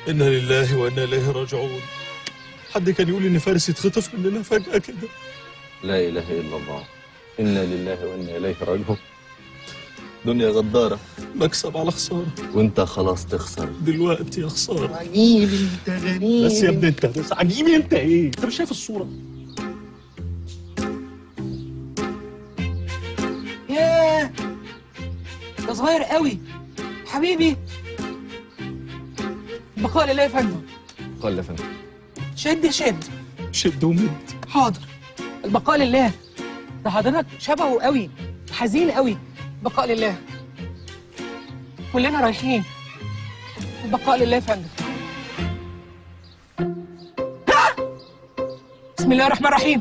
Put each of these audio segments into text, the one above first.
إنا لله وإنا إليه راجعون حد كان يقول إن فارس يتخطف مننا فجأة كده لا اله الا الله انا لله وانا اليه راجعون دنيا غداره مكسب على خسارة وانت خلاص تخسر دلوقتي يا خسارة عجيب انت غريب بس يا ابني انت بس عجيبي انت ايه؟ انت مش شايف الصورة؟ ياه ده صغير قوي حبيبي بقاء لله يا فندم قال يا فندم شد شد شد ومد حاضر البقاء لله ده حضرتك شبهه قوي حزين قوي بقاء لله كلنا رايحين البقاء لله يا فندم آه! بسم الله الرحمن الرحيم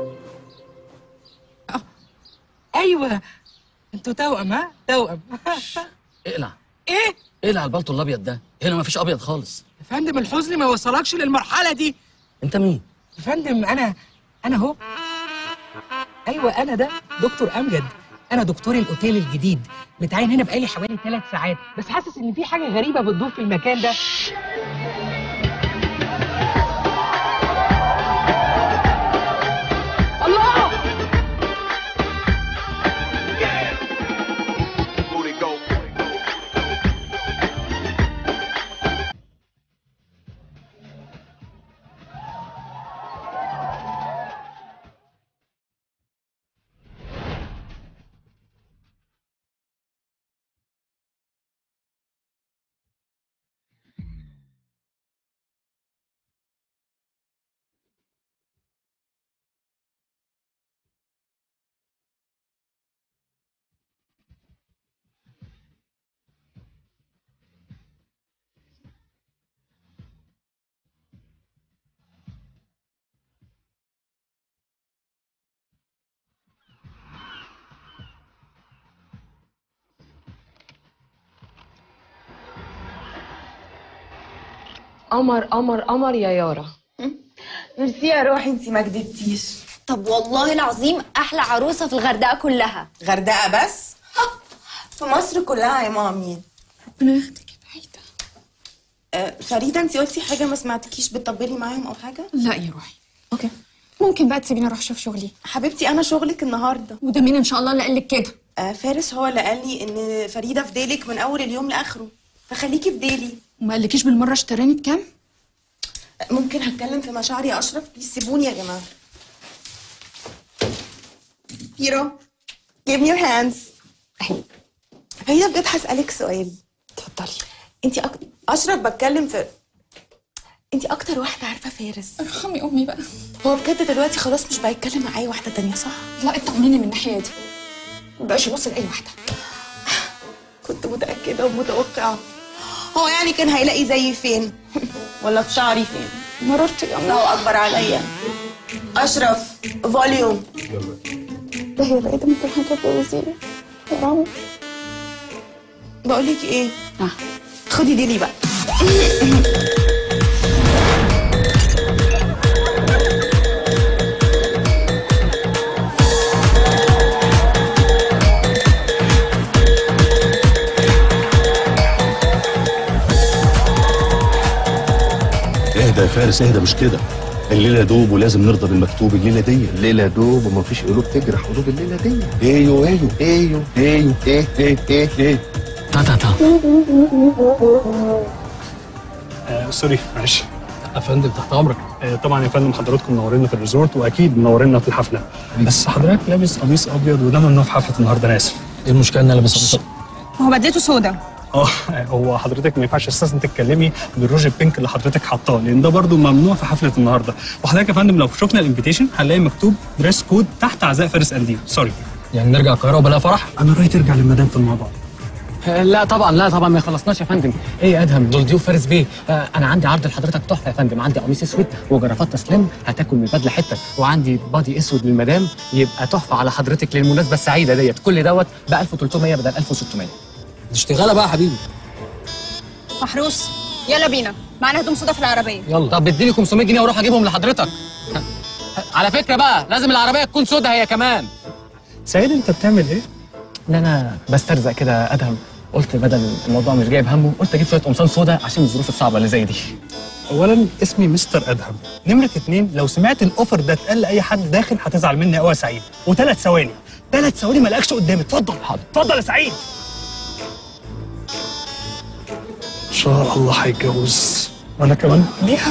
آه. ايوه انتوا توأم ها توأم اقلع ايه اقلع البلطو الابيض ده هنا مفيش ابيض خالص يا فندم الحزن ما يوصلكش للمرحله دي انت مين يا فندم انا انا اهو ايوه انا ده دكتور امجد انا دكتور الاوتيل الجديد متعين هنا بقالي حوالي ثلاث ساعات بس حاسس ان في حاجه غريبه بتدور في المكان ده الله قمر قمر قمر يا يارا ميرسي يا روحي انتي ما كدبتيش طب والله العظيم احلى عروسه في الغردقه كلها غردقه بس في مصر كلها يا مامي ربنا ياخدك يا بعيدة آه فريده انتي قلتي حاجه ما سمعتكيش بتطبلي معاهم او حاجه لا يا روحي اوكي ممكن بقى تسيبيني اروح اشوف شغلي حبيبتي انا شغلك النهارده وده مين ان شاء الله اللي قال لك كده آه فارس هو اللي قال لي ان فريده في ديلك من اول اليوم لاخره فخليكي في ديلي وما قالكيش بالمره اشتراني بكام آه، ممكن هتكلم في مشاعري يا اشرف بليز سيبوني يا جماعه بيرو give me your hands فريده بجد هسالك سؤال اتفضلي انتي أك... اشرف بتكلم في انتي اكتر واحده عارفه فارس ارحمي امي بقى هو بجد دلوقتي خلاص مش بيتكلم مع اي واحده تانية صح لا اطمنيني من الناحيه دي مبقاش يبص لاي واحده كنت متاكده ومتوقعه هو يعني كان هيلاقي زيي فين ولا في شعري فين مررت يا الله اكبر عليا اشرف فوليوم ده هي بقيت ممكن هتتجوزيني يا رامي بقول لك ايه آه. خدي دي لي بقى اهدى يا فارس اهدى مش كده الليله دوب ولازم نرضى بالمكتوب الليله دي الليله دوب ومفيش قلوب تجرح قلوب الليله دي ايوه ايوه ايوه ايوه ايه ايه ايه ايه تا تا تا آه سوري معلش يا فندم تحت امرك آه طبعا يا فندم حضراتكم منورينا في الريزورت واكيد منورينا في الحفله بس حضرتك لابس قميص ابيض وده ممنوع في حفله النهارده انا اسف ايه المشكله ان انا لابس قميص هو بديته سودا اه هو حضرتك ما ينفعش اساسا تتكلمي بالروج البينك اللي حضرتك حاطاه لان ده برضو ممنوع في حفله النهارده وحضرتك يا فندم لو شفنا الانفيتيشن هنلاقي مكتوب دريس كود تحت عزاء فارس قنديل سوري يعني نرجع القاهره وبلا فرح انا رايي ترجع للمدام في الموضوع لا طبعا لا طبعا ما يخلصناش يا فندم ايه يا ادهم دول ضيوف فارس بيه آه انا عندي عرض لحضرتك تحفه يا فندم عندي قميص اسود وجرافات تسليم هتاكل من البدله حته وعندي بادي اسود للمدام يبقى تحفه على حضرتك للمناسبه السعيده ديت كل دوت ب 1300 بدل 1600 دي اشتغاله بقى يا حبيبي محروس يلا بينا معانا هدوم سودا في العربيه يلا طب اديني 500 جنيه واروح اجيبهم لحضرتك على فكره بقى لازم العربيه تكون سودا هي كمان سعيد انت بتعمل ايه؟ ان انا بسترزق كده ادهم قلت بدل الموضوع مش جايب همه قلت اجيب شويه قمصان سودا عشان الظروف الصعبه اللي زي دي اولا اسمي مستر ادهم نمره اتنين لو سمعت الاوفر ده اتقال لاي حد داخل هتزعل مني قوي يا سعيد وثلاث ثواني ثلاث ثواني ما لقاكش قدامي اتفضل حاضر اتفضل يا سعيد ان شاء الله هيتجوز وانا كمان ليها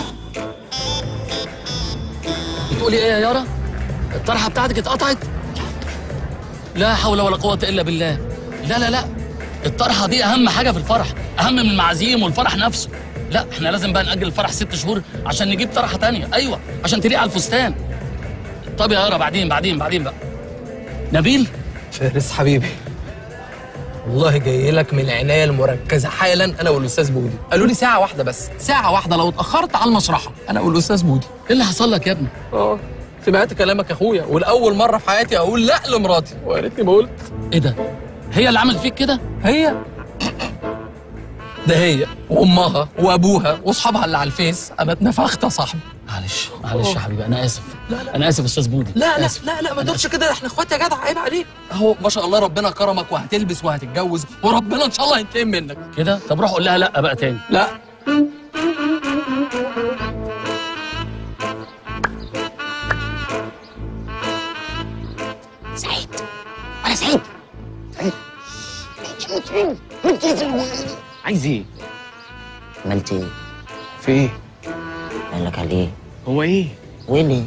بتقولي ايه يا يارا؟ الطرحه بتاعتك اتقطعت؟ لا حول ولا قوه الا بالله لا لا لا الطرحه دي اهم حاجه في الفرح اهم من المعازيم والفرح نفسه لا احنا لازم بقى ناجل الفرح ست شهور عشان نجيب طرحه تانية ايوه عشان تليق على الفستان طب يا يارا بعدين بعدين بعدين بقى نبيل فارس حبيبي والله جاي لك من العنايه المركزه حالا انا والاستاذ بودي قالوا لي ساعه واحده بس ساعه واحده لو اتاخرت على المشرحه انا والاستاذ بودي ايه اللي حصل لك يا ابني اه سمعت كلامك يا اخويا ولاول مره في حياتي اقول لا لمراتي وقالت لي ما قلت ايه ده هي اللي عملت فيك كده هي ده هي وامها وابوها واصحابها اللي على الفيس انا اتنفخت يا صاحبي معلش معلش يا حبيبي انا اسف انا اسف استاذ بودي لا لا آسف. لا لا ما تقولش كده احنا اخوات يا جدع عيب عليك اهو ما شاء الله ربنا كرمك وهتلبس وهتتجوز وربنا ان شاء الله هينتقم منك كده طب روح قول لها لا بقى تاني لا سعيد ولا سعيد عايز ايه؟ عملت ايه؟ في ايه؟ قال لك عليه هو ايه؟ ويلي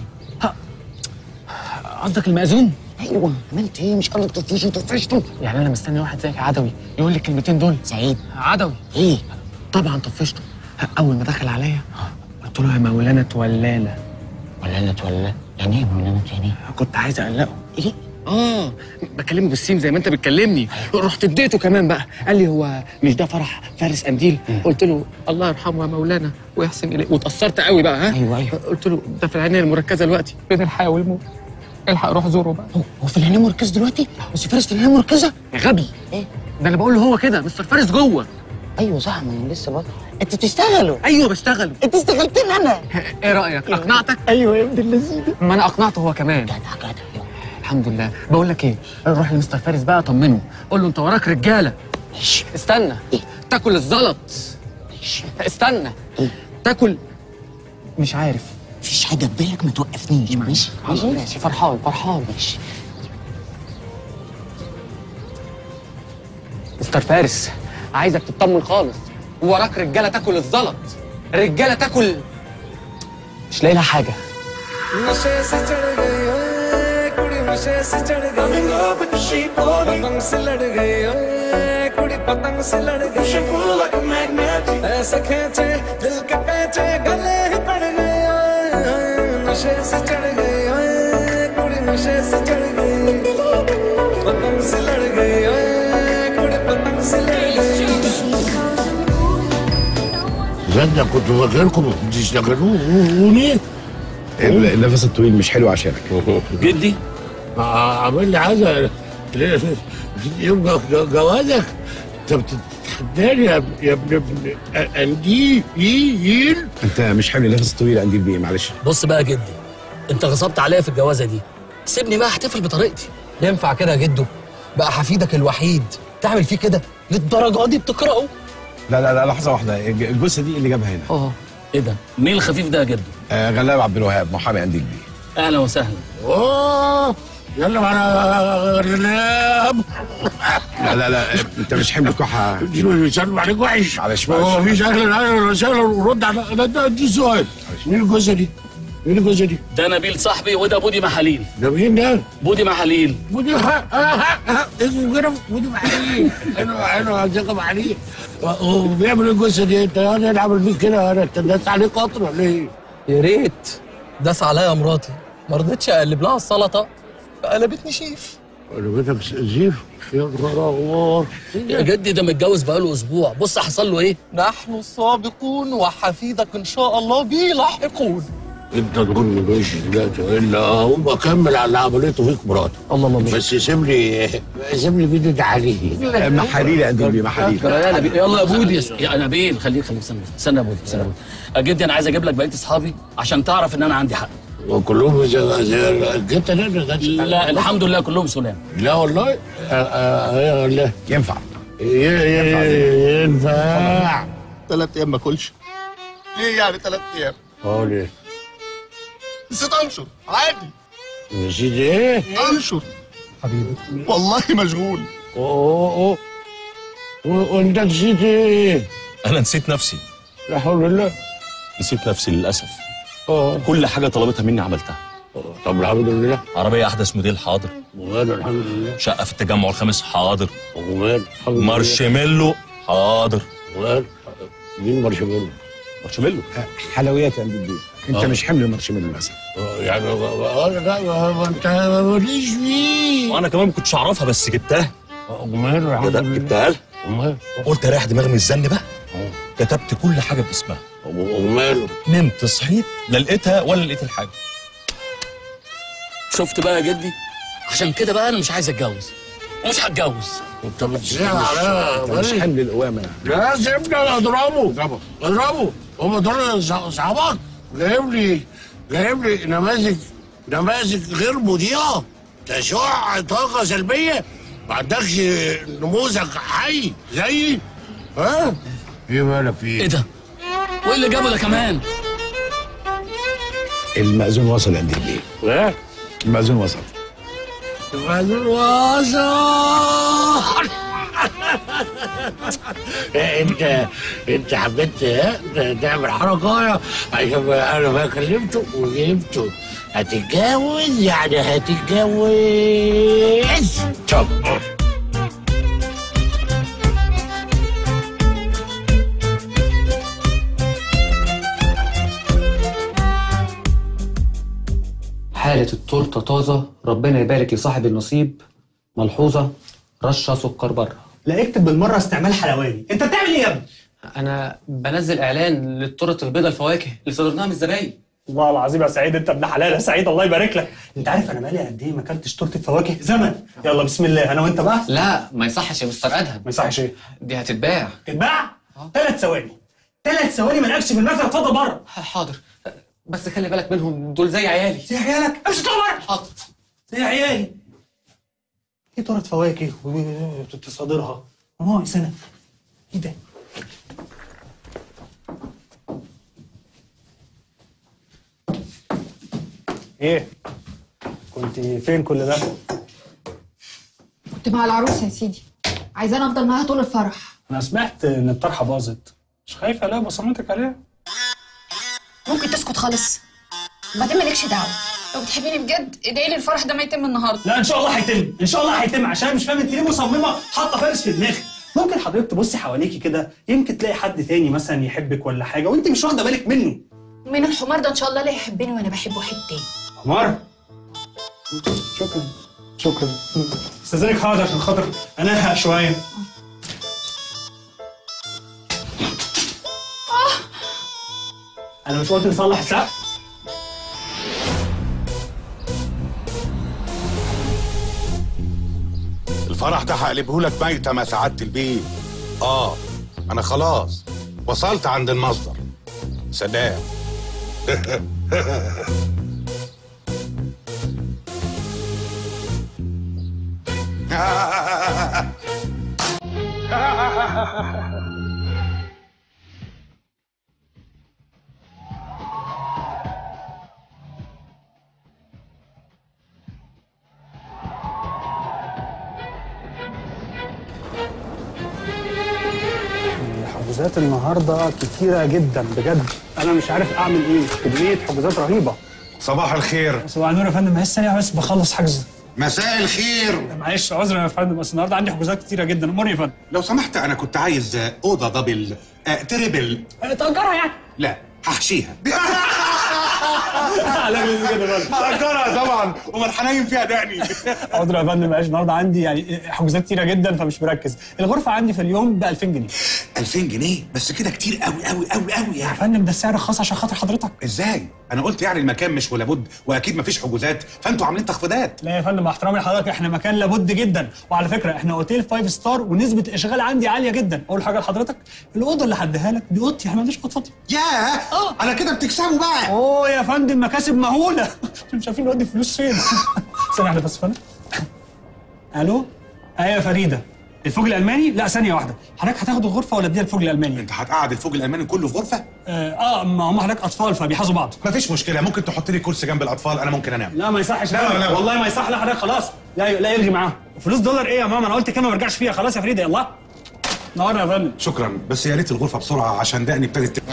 قصدك المأذون؟ ايوه عملت ايه مش قصدك تطفشه طفشته يعني انا مستني واحد زيك عدوي يقول لي الكلمتين دول سعيد عدوي ايه طبعا طفشته اول ما دخل عليا قلت له يا مولانا تولانا ولانا تولا يعني ايه مولانا يعني كنت عايز اقلقه ايه اه بكلمه بالسيم زي ما انت بتكلمني رحت اديته كمان بقى قال لي هو مش ده فرح فارس قنديل قلت له الله يرحمه يا مولانا ويحسن اليه واتاثرت قوي بقى ها ايوه ايوه قلت له ده في العنايه المركزه دلوقتي بين الحياه والموت الحق روح زوره بقى هو في العنايه مركز دلوقتي بس فارس في العنايه مركزه يا غبي ايه ده انا بقول له هو كده مستر فارس جوه ايوه صح ما انا لسه بقى انتوا بتشتغلوا ايوه بشتغل انت اشتغلتني انا ايه رايك اقنعتك ايوه يا ابن اللذيذه ما انا اقنعته هو كمان جدع جدع الحمد لله بقول لك ايه روح لمستر فارس بقى طمنه قول له انت وراك رجاله ماشي استنى إيه؟ تاكل الزلط ماشي استنى إيه؟ تاكل مش عارف مفيش حاجه في بالك ما توقفنيش ماشي ماشي ماشي فرحان فرحان ماشي مستر فارس عايزك تطمن خالص وراك رجاله تاكل الزلط رجاله تاكل مش لاقي لها حاجه नशे से चढ़ गई ओए कुड़ी नशे से चढ़ गई पतंग से लड़ गई ओए कुड़ी पतंग से लड़ गई ऐसे खेचे दिल के पेचे गले ही पड़ गए ओए नशे से चढ़ गई ओए कुड़ी नशे से चढ़ गई पतंग से लड़ गई ओए कुड़ी पतंग से लड़ गई تصدق كنت فاكركم بتشتغلوني النفس الطويل مش حلو عشانك جدي عامل لي حاجه يوم جوازك انت بتتحداني يا ابن يا ابن ابن قنديل انت مش حامل النفس الطويل يا قنديل بيه معلش بص بقى يا جدي انت غصبت عليا في الجوازه دي سيبني بقى احتفل بطريقتي ينفع كده يا جدو بقى حفيدك الوحيد تعمل فيه كده للدرجه دي بتكرهه لا لا لا لحظه واحده الجثه دي اللي جابها هنا اه ايه ده مين الخفيف ده يا جدي آه غلاب عبد الوهاب محامي قنديل بيه اهلا وسهلا اوه يلا معنا غلاب لا لا لا انت مش حمل كحه بيسلم عليك وحش معلش هو معلش مفيش اهلا اهلا وسهلا ورد على انا ده دي سؤال مين الجثه دي؟ مين الجثه دي؟ ده نبيل صاحبي وده بودي محاليل ده مين ده؟ بودي محاليل ودي ها ها ها اسمه كده ودي معليه حلو حلو ازيكم عليه وبيعمل ايه الجثه دي انت انا اللي عامل فيك كده انا انت داس عليه قطر ولا ايه؟ يا ريت داس عليا مراتي ما رضيتش اقلب لها السلطه فقلبتني شيف قلبتك زيف يا نهار الله يا جدي ده متجوز بقاله اسبوع بص حصل له ايه نحن السابقون وحفيدك ان شاء الله بي لاحقون انت تقول مش دلوقتي الا هو بكمل على اللي عملته فيك مراتي الله الله الله بس سيب لي سيب لي فيديو تحاليل محاليل يا قنديل بيه محاليل يا نبيل يلا يا بودي يا س- يا نبيل خليك خليك استنى استنى يا بودي استنى يا بودي يا جدي انا عايز اجيب لك بقيه اصحابي عشان تعرف ان انا عندي حق وكلهم زي زي جيت انا لا الحمد لله كلهم سلام لا والله آه، آه، آه، لا ينفع ينفع ثلاث ايام ما اكلش ليه يعني ثلاث ايام؟ اه ليه؟ نسيت انشر عادي نسيت ايه؟ انشر حبيبي والله مشغول اوه اوه و- وانت نسيت ايه؟ انا نسيت نفسي لا حول الله نسيت نفسي للاسف اه كل حاجه طلبتها مني عملتها طب الحمد لله عربيه احدث موديل حاضر وماله الحمد لله شقه في التجمع الخامس حاضر وماله الحمد لله مارشميلو حاضر وماله مين مارشميلو؟ مارشميلو حلويات يا قلب البيت انت آه. مش حمل المارشميلو للاسف آه، يعني اه لا ما- ما انت ماليش فيه وانا كمان ما كنتش اعرفها بس جبتها وماله الحمد ده لله جبتها لها وماله قلت اريح دماغي من الزن بقى كتبت كل حاجه باسمها وماله نمت صحيت لا لقيتها ولا لقيت الحاجه شفت بقى يا جدي عشان كده بقى انا مش عايز اتجوز ومش هتجوز انت بتزعل عليا انت مش حمل القوامه لا سيبني اضربه اضربه هم دول ص- صحابك جايب لي جايب لي نماذج نماذج غير مضيئه تشع طاقه سلبيه ما عندكش نموذج حي زيي ها ايه مالك في ايه ده وايه اللي جابه ده كمان المأذون وصل قد ايه؟ ايه المأذون وصل المأذون وصل انت انت حبيت ها، تعمل حركه عشان انا بقى كلمته وجبته هتتجوز يعني هتتجوز طب حالة التورتة طازة ربنا يبارك لصاحب النصيب ملحوظة رشة سكر بره لا اكتب بالمره استعمال حلواني انت بتعمل ايه يا ابني أنا بنزل إعلان للتورت البيضة الفواكه اللي صدرناها من الزباين والله العظيم يا سعيد انت ابن حلال يا سعيد الله يبارك لك انت عارف انا بقالي قد ايه ما اكلتش تورته فواكه زمن يلا بسم الله انا وانت بقى لا ما يصحش يا مستر أدهم ما يصحش ايه دي هتتباع تتباع ثلاث ثواني ثلاث ثواني ما لقاكش في المكتب اتفضل بره حاضر بس خلي بالك منهم دول زي عيالي زي عيالك امشي طلع بره حاضر زي عيالي ايه تورته فواكه وتصادرها ناقص انا ايه ده ايه كنت فين كل ده كنت مع العروسه يا سيدي عايزاني افضل معاها طول الفرح انا سمعت ان الطرحه باظت مش خايفه لا بصمتك عليها ممكن تسكت خالص وبعدين مالكش دعوه لو بتحبيني بجد ادعي لي الفرح ده ما يتم النهارده لا ان شاء الله هيتم ان شاء الله هيتم عشان مش فاهم انت ليه مصممه حاطه فارس في دماغك ممكن حضرتك تبصي حواليكي كده يمكن تلاقي حد تاني مثلا يحبك ولا حاجه وانت مش واخده بالك منه من الحمار ده ان شاء الله لا يحبني وانا بحبه حتتين عمار شكرا شكرا استاذنك حاضر عشان خاطر انهق شويه انا مش قلت نصلح السقف الفرح ده هقلبه لك ميتة ما سعادة البيت اه انا خلاص وصلت عند المصدر سلام حجوزات النهارده كتيره جدا بجد انا مش عارف اعمل ايه كميه حجوزات رهيبه صباح الخير صباح النور يا فندم معلش ثانيه بس بخلص حجز مساء الخير معلش عذرا يا فندم بس النهارده عندي حجوزات كتيره جدا اموري يا فندم لو سمحت انا كنت عايز اوضه دبل آه تريبل تأجرها يعني لا هحشيها لا مش كده يا فندم هأجرها طبعا امال هنايم فيها دقني عذرا يا فندم معلش النهارده عندي يعني حجوزات كتيره جدا فمش مركز الغرفه عندي في اليوم ب 2000 جنيه 2000 جنيه بس كده كتير قوي قوي قوي قوي يا يعني فندم ده السعر الخاص عشان خاطر حضرتك ازاي انا قلت يعني المكان مش ولا بد واكيد مفيش حجوزات فانتوا عاملين تخفيضات لا يا فندم مع احترامي لحضرتك احنا مكان لابد جدا وعلى فكره احنا اوتيل فايف ستار ونسبه اشغال عندي عاليه جدا اول حاجه لحضرتك الاوضه اللي هديها لك دي اوضتي احنا ما عندناش اوضه فاضيه ياه على كده بتكسبوا بقى اوه يا فندم مكاسب مهوله مش عارفين نودي فلوس فين ثانيه واحده بس يا فندم الو ايوه يا فريده الفوج الالماني لا ثانيه واحده حضرتك هتاخد الغرفه ولا اديها الفوج الالماني انت هتقعد الفوج الالماني كله في غرفه اه, آه ما هم حضرتك اطفال فبيحازوا بعض مفيش مشكله ممكن تحط لي كرسي جنب الاطفال انا ممكن انام لا ما يصحش لا، لا. والله ما يصح لا حضرتك خلاص لا لا يلغي معاهم فلوس دولار ايه يا ماما انا قلت كلمه ما برجعش فيها خلاص يا فريده يلا نورنا يا فندم شكرا بس يا ريت الغرفه بسرعه عشان دقني ابتدت ت-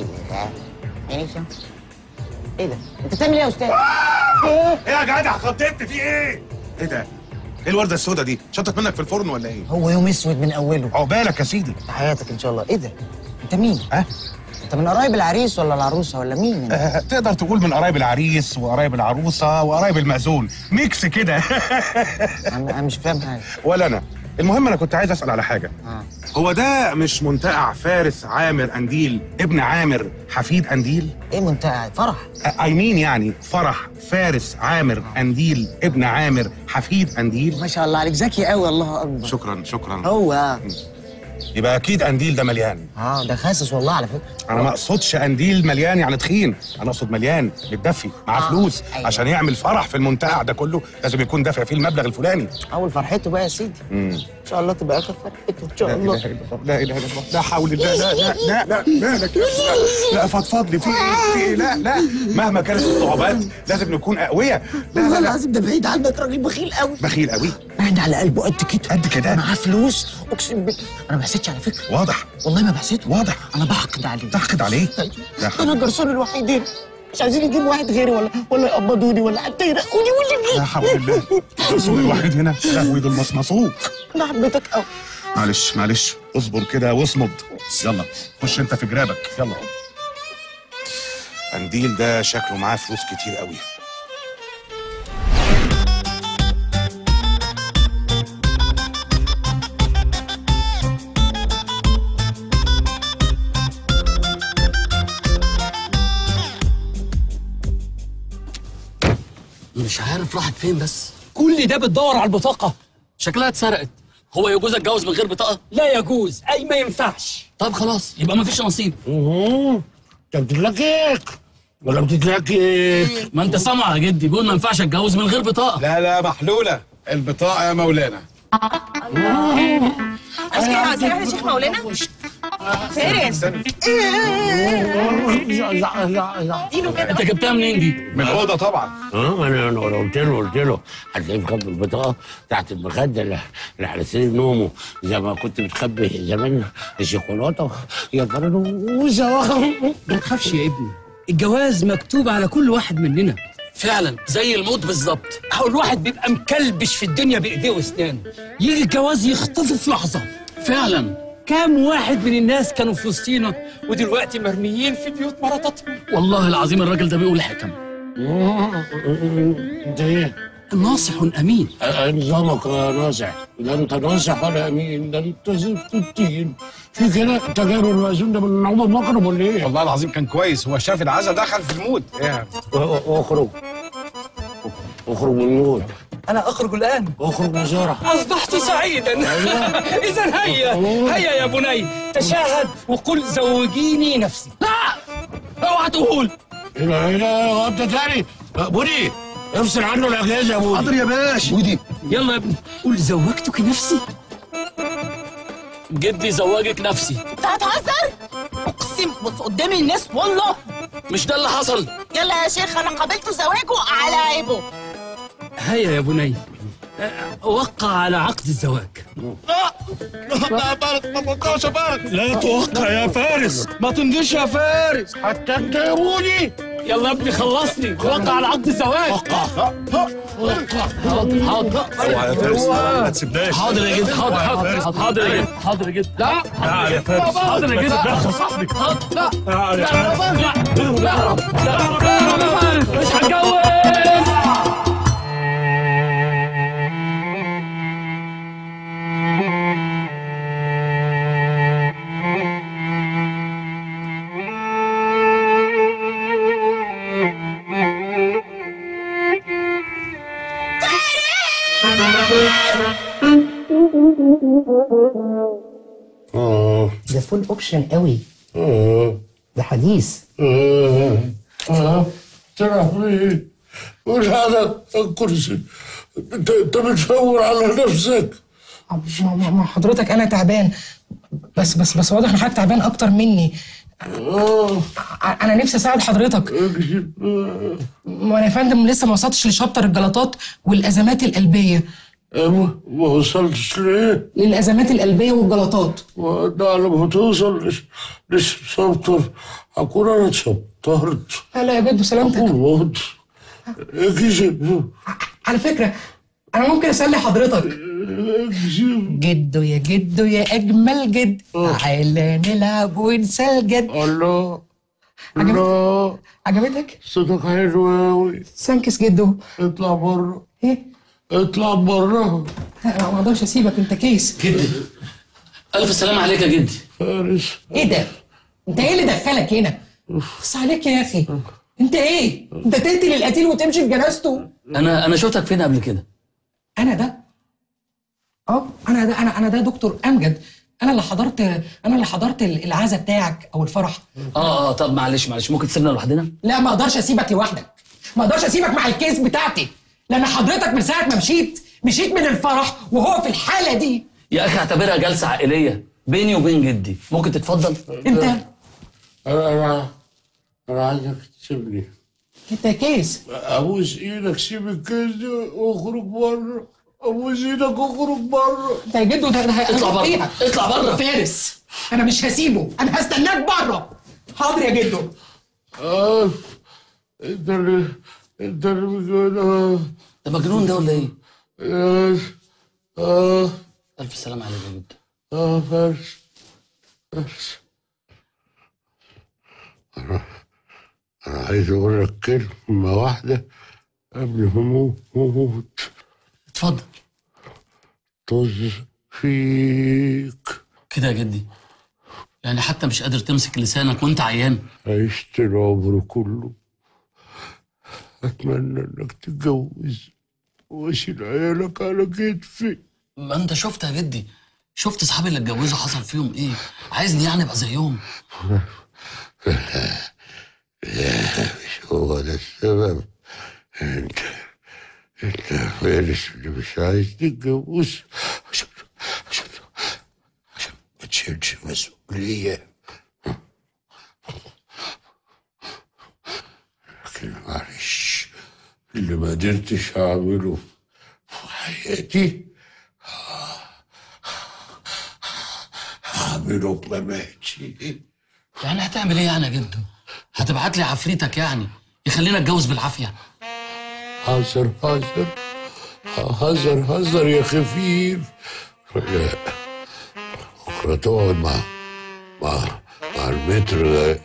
ايه ده؟ انت بتعمل ايه يا استاذ؟ ايه يا جدع خطيت في ايه؟ ايه ده؟ ايه الورده السوداء دي؟ شطت منك في الفرن ولا ايه؟ هو يوم اسود من اوله عقبالك يا سيدي حياتك ان شاء الله ايه ده؟ انت مين؟ ها؟ انت من قرايب العريس ولا العروسه ولا مين؟ انت؟ آه تقدر تقول من قرايب العريس وقرايب العروسه وقرايب المأذون ميكس كده انا مش فاهم حاجه ولا انا المهم انا كنت عايز اسال على حاجه آه. هو ده مش منتقع فارس عامر انديل ابن عامر حفيد انديل ايه منتقع فرح اي مين يعني فرح فارس عامر انديل ابن عامر حفيد انديل ما شاء الله عليك ذكي قوي الله اكبر شكرا شكرا هو يبقى اكيد انديل ده مليان اه ده خاسس والله على فكره انا ما اقصدش انديل مليان يعني تخين انا اقصد مليان متدفي معاه آه، فلوس أيوة. عشان يعمل فرح في المنتقع ده كله لازم يكون دافع فيه المبلغ الفلاني اول فرحته بقى يا سيدي امم ان شاء الله تبقى اخر فرحته ان شاء لا الله اله الا الله لا اله الا الله لا حول الله لا لا لا لا مالك يا أستاذ؟ لا فضفض لي في ايه في ايه لا لا مهما كانت الصعوبات لازم نكون اقوياء لا والله لا لا العظيم ده بعيد عنك راجل بخيل قوي بخيل قوي بعد على قلبه قد كده قد كده معاه فلوس اقسم بالله انا ما بحسدش على فكره واضح والله ما بحسده واضح انا بحقد عليه تحقد عليه لا حول انا الجرسون الوحيد هنا مش عايزين يجيبوا واحد غيري ولا ولا يقبضوني ولا حتى يرقوني ولا لا حول الله الرسول الوحيد هنا لهوي دول مصمصوك انا حبيتك قوي معلش معلش اصبر كده واصمد يلا خش انت في جرابك يلا قنديل ده شكله معاه فلوس كتير قوي مش عارف راحت فين بس كل ده بتدور على البطاقه شكلها اتسرقت هو يجوز اتجوز من غير بطاقه لا يجوز اي ما ينفعش طب خلاص يبقى مفيش نصيب انت بتتلكك ولا بتتلكك ما انت سامع يا جدي بيقول ما ينفعش اتجوز من غير بطاقه لا لا محلولة البطاقة يا مولانا عشان كده عايزين يا شيخ مولانا فارس اديله كده انت جبتها منين دي؟ من الأوضة طبعا اه انا انا أنا قلت له قلت له هتلاقيه مخبي البطاقه تحت المخده اللي اللي على سرير نومه زي ما كنت بتخبي زمان الشوكولاته يا فرد ما تخافش يا ابني الجواز مكتوب على كل واحد مننا فعلا زي الموت بالظبط هو الواحد بيبقى مكلبش في الدنيا بايديه واسنانه يجي الجواز يخطفه في لحظه فعلا كام واحد من الناس كانوا في وسطينا ودلوقتي مرميين في بيوت مراتاتهم والله العظيم الراجل ده بيقول حكم انت ايه؟ ناصح امين آه، نظامك يا ناصح ده انت ناصح ولا امين ده انت زفت التين في كده انت جايب المأذون ده من عمر مكرم ولا ايه؟ والله العظيم كان كويس هو شاف العزا دخل في المود ايه اخرج اخرج من الموت انا اخرج الان اخرج نزارة اصبحت سعيدا اذا هيا هيا يا بني تشاهد وقل زوجيني نفسي لا اوعى تقول ايه ده ايه ده انت تاني آه، بودي افصل عنه الاجهزه يا بودي حاضر يا باشا ودي يلا يا ابني قل زوجتك نفسي جدي زواجك نفسي انت هتهزر اقسم بص قدام الناس والله مش ده اللي حصل يلا يا شيخ انا قابلته زواجه على عيبه هيا يا بني أ- وقع على عقد الزواج لا بارد ما توقعش بارد لا توقع يا فارس ما تمضيش يا فارس حتى انت يا بودي يلا يا ابني خلصني وقع على عقد الزواج حاضر حاضر اوعى يا فارس ما تسيبناش حاضر يا جدي حاضر حاضر حاضر يا جدي حاضر يا جدي لا تعال يا فارس حاضر يا جدي تدخل صاحبك لا تعال يا لا فارس لا لا لا مش هتجوز ده فول اوبشن قوي ده حديث ترى مش هذا الكرسي انت انت بتشاور على نفسك ما- ما ما حضرتك انا تعبان بس بس بس واضح ان حضرتك تعبان اكتر مني ع- انا نفسي اساعد حضرتك ما انا يا فندم لسه ما وصلتش لشابتر الجلطات والازمات القلبيه ما ما وصلتش ليه؟ للازمات القلبيه والجلطات ده على ما توصل لش- للشابتر هكون انا اتشطرت لا يا جدو سلامتك اقعد اكشف على فكره انا ممكن اسلي حضرتك جدو يا جدو يا اجمل جد تعالى نلعب ونسى الجد الله الله عجبتك؟ صوتك حلو قوي سانكس جدو اطلع بره ايه؟ اطلع بره انا ما اقدرش اسيبك انت كيس جدي الف سلامه عليك يا جدي فارس ايه ده؟ انت ايه اللي دخلك هنا؟ بص عليك يا اخي انت ايه؟ انت تقتل القتيل وتمشي في جنازته انا انا شفتك فين قبل كده انا ده اه انا ده انا انا ده دكتور امجد انا اللي حضرت انا اللي حضرت العزا بتاعك او الفرح اه اه طب معلش معلش ممكن تسيبنا لوحدنا لا ما اقدرش اسيبك لوحدك ما اقدرش اسيبك مع الكيس بتاعتي لان حضرتك من ساعه ما مشيت مشيت من الفرح وهو في الحاله دي يا اخي اعتبرها جلسه عائليه بيني وبين جدي ممكن تتفضل انت انا انا انا عايزك تسيبني انت كيس ابوس ايدك سيب الكيس ده واخرج بره ابوس ايدك واخرج بره انت يا جدو ده ده اطلع بره. فيها. اطلع بره. فارس انا مش هسيبه انا هستناك بره حاضر يا جدو اه انت اللي انت اللي بتقول اه ده مجنون ده ولا ايه؟ اه اه الف سلامه عليك يا جدي اه فارس فارس انا انا عايز اقول لك كلمه واحده قبل ما اموت اتفضل طز فيك كده يا جدي يعني حتى مش قادر تمسك لسانك وانت عيان عشت العمر كله اتمنى انك تتجوز واشيل عيالك على كتفي ما انت شفت يا جدي شفت اصحابي اللي اتجوزوا حصل فيهم ايه عايزني يعني ابقى زيهم لا مش هو ده السبب انت انت فارس اللي مش عايز تتجوز عشان عشان عشان ما تشيلش مسؤولية لكن معلش اللي ما قدرتش اعمله في حياتي هعمله بمماتي يعني هتعمل ايه يعني يا جدو هتبعت لي عفريتك يعني يخلينا اتجوز بالعافيه هزر هزر هزر هزر يا خفيف لا بكرة تقعد مع مع مع المتر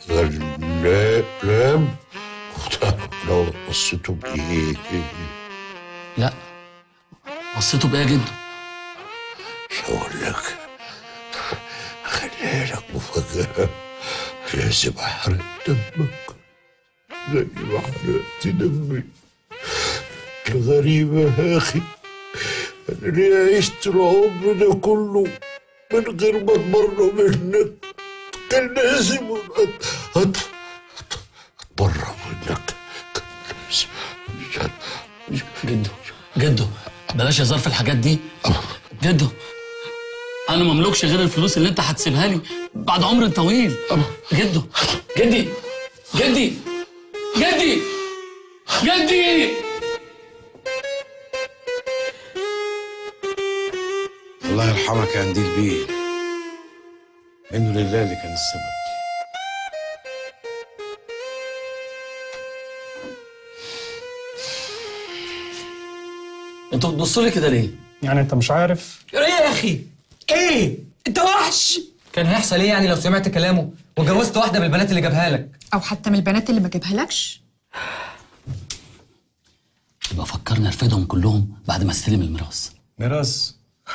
غلام وتعرف لو قصته بإيه لا قصته بايه يا جدو مش هقول لك خليها لك مفاجأة لازم أحرق دمك زي ما حرقت دمي الغريبة يا أخي أنا ليه عشت العمر ده كله من غير ما أتبرى منك كان لازم أت- أت- أت- أتبرى منك كان لازم جدو جدو بلاش هزار في الحاجات دي جدو انا مملكش غير الفلوس اللي انت هتسيبها لي بعد عمر طويل جدو جدي جدي جدي جدي الله يرحمك يا قنديل بيه انه لله اللي كان السبب انتوا بتبصوا لي كده ليه؟ يعني انت مش عارف ايه يا اخي ايه انت وحش كان هيحصل ايه يعني لو سمعت كلامه وجوزت واحده من البنات اللي جابها لك او حتى من البنات اللي ما جابهالكش يبقى فكرني ارفدهم كلهم بعد ما استلم الميراث ميراث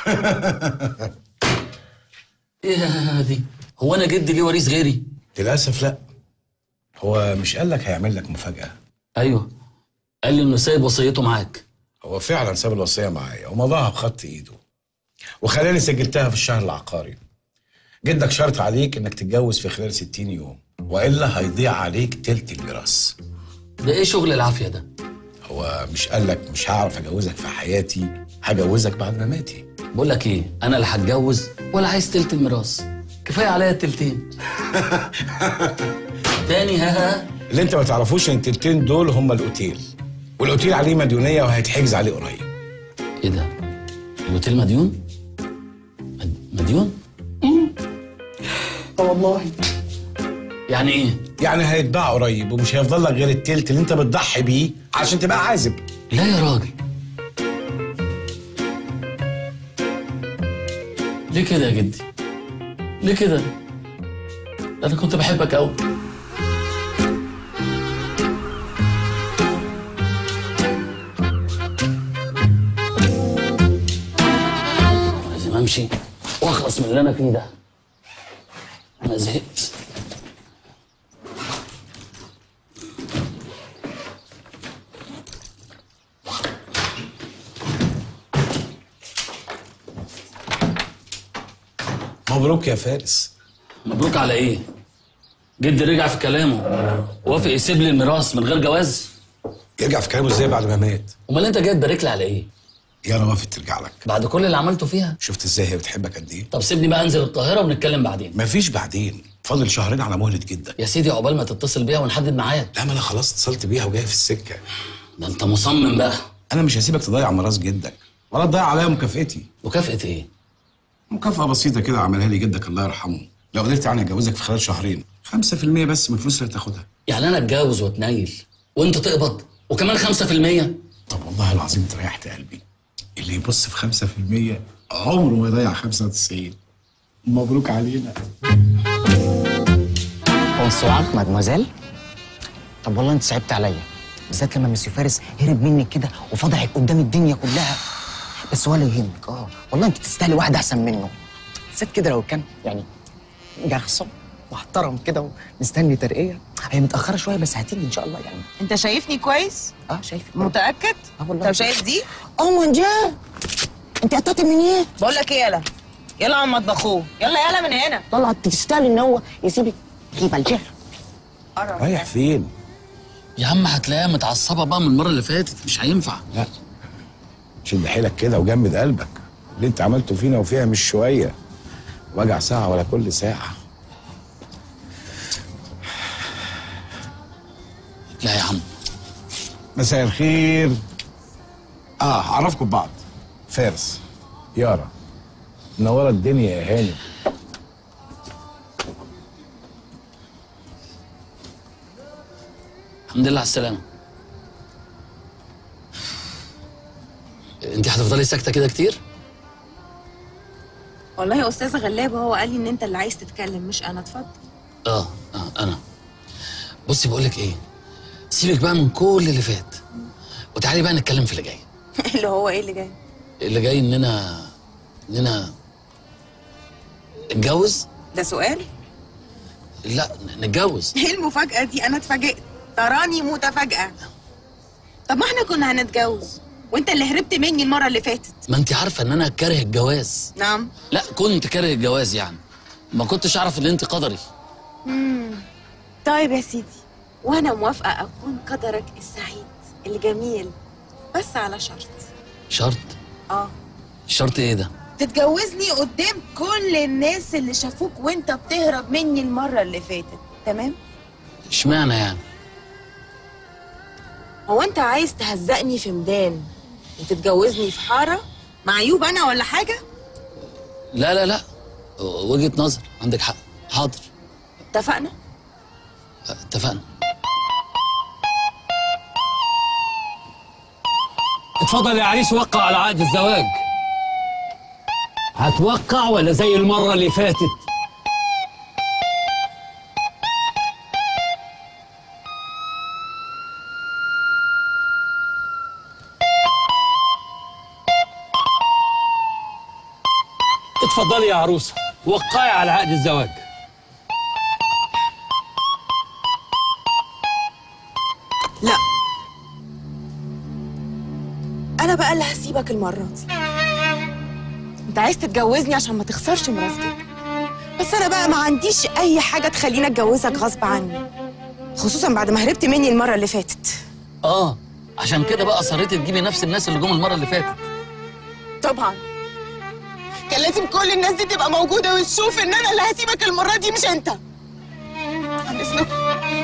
ايه يا دي هو انا جدي ليه وريث غيري للاسف لا هو مش قال لك هيعمل لك مفاجاه ايوه قال لي انه سايب وصيته معاك هو فعلا ساب الوصيه معايا ومضاها بخط ايده وخلاني سجلتها في الشهر العقاري جدك شرط عليك انك تتجوز في خلال 60 يوم والا هيضيع عليك تلت الميراث ده ايه شغل العافيه ده هو مش قال لك مش هعرف اجوزك في حياتي هجوزك بعد مماتي بقول لك ايه انا لا هتجوز ولا عايز تلت الميراث كفايه عليا التلتين تاني ها ها اللي انت ما تعرفوش ان التلتين دول هم الاوتيل والاوتيل عليه مديونيه وهيتحجز عليه قريب ايه ده الاوتيل مديون مد- مديون اه والله يعني ايه يعني هيتباع قريب ومش هيفضل لك غير التلت اللي انت بتضحي بيه عشان تبقى عازب لا يا راجل ليه كده يا جدي ليه كده ده انا كنت بحبك قوي لازم امشي واخلص من اللي انا فيه ده انا زهقت مبروك يا فارس مبروك على ايه جدي رجع في كلامه وافق يسيب لي الميراث من غير جواز يرجع في كلامه ازاي بعد ما مات امال انت جاي تبارك لي على ايه يارا وافت ترجع لك بعد كل اللي عملته فيها شفت ازاي هي بتحبك قد ايه طب سيبني بقى انزل القاهره ونتكلم بعدين مفيش بعدين فاضل شهرين على مهله جدا يا سيدي عقبال ما تتصل بيها ونحدد ميعاد لا ما انا خلاص اتصلت بيها وجايه في السكه ده انت مصمم بقى انا مش هسيبك تضيع ميراث جدك ولا تضيع عليا مكافئتي مكافأة ايه؟ مكافأة بسيطة كده عملها لي جدك الله يرحمه لو قدرت يعني اتجوزك في خلال شهرين 5% بس من الفلوس اللي هتاخدها يعني انا اتجوز واتنيل وانت تقبض وكمان 5% طب والله العظيم انت ريحت قلبي اللي يبص في 5% عمره ما يضيع 95 مبروك علينا بونسوار مادموزيل طب والله انت صعبت عليا بالذات لما مسيو فارس هرب منك كده وفضحك قدام الدنيا كلها بس ولا يهمك اه والله انت تستاهلي واحد احسن منه بالذات كده لو كان يعني جرسون محترم كده ومستني ترقيه هي متاخره شويه بس هتيجي ان شاء الله يعني انت شايفني كويس اه شايفك متاكد اه والله طب شايف دي اه من جا انت قطعتي من ايه بقول لك ايه يلا يلا عم مطبخوه يلا يلا من هنا طلعت تستاهل ان هو يسيبك غيب الجهل رايح فين؟ يا عم هتلاقيها متعصبه بقى من المره اللي فاتت مش هينفع لا شد حيلك كده وجمد قلبك اللي انت عملته فينا وفيها مش شويه وجع ساعه ولا كل ساعه لا يا عم مساء الخير اه اعرفكم ببعض فارس يارا منوره الدنيا يا هاني الحمد لله على السلامه انت هتفضلي ساكته كده كتير والله يا استاذ غلاب هو قال لي ان انت اللي عايز تتكلم مش انا اتفضل اه اه انا بصي بقول لك ايه سيبك بقى من كل اللي فات وتعالي بقى نتكلم في اللي جاي اللي هو ايه اللي جاي اللي جاي اننا اننا نتجوز ده سؤال لا نتجوز ايه المفاجاه دي انا اتفاجئت تراني متفاجئه طب ما احنا كنا هنتجوز وانت اللي هربت مني المره اللي فاتت ما انت عارفه ان انا كاره الجواز نعم لا كنت كاره الجواز يعني ما كنتش اعرف ان انت قدري مم. طيب يا سيدي وانا موافقه اكون قدرك السعيد الجميل بس على شرط شرط اه شرط ايه ده تتجوزني قدام كل الناس اللي شافوك وانت بتهرب مني المره اللي فاتت تمام اشمعنى يعني هو انت عايز تهزقني في ميدان وتتجوزني في حاره مع عيوب انا ولا حاجه لا لا لا وجهه نظر عندك حق حاضر اتفقنا اتفقنا اتفضل يا عريس وقع على عقد الزواج هتوقع ولا زي المرة اللي فاتت اتفضلي يا عروسة وقعي على عقد الزواج لا انا بقى اللي هسيبك المره دي انت عايز تتجوزني عشان ما تخسرش مراتك بس انا بقى ما عنديش اي حاجه تخليني اتجوزك غصب عني خصوصا بعد ما هربت مني المره اللي فاتت اه عشان كده بقى اصريتي تجيبي نفس الناس اللي جم المره اللي فاتت طبعا كان لازم كل الناس دي تبقى موجوده وتشوف ان انا اللي هسيبك المره دي مش انت عن اذنكم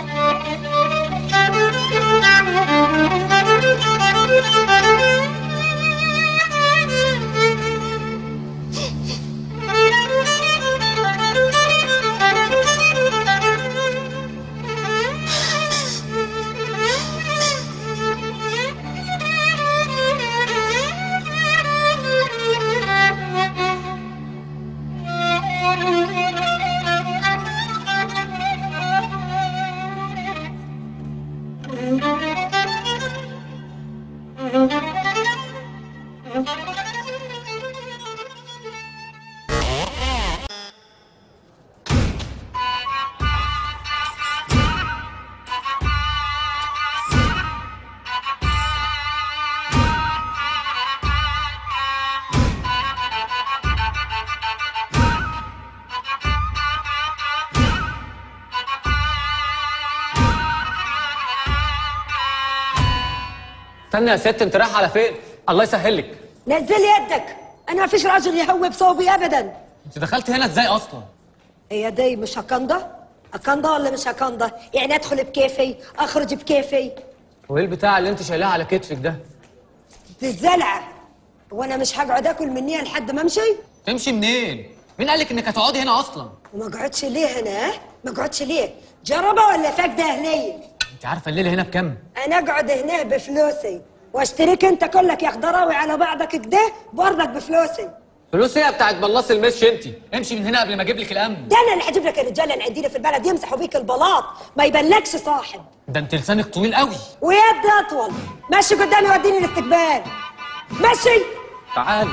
استنى يا ست انت رايحه على فين الله يسهل لك نزل يدك انا ما فيش راجل يهوب صوبي ابدا انت دخلت هنا ازاي اصلا هي دي مش هكنده هكنده ولا مش هكنده يعني ادخل بكيفي اخرج بكيفي وايه البتاع اللي انت شايلاه على كتفك ده بالزلعه وانا مش هقعد اكل منيها لحد ما امشي تمشي منين مين قال لك انك هتقعدي هنا اصلا وما اقعدش ليه هنا ها ما اقعدش ليه جربه ولا فاقده هنيه انت عارفه الليله هنا بكام انا اقعد هنا بفلوسي واشتريك انت كلك يا خضراوي على بعضك كده برضك بفلوسي فلوس هي بتاعت بلاص المش انت امشي من هنا قبل ما اجيب لك الامن ده انا اللي هجيب لك الرجاله اللي عندنا في البلد يمسحوا بيك البلاط ما يبانلكش صاحب ده انت لسانك طويل قوي ويد اطول مشي قدامي وديني الاستقبال مشي تعالي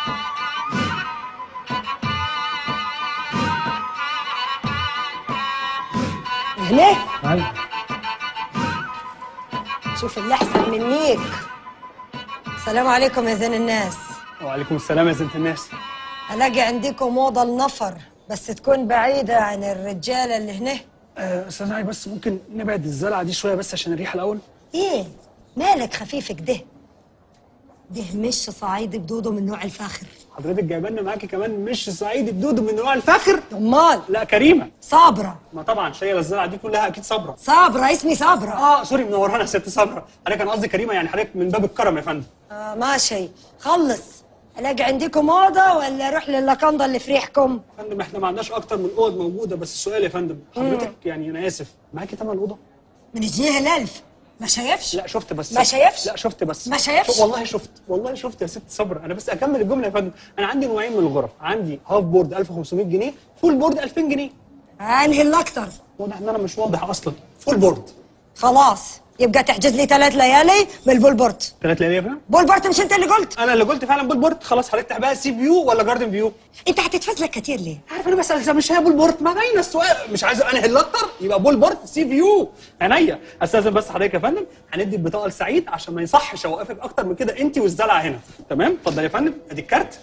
هنا شوف اللي احسن منيك السلام عليكم يا زين الناس وعليكم السلام يا زينة الناس الاقي عندكم اوضه النفر بس تكون بعيده عن الرجاله اللي هنا آه، استاذ علي بس ممكن نبعد الزلعه دي شويه بس عشان الريحه الاول ايه مالك خفيف كده ده مش صعيدي بدوده من نوع الفاخر حضرتك جايبه لنا معاكي كمان مش صعيدي بدود من نوع الفاخر امال لا كريمه صابره ما طبعا شايله الزرعه دي كلها اكيد صبره صابره اسمي صابره اه سوري منورانا يا ست صبره حضرتك انا قصدي كريمه يعني حضرتك من باب الكرم يا فندم آه ماشي خلص الاقي عندكم اوضه ولا اروح لللاكاندا اللي في ريحكم يا فندم احنا ما عندناش اكتر من اوض موجوده بس السؤال يا فندم حضرتك يعني انا اسف معاكي ثمن الاوضه من جنيه الالف ما شايفش لا شفت بس ما شايفش لا شفت بس ما شايفش والله شفت والله شفت يا ست صبر انا بس اكمل الجمله يا فندم انا عندي نوعين من الغرف عندي هاف بورد 1500 جنيه فول بورد 2000 جنيه انهي الاكتر واضح ان انا مش واضح اصلا فول بورد خلاص يبقى تحجز لي ثلاث ليالي بالبولبورت ثلاث ليالي يا فندم بولبورت مش انت اللي قلت انا اللي قلت فعلا بول بورد خلاص حضرتك تحبها سي فيو ولا جاردن فيو انت هتتفزلك كتير ليه عارف انا بسال مش هي بول بورد ما باين السؤال مش عايز انهي الاكتر يبقى بول بورد سي فيو عينيا استاذن بس حضرتك يا فندم هندي البطاقه لسعيد عشان ما يصحش اوقفك اكتر من كده انت والزلعه هنا تمام اتفضل يا فندم ادي الكارت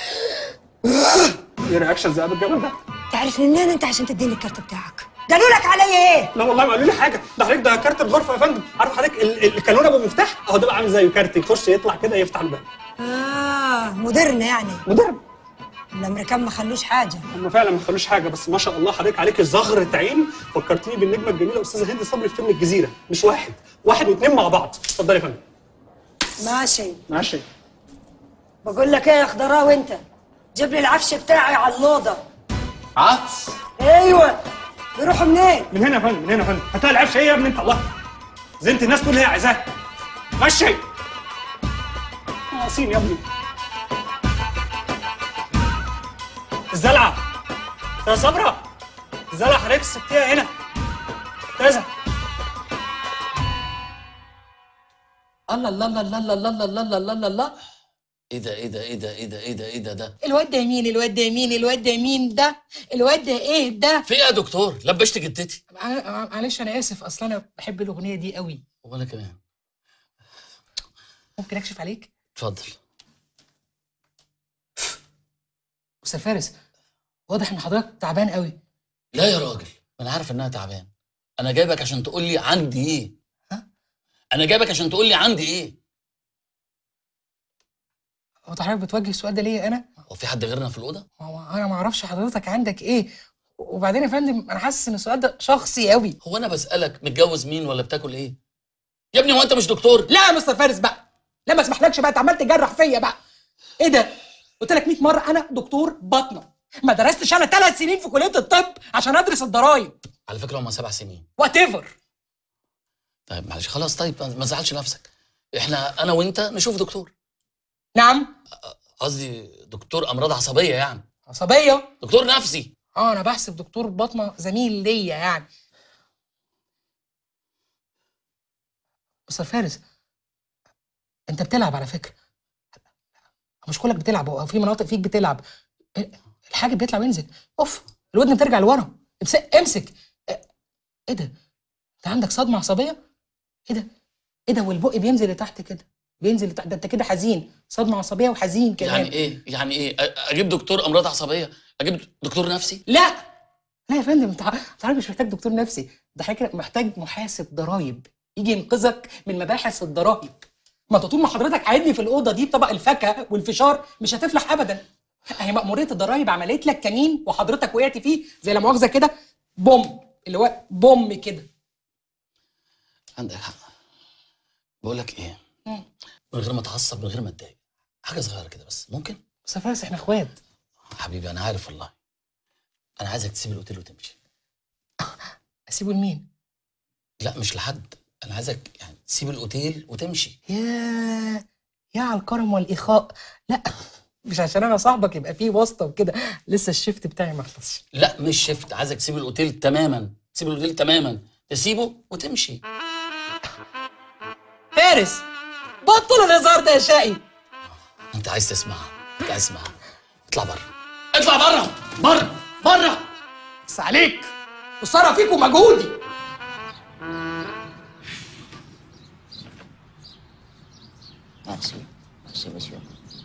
ايه رياكشن زي الجبل ده تعرف منين انت عشان تديني الكارت بتاعك قالوا لك عليا ايه لا والله ما قالوا لي حاجه ده حضرتك ده كارت الغرفه يا فندم عارف حضرتك ال- ال- الكالونه ابو مفتاح اهو ده بقى عامل زيه كارت يخش يطلع كده يفتح الباب اه مودرن يعني مودرن الامريكان ما خلوش حاجه هم فعلا ما خلوش حاجه بس ما شاء الله حضرتك عليك زغرة عين فكرتيني بالنجمه الجميله استاذه هند صبري في فيلم الجزيره مش واحد واحد واثنين مع بعض اتفضل يا فندم ماشي ماشي بقول لك ايه يا خضراوي انت جيب لي العفش بتاعي على الاوضه عفش ايوه بيروحوا منين من هنا يا فندم من هنا يا فندم هتلاقي العفش ايه يا ابني انت الله زنت الناس تقول هي عايزاه مشي ناقصين يا ابني الزلعه يا صبرا الزلعه حضرتك سبتيها هنا كذا الله الله الله الله الله الله الله الله الله الله ايه ده ايه ده ايه ده ايه ده ايه ده ايه ده ده الواد ده مين الواد ده مين الواد ده مين ده الواد ده ايه ده في ايه يا دكتور لبشت جدتي مع- معلش انا اسف اصل انا بحب الاغنيه دي قوي وانا كمان ممكن اكشف عليك اتفضل استاذ فارس واضح ان حضرتك تعبان قوي لا يا راجل انا عارف انها تعبان انا جايبك عشان تقول لي عندي ايه انا جايبك عشان تقول لي عندي ايه هو حضرتك بتوجه السؤال ده ليا انا هو في حد غيرنا في الاوضه هو انا ما اعرفش حضرتك عندك ايه وبعدين يا فندم انا حاسس ان السؤال ده شخصي قوي هو انا بسالك متجوز مين ولا بتاكل ايه يا ابني هو انت مش دكتور لا يا مستر فارس بقى لا ما اسمحلكش بقى انت عمال تجرح فيا بقى ايه ده قلت لك 100 مره انا دكتور باطنه ما درستش انا ثلاث سنين في كليه الطب عشان ادرس الضرايب على فكره هم سبع سنين وات ايفر طيب معلش خلاص طيب ما تزعلش نفسك احنا انا وانت نشوف دكتور نعم قصدي دكتور امراض عصبيه يعني عصبيه دكتور نفسي اه انا بحسب دكتور باطنه زميل ليا يعني مستر فارس انت بتلعب على فكره مش كلك بتلعب هو في مناطق فيك بتلعب الحاجب بيطلع وينزل اوف الودن بترجع لورا امسك امسك ايه ده انت عندك صدمه عصبيه ايه ده ايه ده والبق بينزل لتحت كده بينزل لتحت ده انت كده حزين صدمه عصبيه وحزين كمان يعني ايه يعني ايه أ- اجيب دكتور امراض عصبيه اجيب دكتور نفسي لا لا يا فندم انت انت عارف مش محتاج دكتور نفسي ده حضرتك محتاج محاسب ضرايب يجي ينقذك من مباحث الضرايب ما انت طول ما حضرتك قاعدني في الاوضه دي بطبق الفاكهه والفشار مش هتفلح ابدا هي مأمورية الضرايب عملت لك كمين وحضرتك وقعت فيه زي لا مؤاخذه كده بوم اللي هو بوم كده عندك حق بقول لك ايه مم. من غير ما اتعصب من غير ما اتضايق حاجه صغيره كده بس ممكن بس يا فارس احنا اخوات حبيبي انا عارف والله انا عايزك تسيب الاوتيل وتمشي اسيبه لمين لا مش لحد انا عايزك يعني تسيب الاوتيل وتمشي يا يا على الكرم والاخاء لا مش عشان انا صاحبك يبقى فيه واسطه وكده لسه الشيفت بتاعي ما خلصش لا مش شفت عايزك تسيب الاوتيل تماما تسيب الاوتيل تماما تسيبه وتمشي فارس بطل الهزار ده يا شقي انت عايز تسمعها انت عايز تسمعها اطلع بره اطلع بره بره بره بس عليك خساره فيك ومجهودي Merci. Merci, monsieur.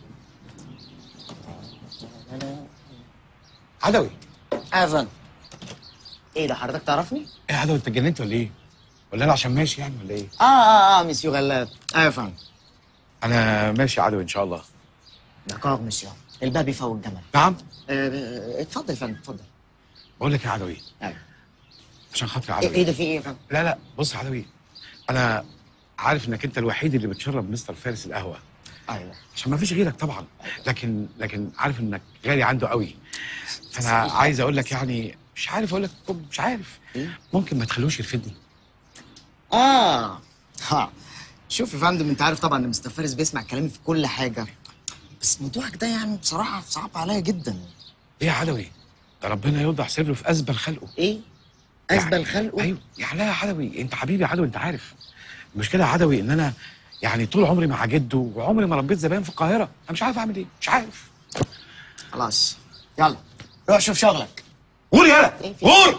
عدوي ايفن ايه ده حضرتك تعرفني؟ ايه يا عدوي انت اتجننت ولا ايه؟ ولا انا عشان ماشي يعني ولا ايه؟ اه اه اه مسيو غلاب ايفن انا ماشي يا عدوي ان شاء الله دكار مسيو الباب يفوق الجمل نعم آه، اتفضل يا فندم اتفضل بقول لك يا عدوي أيوة. عشان خاطري يا ايه عدوي إيه ده في ايه يا فندم؟ لا لا بص يا عدوي انا عارف انك انت الوحيد اللي بتشرب مستر فارس القهوه ايوه عشان ما فيش غيرك طبعا لكن لكن عارف انك غالي عنده قوي فانا عايز اقول لك يعني مش عارف اقول لك مش عارف ممكن ما تخلوش يرفدني اه ها شوف يا فندم انت عارف طبعا ان مستر فارس بيسمع كلامي في كل حاجه بس موضوعك ده يعني بصراحه صعب عليا جدا ايه يا عدوي ده ربنا يوضح سره في ازبل خلقه ايه ازبل خلقه ايوه يعني لا يا عدوي انت حبيبي يا عدوي انت عارف المشكله يا عدوي ان انا يعني طول عمري مع جده وعمري ما ربيت زبائن في القاهره انا مش عارف اعمل ايه مش عارف خلاص يلا روح شوف شغلك قول يالا قول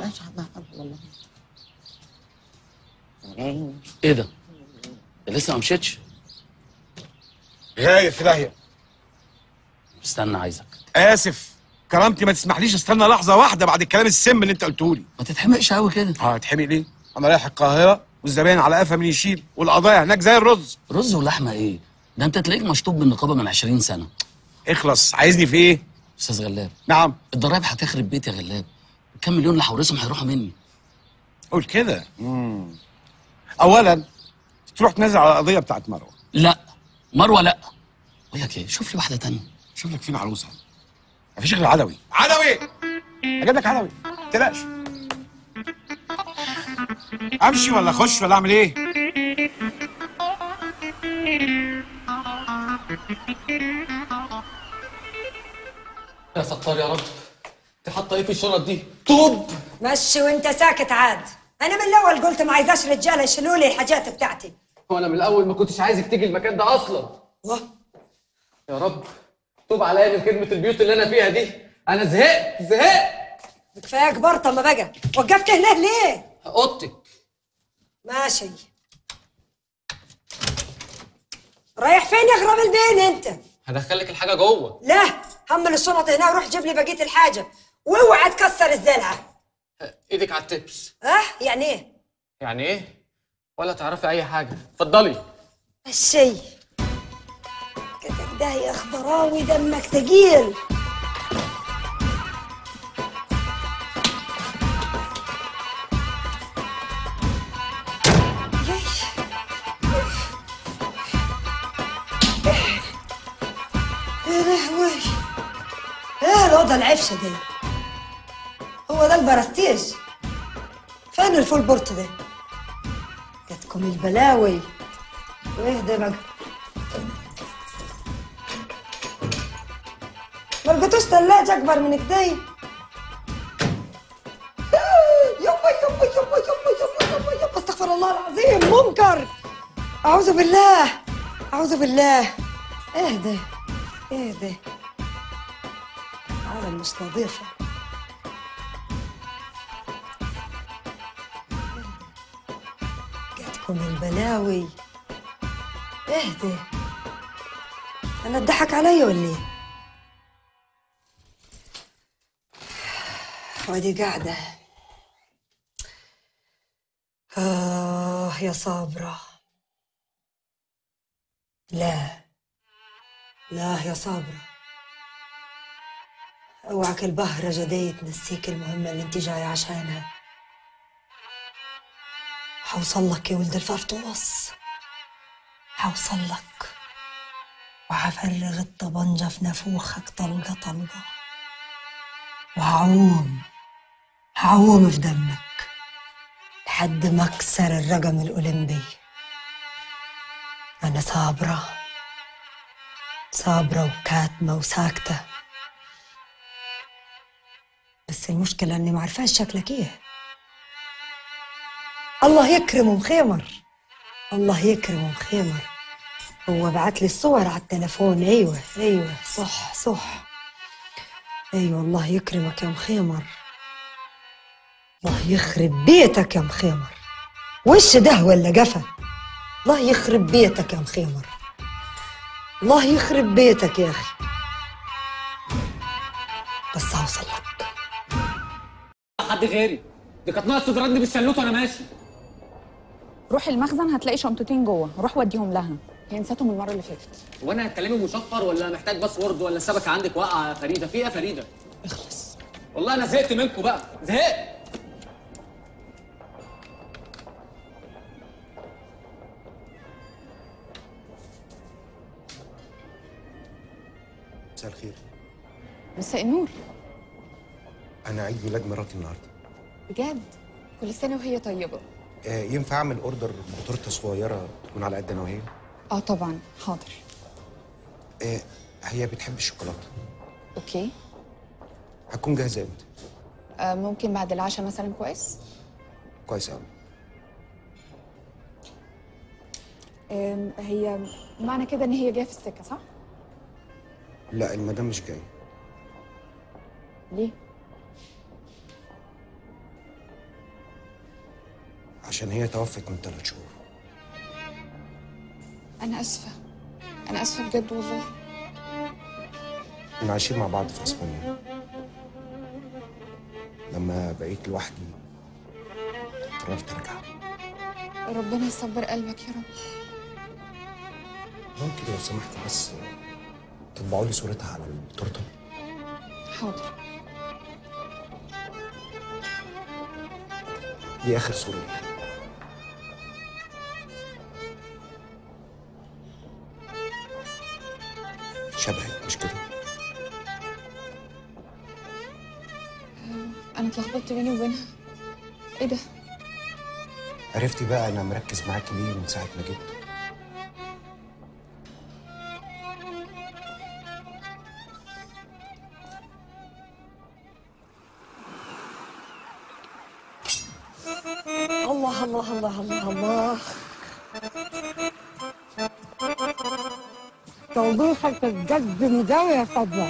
ايه ده؟ ده لسه ما مشيتش غايب في داهيه استنى عايزك اسف كرامتي ما تسمحليش استنى لحظه واحده بعد الكلام السم اللي انت قلته لي ما تتحمقش قوي كده اه اتحمق ليه انا رايح القاهره والزبائن على قفا من يشيل والقضايا هناك زي الرز رز ولحمه ايه؟ ده انت تلاقيك مشطوب من النقابه من 20 سنه اخلص عايزني في ايه؟ استاذ غلاب نعم الضرايب هتخرب بيت يا غلاب كام مليون اللي هورثهم هيروحوا مني قول كده مم. اولا تروح تنزل على القضيه بتاعت مروه لا مروه لا بقول لك ايه شوف لي واحده تانية شوف لك فين عروسه مفيش غير عدوي عدوي اجيب لك عدوي ما تقلقش امشي ولا اخش ولا اعمل ايه يا ستار يا رب انت حاطه ايه في الشنط دي؟ طوب مشي وانت ساكت عاد انا من الاول قلت ما عايزاش رجاله يشيلوا لي الحاجات بتاعتي هو انا من الاول ما كنتش عايزك تيجي المكان ده اصلا واه. يا رب توب عليا من خدمه البيوت اللي انا فيها دي انا زهقت زهقت كفايه كبرت اما بقى وقفت هنا ليه اوضتك ماشي رايح فين يا غراب البين انت هدخلك الحاجه جوه لا حمل الشنط هنا وروح جيب لي بقيه الحاجه واوعى تكسر الزلعه ايدك على التبس اه يعني ايه يعني ايه ولا تعرفي اي حاجه اتفضلي الشي كده ده يا خضراوي دمك تقيل لهوي ايه الأوضة العفشة دي هو ده البرستيج فين الفول بورت ده جاتكم البلاوي وايه ده بقى ما لقيتوش تلاجة أكبر من كده يابا يابا يابا يابا يابا يابا يابا استغفر الله العظيم منكر أعوذ بالله أعوذ بالله ايه ده ايه ده عالم مش نظيفة جاتكم البلاوي ايه ده انا اتضحك عليا ولا ايه وادي قاعدة آه يا صابرة لا لا يا صابرة اوعك البهرجة دي تنسيك المهمة اللي انت جاية عشانها حوصل لك يا ولد الفرطوس حوصل لك وحفرغ الطبنجة في نافوخك طلقة طلقة وهعوم هعوم في دمك لحد ما اكسر الرقم الأولمبي أنا صابرة صابرة وكاتمة وساكتة بس المشكلة إني معرفاش شكلك إيه الله يكرمه مخيمر الله يكرمه مخيمر هو بعت لي الصور على التليفون ايوه ايوه صح صح ايوه الله يكرمك يا مخيمر الله يخرب بيتك يا مخيمر وش ده ولا قفا الله يخرب بيتك يا مخيمر الله يخرب بيتك يا اخي بس هوصل لك حد غيري دي كانت ناقص تضربني بالشلوت وانا ماشي روح المخزن هتلاقي شنطتين جوه روح وديهم لها هي نسيتهم المره اللي فاتت وانا هتكلمي مشفر ولا محتاج باسورد ولا السبكه عندك واقعه يا فريده في ايه يا فريده اخلص والله انا زهقت منكم بقى زهقت مساء الخير مساء النور انا عيد ميلاد مراتي النهارده بجد كل سنه وهي طيبه آه ينفع اعمل اوردر بتورته صغيره تكون على قد انا وهي اه طبعا حاضر آه هي بتحب الشوكولاته اوكي هتكون جاهزه امتى آه ممكن بعد العشاء مثلا كويس كويس قوي آم، هي معنى كده ان هي جايه في السكه صح لا المدام مش جايه ليه عشان هي توفت من ثلاث شهور انا اسفه انا اسفه بجد والله كنا عايشين مع بعض في اسبانيا لما بقيت لوحدي قررت ارجع ربنا يصبر قلبك يا رب ممكن لو سمحت بس تطبعوا لي صورتها على التورته حاضر دي اخر صوره ليها شبهك مش كده آم، انا اتلخبطت بيني وبينها ايه ده عرفتي بقى انا مركز معاكي ليه من ساعه ما جيت الله الله الله الله الله توبيخك الجد مداوي يا صبرا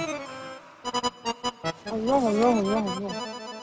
الله الله الله الله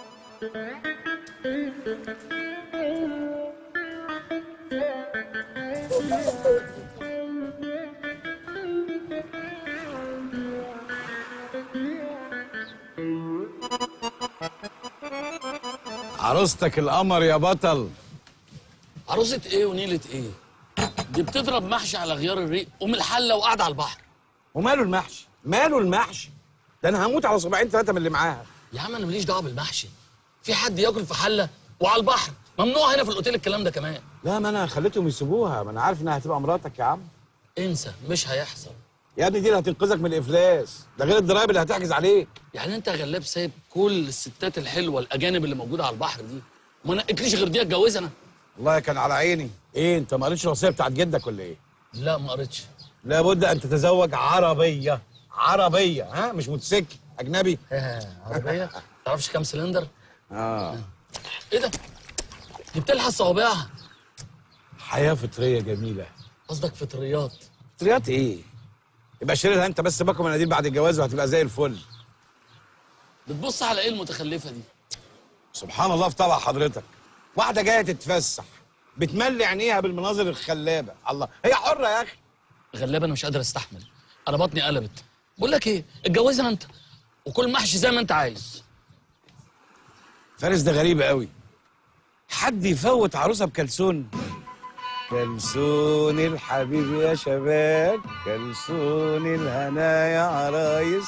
عروستك القمر يا بطل عروسة ايه ونيلة ايه؟ دي بتضرب محشي على غيار الريق ام الحله وقاعده على البحر وماله المحشي ماله المحشي ده انا هموت على صباعين ثلاثه من اللي معاها يا عم انا ماليش دعوه بالمحشي في حد ياكل في حله وعلى البحر ممنوع هنا في الاوتيل الكلام ده كمان لا ما انا خليتهم يسيبوها ما انا عارف انها هتبقى مراتك يا عم انسى مش هيحصل يا ابني دي اللي هتنقذك من الافلاس ده غير الضرايب اللي هتحجز عليك يعني انت يا غلاب سايب كل الستات الحلوه الاجانب اللي موجوده على البحر دي ما نقتليش غير دي اتجوزها انا والله كان على عيني ايه انت ما قريتش الوصيه بتاعت جدك ولا ايه لا ما قريتش لابد ان تتزوج عربيه عربيه ها مش موتوسيكل اجنبي عربيه تعرفش كام سلندر اه ايه ده دي بتلحس صوابعها حياه فطريه جميله قصدك فطريات فطريات ايه يبقى شيلها انت بس باكو مناديل بعد الجواز وهتبقى زي الفل بتبص على ايه المتخلفه دي سبحان الله في طبع حضرتك واحده جايه تتفسح بتملي عينيها بالمناظر الخلابه الله هي حره يا اخي غلابه انا مش قادر استحمل انا بطني قلبت بقول لك ايه اتجوزها انت وكل محشي زي ما انت عايز فارس ده غريب قوي حد يفوت عروسه بكلسون كلسون الحبيب يا شباب كلسون الهنا يا عرايس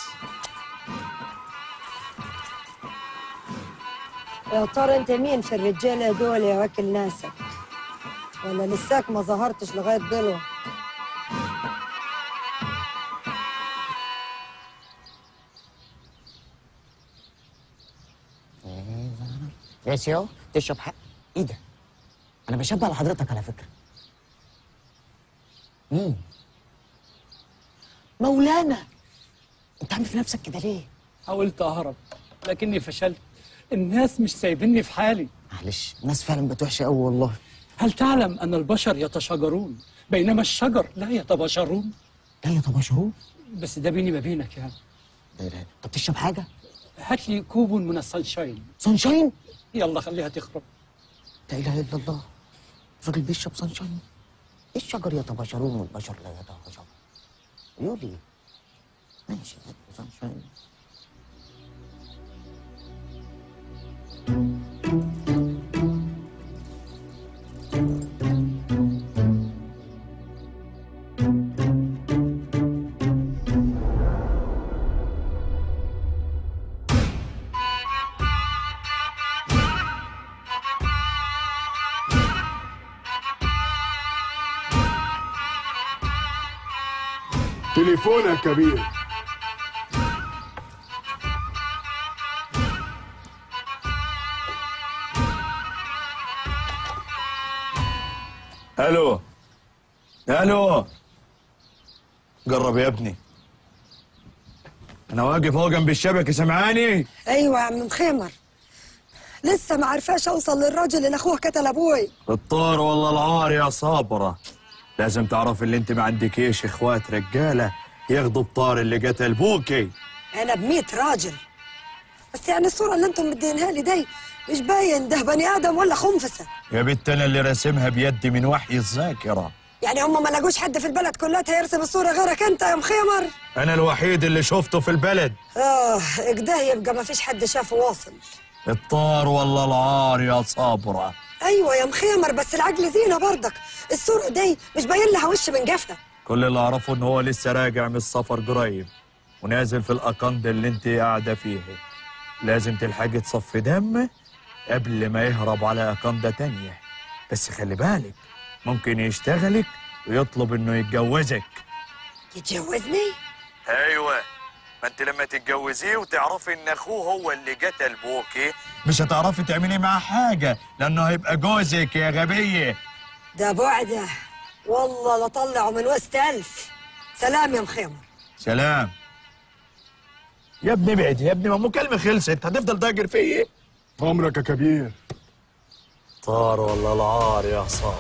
يا ترى انت مين في الرجاله دول يا واكل ناسك ولا لساك ما ظهرتش لغايه دلوقتي يا سيو تشرب حق ايه ده انا بشبه لحضرتك على فكره مين مولانا انت عامل في نفسك كده ليه حاولت اهرب لكني فشلت الناس مش سايبيني في حالي معلش الناس فعلا بقت وحشه قوي والله هل تعلم ان البشر يتشاجرون بينما الشجر لا يتباشرون لا يتباشرون بس ده بيني ما بينك يعني طب تشرب حاجه هات لي كوب من السانشاين سانشاين يلا خليها تخرب لا اله الا الله الراجل بيشرب سانشاين ايه الشجر يتباشرون والبشر لا يتباشرون يولي ماشي هات سانشاين تليفونك كبير الو الو قرب يا ابني انا واقف اهو جنب الشبكه سمعاني ايوه يا عم مخيمر لسه ما عرفاش اوصل للراجل اللي اخوه قتل ابوي الطار والله العار يا صابره لازم تعرف اللي انت ما عندكيش اخوات رجاله ياخدوا الطار اللي قتل بوكي انا بميت راجل بس يعني الصوره اللي انتم مدينها لي دي مش باين ده بني ادم ولا خنفسه يا بنت انا اللي راسمها بيدي من وحي الذاكره يعني هم ما لقوش حد في البلد كلها يرسم الصوره غيرك انت يا مخيمر انا الوحيد اللي شفته في البلد اه كده يبقى ما فيش حد شافه واصل الطار والله العار يا صابره ايوه يا مخيمر بس العقل زينه برضك الصوره دي مش باين لها وش من جفنه كل اللي اعرفه ان هو لسه راجع من السفر قريب ونازل في الاقند اللي انت قاعده فيه لازم تلحقي تصفي دم قبل ما يهرب على اقندة تانية بس خلي بالك ممكن يشتغلك ويطلب انه يتجوزك يتجوزني ايوه ما انت لما تتجوزيه وتعرفي ان اخوه هو اللي قتل بوكي مش هتعرفي تعملي معاه حاجه لانه هيبقى جوزك يا غبيه ده بعده والله لا طلعوا من وسط الف سلام يا مخيمر سلام يا ابني ابعد يا ابني ما مكالمة خلصت هتفضل تاجر فيا عمرك يا كبير طار والله العار يا صاب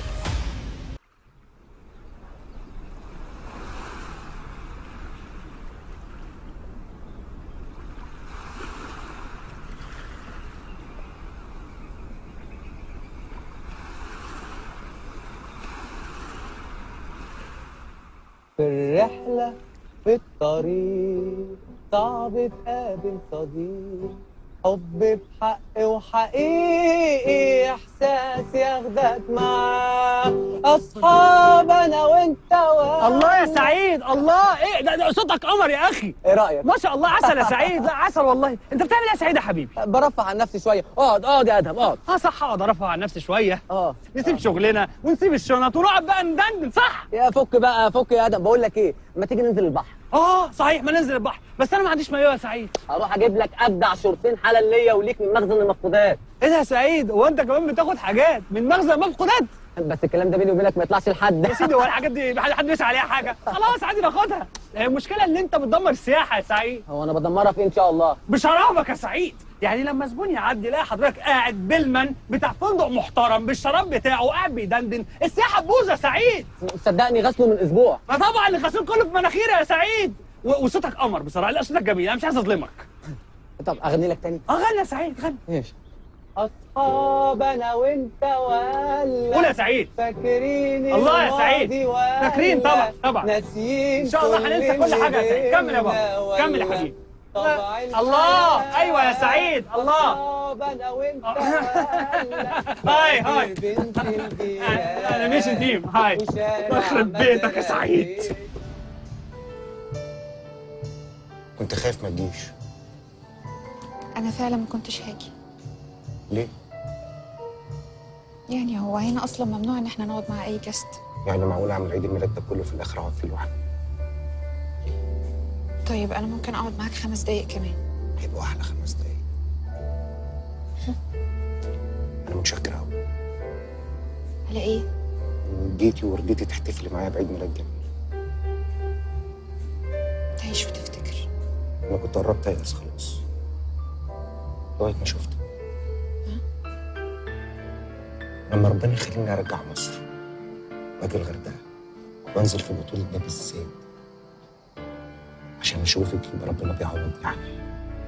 في الرحلة في الطريق صعب تقابل صديق حب بحق وحقيقي احساس ياخدك معاه اصحاب انا وانت و الله يا سعيد الله ايه ده, ده صوتك قمر يا اخي ايه رايك ما شاء الله عسل يا سعيد لا عسل والله انت بتعمل ايه يا سعيد يا حبيبي برفع عن نفسي شويه اقعد اقعد يا ادهم اقعد اه صح اقعد ارفع عن نفسي شويه اه نسيب شغلنا ونسيب الشنط ونقعد بقى ندندن صح يا فك بقى فك يا ادم بقول لك ايه ما تيجي ننزل البحر اه صحيح ما ننزل البحر بس انا ما عنديش مايوه يا سعيد هروح اجيب لك ابدع شورتين حلال ليا وليك من مخزن المفقودات ايه ده يا سعيد هو انت كمان بتاخد حاجات من مخزن مفقودات بس الكلام ده بيني وبينك ما يطلعش لحد يا سيدي هو الحاجات دي حد حد يسأل عليها حاجه خلاص عادي ناخدها المشكله ان انت بتدمر السياحه يا سعيد هو انا بدمرها في ان شاء الله بشرابك يا سعيد يعني لما زبون يعدي يلاقي حضرتك قاعد بالمن بتاع فندق محترم بالشراب بتاعه قاعد بيدندن السياحه تبوظ يا سعيد صدقني غسله من اسبوع ما طبعا الغسيل كله في مناخيري يا سعيد و- وصوتك قمر بصراحه لا صوتك جميل انا مش عايز اظلمك طب اغني لك تاني اه غني يا سعيد غني ماشي اصحاب انا وانت ولا قول يا سعيد فاكرين الله يا الماضي سعيد ولا فاكرين طبعا طبعا ناسيين ان شاء الله كل هننسى كل حاجه يا سعيد كمل يا اللي بابا كمل يا ولا حبيبي طبع الله ايوه يا سعيد الله اصحاب انا وانت هاي هاي بنت الجيران انا مش تيم هاي يخرب بيتك يا سعيد كنت خايف ما تجيش انا فعلا ما كنتش هاجي ليه؟ يعني هو هنا اصلا ممنوع ان احنا نقعد مع اي جست يعني معقول اعمل عيد الميلاد ده كله في الاخر اقعد فيه لوحدي طيب انا ممكن اقعد معاك خمس دقايق كمان هيبقوا احلى خمس دقايق انا متشكر قوي على ايه جيتي ورضيتي تحتفلي معايا بعيد ميلاد جميل تعيش وتفتكر انا كنت قربت ايأس خلاص لغايه ما شفتك لما ربنا يخليني ارجع مصر واجي الغردقه وانزل في البطوله ده بالذات عشان اشوفك يبقى ربنا بيعوضني يعني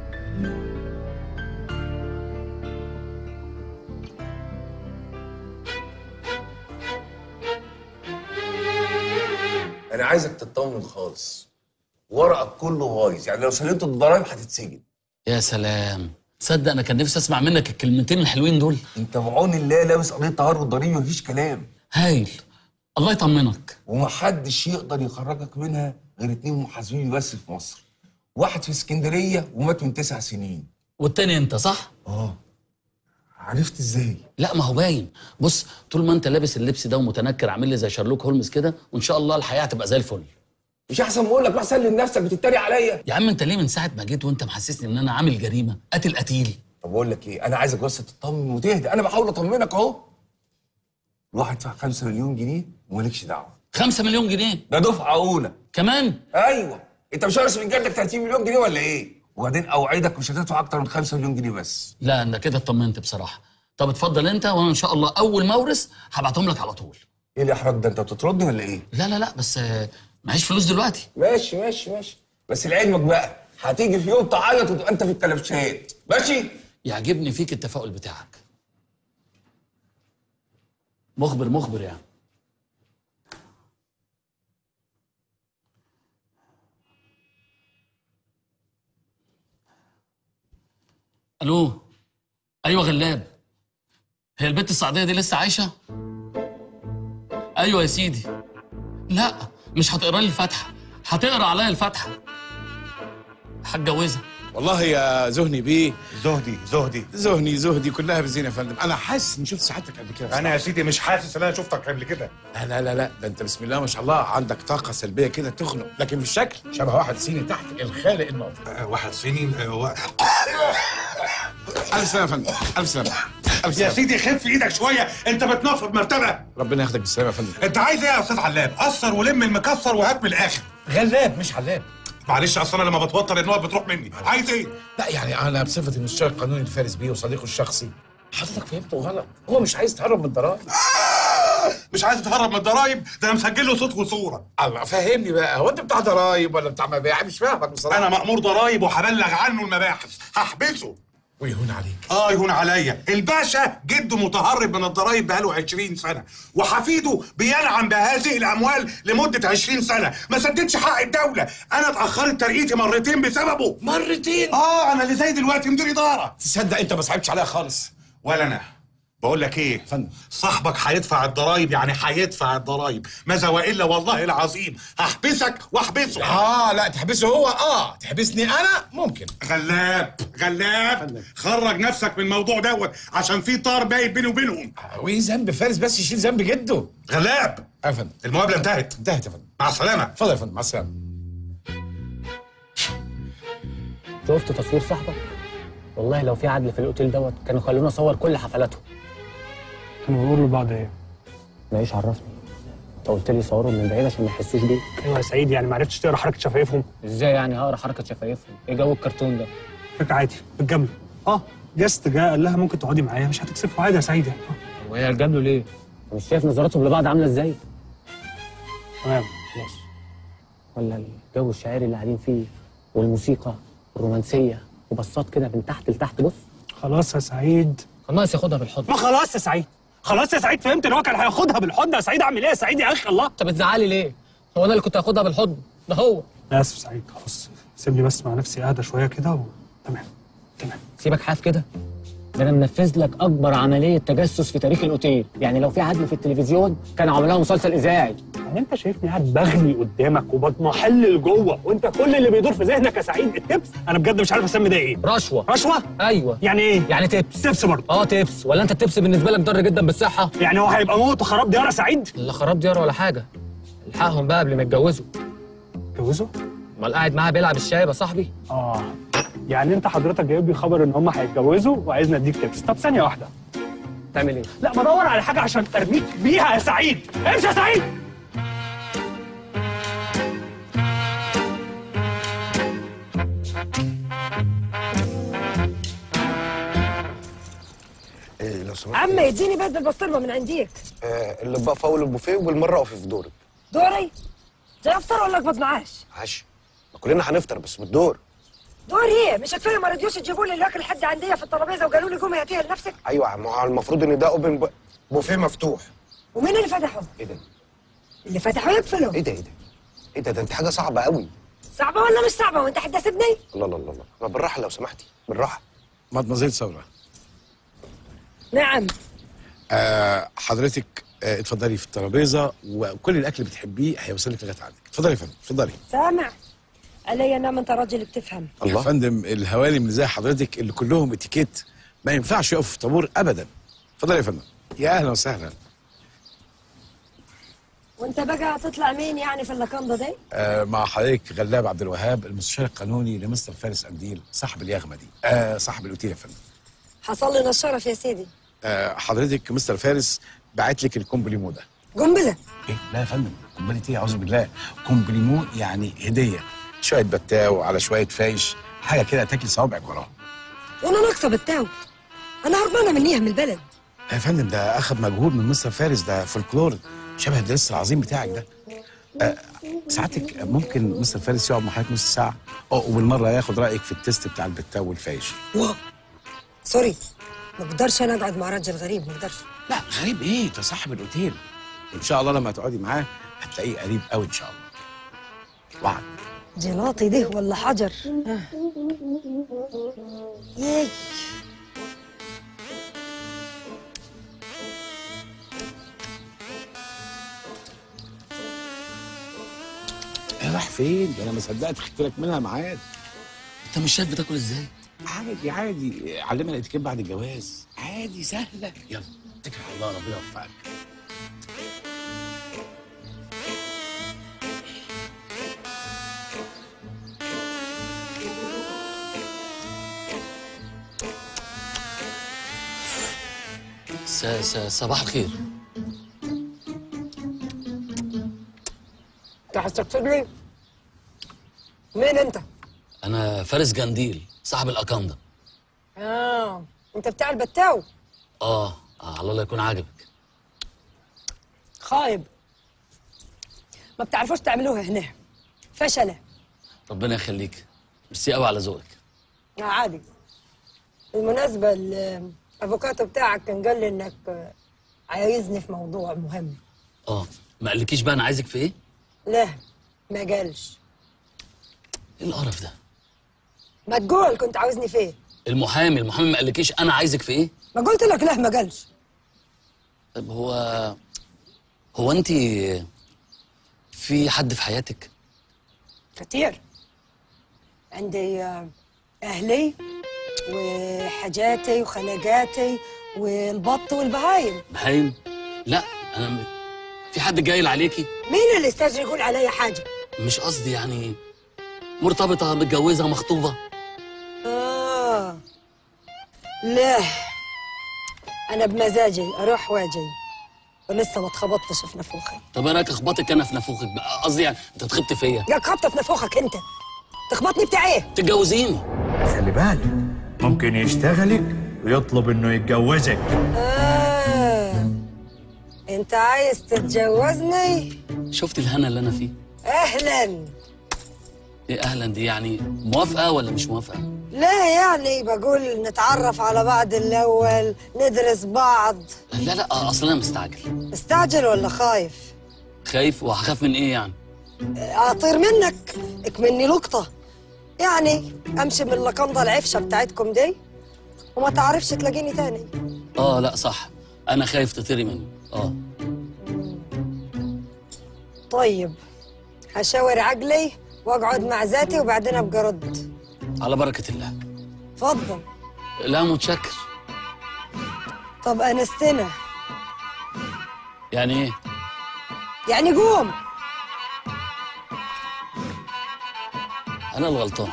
انا عايزك تطمن خالص ورقك كله بايظ يعني لو سلمت الضرايب هتتسجن يا سلام تصدق انا كان نفسي اسمع منك الكلمتين الحلوين دول انت بعون الله لابس قضيه تهرب ضريبي مفيش كلام هايل الله يطمنك ومحدش يقدر يخرجك منها غير اتنين محاسبين بس في مصر واحد في اسكندريه ومات من تسع سنين والتاني انت صح اه عرفت ازاي لا ما هو باين بص طول ما انت لابس اللبس ده ومتنكر عامل لي زي شارلوك هولمز كده وان شاء الله الحياه هتبقى زي الفل مش احسن ما اقول لك روح سلم نفسك بتتريق عليا يا عم انت ليه من ساعه ما جيت وانت محسسني ان انا عامل جريمه قاتل قتيل طب اقول لك ايه انا عايزك بس تطمن وتهدى انا بحاول اطمنك اهو روح ادفع 5 مليون جنيه ومالكش دعوه 5 مليون جنيه ده دفعه اولى كمان ايوه انت مش عارف من جدك 30 مليون جنيه ولا ايه وبعدين اوعدك مش هتدفع اكتر من 5 مليون جنيه بس لا انا كده اطمنت بصراحه طب اتفضل انت وانا ان شاء الله اول ما اورث هبعتهم لك على طول ايه الاحراج ده انت بتطردني ولا ايه لا لا لا بس آه، معيش فلوس دلوقتي ماشي ماشي ماشي بس لعلمك بقى هتيجي في يوم تعيط وتبقى انت في الكلبشات ماشي يعجبني فيك التفاؤل بتاعك مخبر مخبر يعني الو ايوه غلاب هي البت السعوديه دي لسه عايشه ايوه يا سيدي لا مش هتقرا لي الفاتحه هتقرا عليا الفاتحه هتجوزها والله يا زهني بيه زهدي زهدي زهني زهدي كلها بزين يا فندم انا حاسس اني شفت سعادتك قبل كده انا يا سيدي مش حاسس ان انا شفتك قبل كده لا لا لا لا ده انت بسم الله ما شاء الله عندك طاقه سلبيه كده تخنق لكن في الشكل شبه واحد صيني تحت الخالق الناطق آه، واحد صيني آه، و... الف سلامه يا فندم الف سلامه الف يا سلامه سيدي خف ايدك شويه انت بتنفض مرتبه ربنا ياخدك بالسلامه يا فندم انت عايز ايه يا استاذ علاب قصر ولم المكسر وهات من الاخر غلاب مش علاب معلش اصل انا لما بتوتر النوع بتروح مني عايز ايه لا يعني انا بصفتي المستشار القانوني لفارس بيه وصديقه الشخصي حضرتك فهمته غلط هو مش عايز تهرب من الضرائب مش عايز تهرب من الضرايب ده انا مسجل له صوت وصوره الله فهمني بقى هو انت بتاع ضرايب ولا بتاع مبيع مش فاهمك بصراحه انا مأمور ضرايب وهبلغ عنه المباحث هحبسه ويهون عليك اه يهون عليا الباشا جده متهرب من الضرايب بقاله 20 سنه وحفيده بينعم بهذه الاموال لمده 20 سنه ما سددش حق الدوله انا اتاخرت ترقيتي مرتين بسببه مرتين اه انا اللي زي دلوقتي مدير اداره تصدق انت ما صعبتش عليها خالص ولا انا بقول لك ايه فندم صاحبك هيدفع الضرايب يعني هيدفع الضرايب ماذا والا والله العظيم هحبسك واحبسه اه لا تحبسه هو اه تحبسني انا ممكن غلاب غلاب خرج نفسك من الموضوع دوت عشان في طار باين بيني وبينهم وايه ذنب فارس بس يشيل ذنب جده غلاب يا فندم المقابله انتهت انتهت يا فندم مع السلامه اتفضل يا فندم مع السلامه شفت تصوير صاحبك والله لو في عدل في الاوتيل دوت كانوا خلونا نصور كل حفلاتهم كانوا بيقولوا لبعض ايه؟ ما ايش عرفني انت قلت لي صورهم من بعيد عشان ما يحسوش بيه ايوه يا سعيد يعني ما عرفتش تقرا حركه شفايفهم ازاي يعني هقرا حركه شفايفهم ايه جو الكرتون ده فكرة عادي بالجمله اه جست جه قال لها ممكن تقعدي معايا مش هتكسفه عادي يا سعيد يعني آه. وهي جاب له ليه مش شايف نظراتهم لبعض عامله ازاي تمام خلاص ولا الجو الشاعري اللي قاعدين فيه والموسيقى الرومانسيه وبصات كده من تحت لتحت بص خلاص يا سعيد كان ناقص ياخدها بالحضن ما خلاص يا سعيد خلاص يا سعيد فهمت ان هو كان هياخدها بالحضن يا سعيد اعمل ايه يا سعيد يا اخي الله انت بتزعلي ليه هو انا اللي كنت هاخدها بالحضن ده هو لا اسف سعيد خلاص سيبني بس مع نفسي اهدى شويه كده و... تمام سيبك حاف كده ده انا منفذ لك اكبر عمليه تجسس في تاريخ الاوتيل يعني لو في عدل في التلفزيون كان عملوها مسلسل اذاعي يعني انت شايفني قاعد بغلي قدامك وبتمحل لجوه وانت كل اللي بيدور في ذهنك يا سعيد التبس انا بجد مش عارف اسمي ده ايه رشوه رشوه ايوه يعني ايه يعني تبس تبس برضه اه تبس ولا انت التبس بالنسبه لك ضار جدا بالصحه يعني هو هيبقى موت وخراب ديار يا سعيد لا خراب ديار ولا حاجه الحقهم بقى قبل ما يتجوزوا يتجوزوا امال قاعد معاها بيلعب الشاي يا صاحبي اه يعني انت حضرتك جايب لي خبر ان هم هيتجوزوا وعايزني اديك تبس طب ثانيه واحده تعمل ايه لا بدور على حاجه عشان ارميك بيها يا سعيد امشي يا سعيد إيه لو سمحت عم اديني بدل البسطرمه من عنديك آه اللي بقى فاول البوفيه وبالمره اقفي في دورك دوري زي افطر ولا اقبض معاش عاش ما كلنا هنفطر بس بالدور دور ايه مش كفايه ما رضيوش يجيبوا لي الاكل لحد عندي في الترابيزه وقالوا لي قومي هاتيها لنفسك ايوه ما هو المفروض ان ده اوبن ب... بوفيه مفتوح ومين اللي فتحه ايه ده اللي فتحوا يقفلوا ايه ده ايه ده ايه ده ده انت حاجه صعبه قوي صعبه ولا مش صعبه وانت حتسيبني الله الله الله الله ما بالراحه لو سمحتي بالراحه مدمزيل ثوره نعم آه حضرتك آه اتفضلي في الترابيزه وكل الاكل اللي بتحبيه هيوصلك لغايه عندك اتفضلي يا فندم اتفضلي سامع علي نعم انت راجل بتفهم الله يا فندم الهوالي من زي حضرتك اللي كلهم اتيكيت ما ينفعش يقفوا في طابور ابدا اتفضلي يا فندم يا اهلا وسهلا وانت بقى هتطلع مين يعني في اللقندة دي آه مع حضرتك غلاب عبد الوهاب المستشار القانوني لمستر فارس قنديل صاحب اليغمه دي آه صاحب الاوتيل يا فندم حصل لنا الشرف يا سيدي آه حضرتك مستر فارس بعت لك الكومبليمو ده قنبله ايه لا يا فندم قنبله ايه اعوذ بالله كومبليمو يعني هديه شويه بتاو على شويه فايش حاجه كده تاكل صوابعك وراها وانا ناقصه بالتاو انا هربانه منيها من البلد يا فندم ده اخذ مجهود من مستر فارس ده فولكلور شبه الدرس العظيم بتاعك ده آه ساعتك ممكن مستر فارس يقعد مع حضرتك نص ساعه اه وبالمره ياخد رايك في التيست بتاع البتاو والفايش واو سوري ما اقدرش انا اقعد مع راجل غريب ما اقدرش لا غريب ايه ده صاحب الاوتيل ان شاء الله لما تقعدي معاه هتلاقيه قريب قوي ان شاء الله وعد جلاطي ده ولا حجر آه. ياي ايه راح فين ده انا ما صدقت خدت لك منها ميعاد انت مش شايف بتاكل ازاي عادي عادي علمنا الاتيكيت بعد الجواز عادي سهله يلا اتكل على الله ربنا يوفقك س... س... صباح الخير انت هتستقصدني مين انت انا فارس جنديل صاحب الاكاندا اه انت بتاع البتاو اه آه، على الله يكون عاجبك خايب ما بتعرفوش تعملوها هنا فشله ربنا يخليك ميرسي قوي على ذوقك آه، عادي بالمناسبة الافوكاتو بتاعك كان قال لي انك آه، عايزني في موضوع مهم اه ما قالكيش بقى انا عايزك في ايه لا ما قالش ايه القرف ده ما تقول كنت عاوزني في ايه المحامي المحامي ما قالكيش انا عايزك في ايه ما قلت لك لا ما قالش طيب هو هو انت في حد في حياتك كتير عندي آه، أهلي وحاجاتي وخلاقاتي والبط والبهايم بهايم لا انا م... في حد جايل عليكي مين اللي استاجر يقول علي حاجة؟ مش قصدي يعني مرتبطه متجوزه مخطوبه آه لا أنا بمزاجي أروح واجي ولسه ما اتخبطتش في نافوخي طب انا اخبطك انا في نافوخك بقى قصدي يعني انت اتخبط فيا يا خبطت في نافوخك أنت تخبطني بتاع إيه؟ تتجوزيني خلي بالك ممكن يشتغلك ويطلب انه يتجوزك آه أنت عايز تتجوزني؟ شفت الهنا اللي انا فيه أهلا ايه اهلا دي يعني موافقه ولا مش موافقه لا يعني بقول نتعرف على بعض الأول ندرس بعض لا لا اصلا انا مستعجل مستعجل ولا خايف؟ خايف وهخاف من ايه يعني أطير منك اكمني لقطة يعني أمشي من اللقندة العفشة بتاعتكم دي وما تعرفش تلاقيني تاني اه لا صح انا خايف تطيري مني اه طيب هشاور عقلي واقعد مع ذاتي وبعدين ابقى رد على بركه الله اتفضل لا متشكر طب انستنا يعني ايه يعني قوم انا الغلطان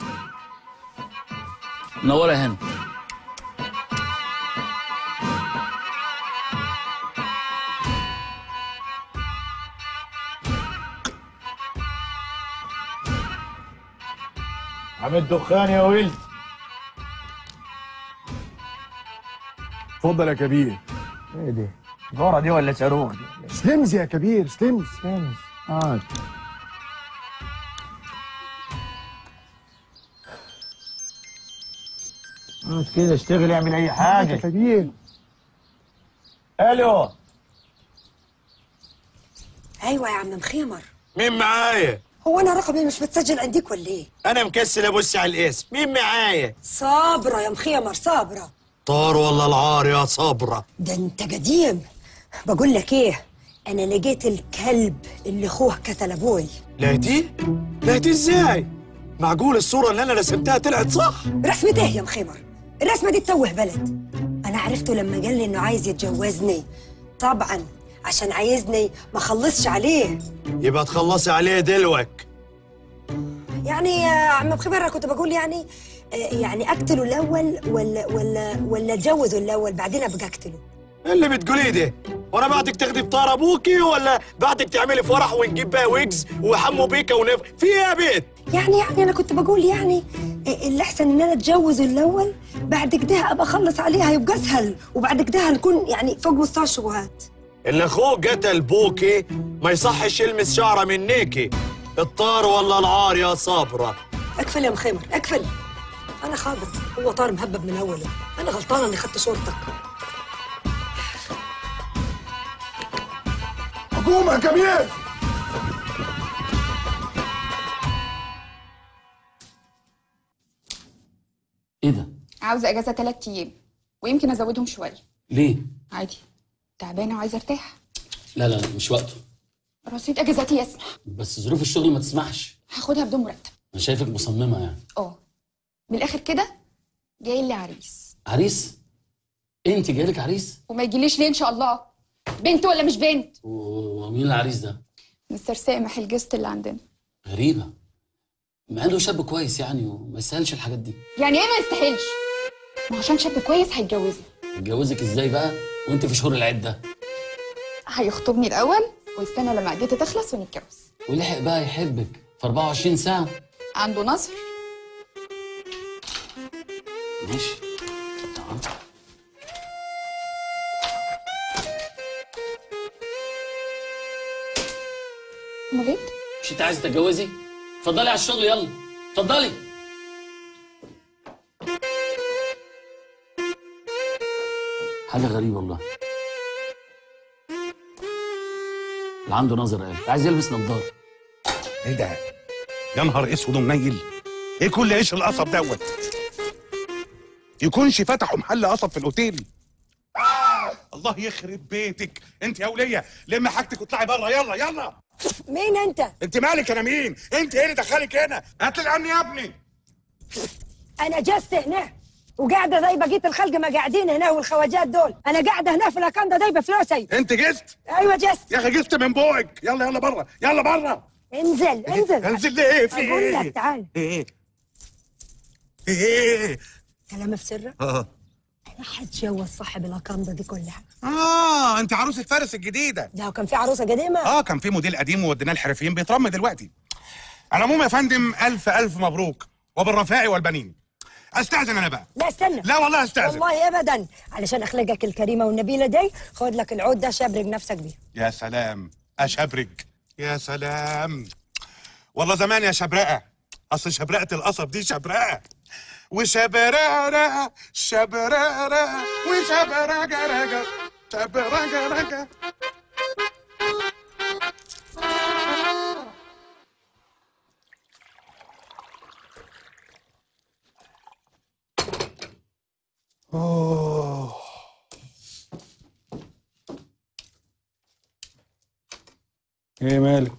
منوره يا هند عامل دخان يا ولد اتفضل يا كبير ايه دي فورة دي ولا صاروخ دي سلمز يا كبير سلمز سلمز اه اقعد كده اشتغل اعمل اي حاجه يا كبير الو ايوه يا عم مخيمر مين معايا؟ هو انا رقمي مش متسجل عندك ولا ايه انا مكسل ابص على الاسم مين معايا؟ صابره يا مخيمر صابره طار ولا العار يا صبرة ده انت قديم بقول لك ايه انا لقيت الكلب اللي اخوه قتل ابوي لقيتيه؟ لقيتيه ازاي؟ معقول الصورة اللي انا رسمتها طلعت صح؟ رسمة ايه يا مخيمر الرسمة دي تتوه بلد انا عرفته لما قال لي انه عايز يتجوزني طبعا عشان عايزني ما خلصش عليه يبقى تخلصي عليه دلوك يعني يا عم مخيمر انا كنت بقول يعني آه، يعني اقتله الاول ولا ولا ولا اتجوزه الاول بعدين ابقى اقتله إيه اللي بتقوليه ده؟ وانا بعدك تاخدي بطار ابوكي ولا بعدك تعملي فرح ونجيب بقى ويجز وحمو بيكا ونف في ايه يا بيت؟ يعني يعني انا كنت بقول يعني آه، اللي احسن ان انا اتجوزه الاول بعد كده ابقى اخلص عليه هيبقى اسهل وبعد كده هنكون يعني فوق مستوى الشبهات اللي اخوه قتل بوكي ما يصحش يلمس شعره منيكي الطار ولا العار يا صابرة اقفل يا مخيمر اقفل انا خاضر هو طار مهبب من اوله انا غلطانه اني خدت شورتك قوم يا كبير ايه ده عاوزه اجازه ثلاث ايام ويمكن ازودهم شويه ليه عادي تعبانه وعايزه ارتاح لا لا لا مش وقته رصيد اجازاتي يسمح بس ظروف الشغل ما تسمحش هاخدها بدون مرتب انا شايفك مصممه يعني اه من الاخر كده جاي لي عريس عريس انت جايلك عريس وما يجيليش ليه ان شاء الله بنت ولا مش بنت و- ومين العريس ده مستر سامح الجست اللي عندنا غريبه مع انه شاب كويس يعني وما يستاهلش الحاجات دي يعني ايه ما يستاهلش ما هو عشان شاب كويس هيتجوزني يتجوزك ازاي بقى وانت في شهور العده هيخطبني الاول ويستنى لما عدتي تخلص ونتجوز ولحق بقى يحبك في 24 ساعه عنده نظر ماشي تعال. امال ايه مش انت عايزه تتجوزي اتفضلي على الشغل يلا اتفضلي حاجه غريبه والله اللي عنده نظر قال عايز يلبس نظاره ايه ده؟ يا نهار اسود ومنيل ايه كل عيش القصب دوت؟ يكونش فتحوا محل قصب في الاوتيل الله يخرب بيتك انت يا وليه لم حاجتك واطلعي بره يلا يلا مين انت انت مالك انا مين انت ايه اللي دخلك هنا هات لي الامن يا ابني انا جست هنا وقاعده زي بقيه الخلق ما قاعدين هنا والخواجات دول انا قاعده هنا في الاكاندا داي بفلوسي انت جست ايوه جست يا اخي جست من بوقك يلا يلا بره يلا بره انزل انزل انزل ليه في اقول ايه لك تعال ايه ايه كلام في سرك اه انا حتجوز صاحب الاكاندا دي كلها اه انت عروسه فارس الجديده ده كان في عروسه قديمه اه كان في موديل قديم ووديناه الحرفيين بيترمى دلوقتي على العموم يا فندم الف الف مبروك وبالرفاء والبنين استاذن انا بقى لا استنى لا والله استاذن والله ابدا علشان اخلاقك الكريمه والنبيله دي خد لك العود ده شبرق نفسك بيه يا سلام اشبرج يا سلام والله زمان يا شبرقه اصل شبرقه القصب دي شبرقه وشبرقه شبرقه وشبرقه شبرقه اوه ايه مالك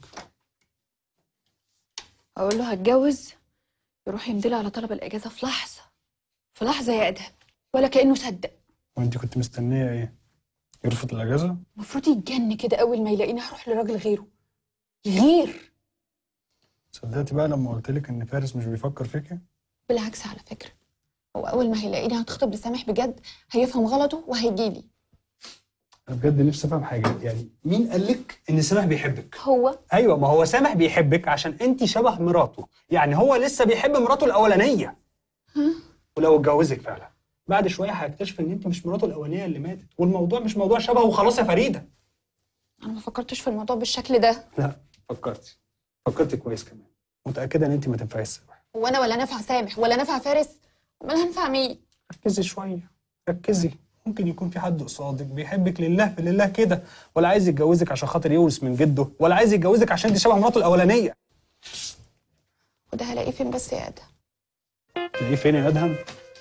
اقول له هتجوز يروح يمضيلي على طلب الاجازه في لحظه في لحظه يا ادهم ولا كانه صدق وانت كنت مستنيه ايه يرفض الاجازه المفروض يتجن كده اول ما يلاقيني هروح لراجل غيره يغير صدقتي بقى لما قلت لك ان فارس مش بيفكر فيكي بالعكس على فكره هو اول ما هيلاقيني هتخطب لسامح بجد هيفهم غلطه وهيجيلي انا بجد نفسي افهم حاجه يعني مين قال لك ان سامح بيحبك هو ايوه ما هو سامح بيحبك عشان انت شبه مراته يعني هو لسه بيحب مراته الاولانيه ولو اتجوزك فعلا بعد شويه هيكتشف ان انت مش مراته الاولانيه اللي ماتت والموضوع مش موضوع شبه وخلاص يا فريده انا ما فكرتش في الموضوع بالشكل ده لا فكرتي فكرتي كويس كمان متاكده ان انت ما تنفعيش سامح وانا ولا نافع سامح ولا نافع فارس امال هنفع مين ركزي شويه ركزي ممكن يكون في حد قصادك بيحبك لله في لله كده ولا عايز يتجوزك عشان خاطر يورث من جده ولا عايز يتجوزك عشان انت شبه مراته الاولانيه وده هلاقيه فين بس يا ادهم تلاقيه فين يا ادهم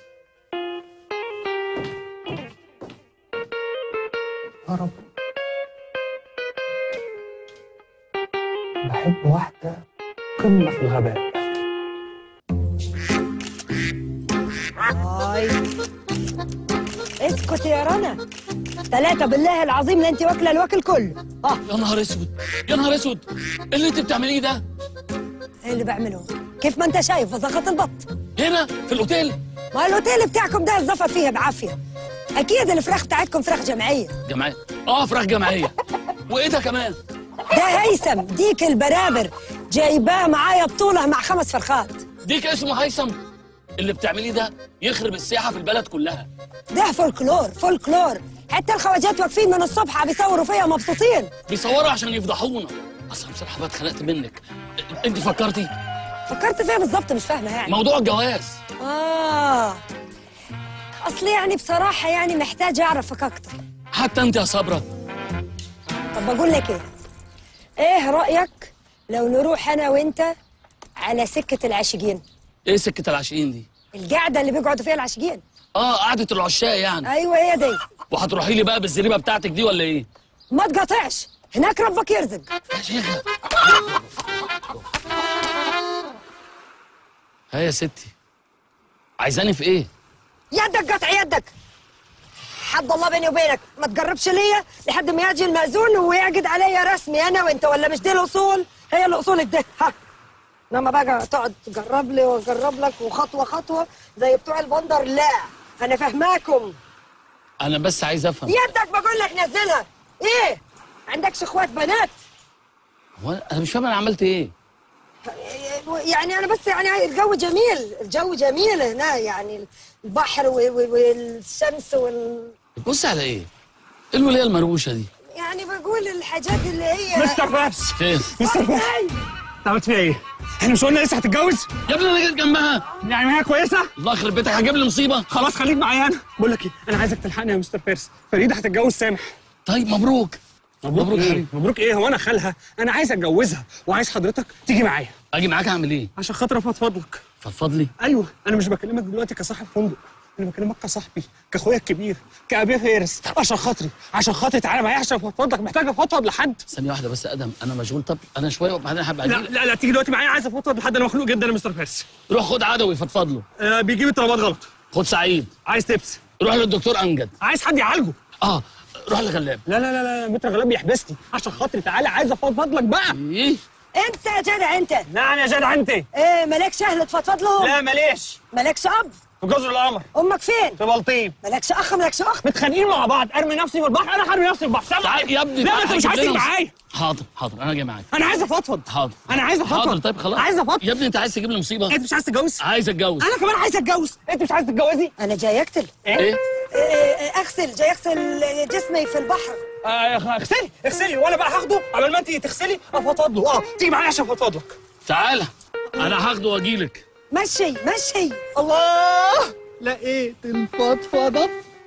يا رب بحب واحده قمه في الغباء هاي اسكت يا رنا ثلاثة بالله العظيم لا انت واكلة الواكل كله اه يا نهار اسود يا نهار اسود ايه اللي انت بتعمليه ده ايه اللي بعمله كيف ما انت شايف وزغط البط هنا في الاوتيل ما الاوتيل بتاعكم ده الزفر فيها بعافية اكيد الفراخ بتاعتكم فراخ جمعية جمعيه اه فراخ جمعيه وايه ده كمان ده هيثم ديك البرابر جايباه معايا بطولة مع خمس فرخات ديك اسمه هيثم اللي بتعمليه ده يخرب السياحه في البلد كلها ده فولكلور فولكلور حتى الخواجات واقفين من الصبح بيصوروا فيا مبسوطين بيصوروا عشان يفضحونا اصلا بصراحه بقى اتخنقت منك انت فكرتي فكرت فيها بالظبط مش فاهمة يعني موضوع الجواز اه اصل يعني بصراحة يعني محتاجة اعرفك اكتر حتى انت يا صبرا طب بقول لك ايه ايه رأيك لو نروح انا وانت على سكة العاشقين ايه سكه العاشقين دي القعدة اللي بيقعدوا فيها العاشقين اه قعده العشاق يعني ايوه هي دي وهتروحي لي بقى بالزريبه بتاعتك دي ولا ايه ما تقاطعش هناك ربك يرزق يا شيخة ها يا ستي عايزاني في ايه يدك قطع يدك حد الله بيني وبينك ما تقربش ليا لحد ما يجي المأذون ويعقد عليا رسمي انا وانت ولا مش دي الاصول هي الاصول دي ها انما بقى تقعد تقرب لي واقرب لك وخطوه خطوه زي بتوع البندر لا انا فاهماكم انا بس عايز افهم يدك بقول لك نزلها ايه عندكش اخوات بنات هو انا مش فاهم انا عملت ايه يعني انا بس يعني الجو جميل الجو جميل هنا يعني البحر و- و- والشمس وال بص على ايه ايه الولايه المروشه دي يعني بقول الحاجات اللي هي مستر بابس فين مستر بابس انت عملت فيها ايه؟ احنا مش قلنا لسه هتتجوز؟ يا ابني انا جيت جنبها يعني ما هي كويسه؟ الله يخرب بيتك هجيب لي مصيبه خلاص خليك معايا انا بقول لك ايه انا عايزك تلحقني يا مستر فارس فريده هتتجوز سامح طيب مبروك مبروك, مبروك ايه؟ حبيبي. مبروك ايه هو انا خالها انا عايز اتجوزها وعايز حضرتك تيجي معايا اجي معاك اعمل ايه عشان خاطر افضفض لك فضفض لي ايوه انا مش بكلمك دلوقتي كصاحب فندق انا بكلمك كصاحبي كاخويا الكبير كابي فارس عشان خاطري عشان خاطري تعالى معايا عشان افضفض لك محتاج افضفض لحد ثانيه واحده بس يا ادم انا مشغول طب انا شويه وبعدين هبقى لا لا لا تيجي دلوقتي معايا عايز افضفض لحد انا مخنوق جدا يا مستر فارس روح خد عدوي فضفض له آه بيجيب الطلبات غلط خد سعيد عايز تبس روح للدكتور امجد عايز حد يعالجه اه روح لغلاب لا لا لا لا متر غلاب بيحبسني عشان خاطري تعالى عايز افضفض لك بقى ايه انت يا جدع انت نعم يا جدع انت ايه مالكش اهل تفضفض لهم لا ماليش مالكش اب في جزر القمر امك فين في بلطيم مالكش اخ مالكش اخ متخانقين مع بعض ارمي نفسي في البحر انا هرمي نفسي في البحر سامع تعال يا ابني لا تعال ما انت مش هجيب عايز تيجي لنا مس- معايا حاضر حاضر انا جاي معاك انا عايز افضفض حاضر انا عايز افضفض حاضر طيب خلاص عايز افضفض يا ابني انت عايز تجيب لي مصيبه انت مش عايز تتجوز عايز اتجوز انا كمان عايز اتجوز انت مش عايز تتجوزي انا جاي اقتل ايه إيه، إيه، اغسل جاي اغسل جسمي في البحر آه، اغسلي اغسلي وانا بقى هاخده قبل ما انت تغسلي افضفض له اه تيجي معايا عشان افضفض لك تعالى انا هاخده واجيلك مشي مشي الله لقيت الفضفضه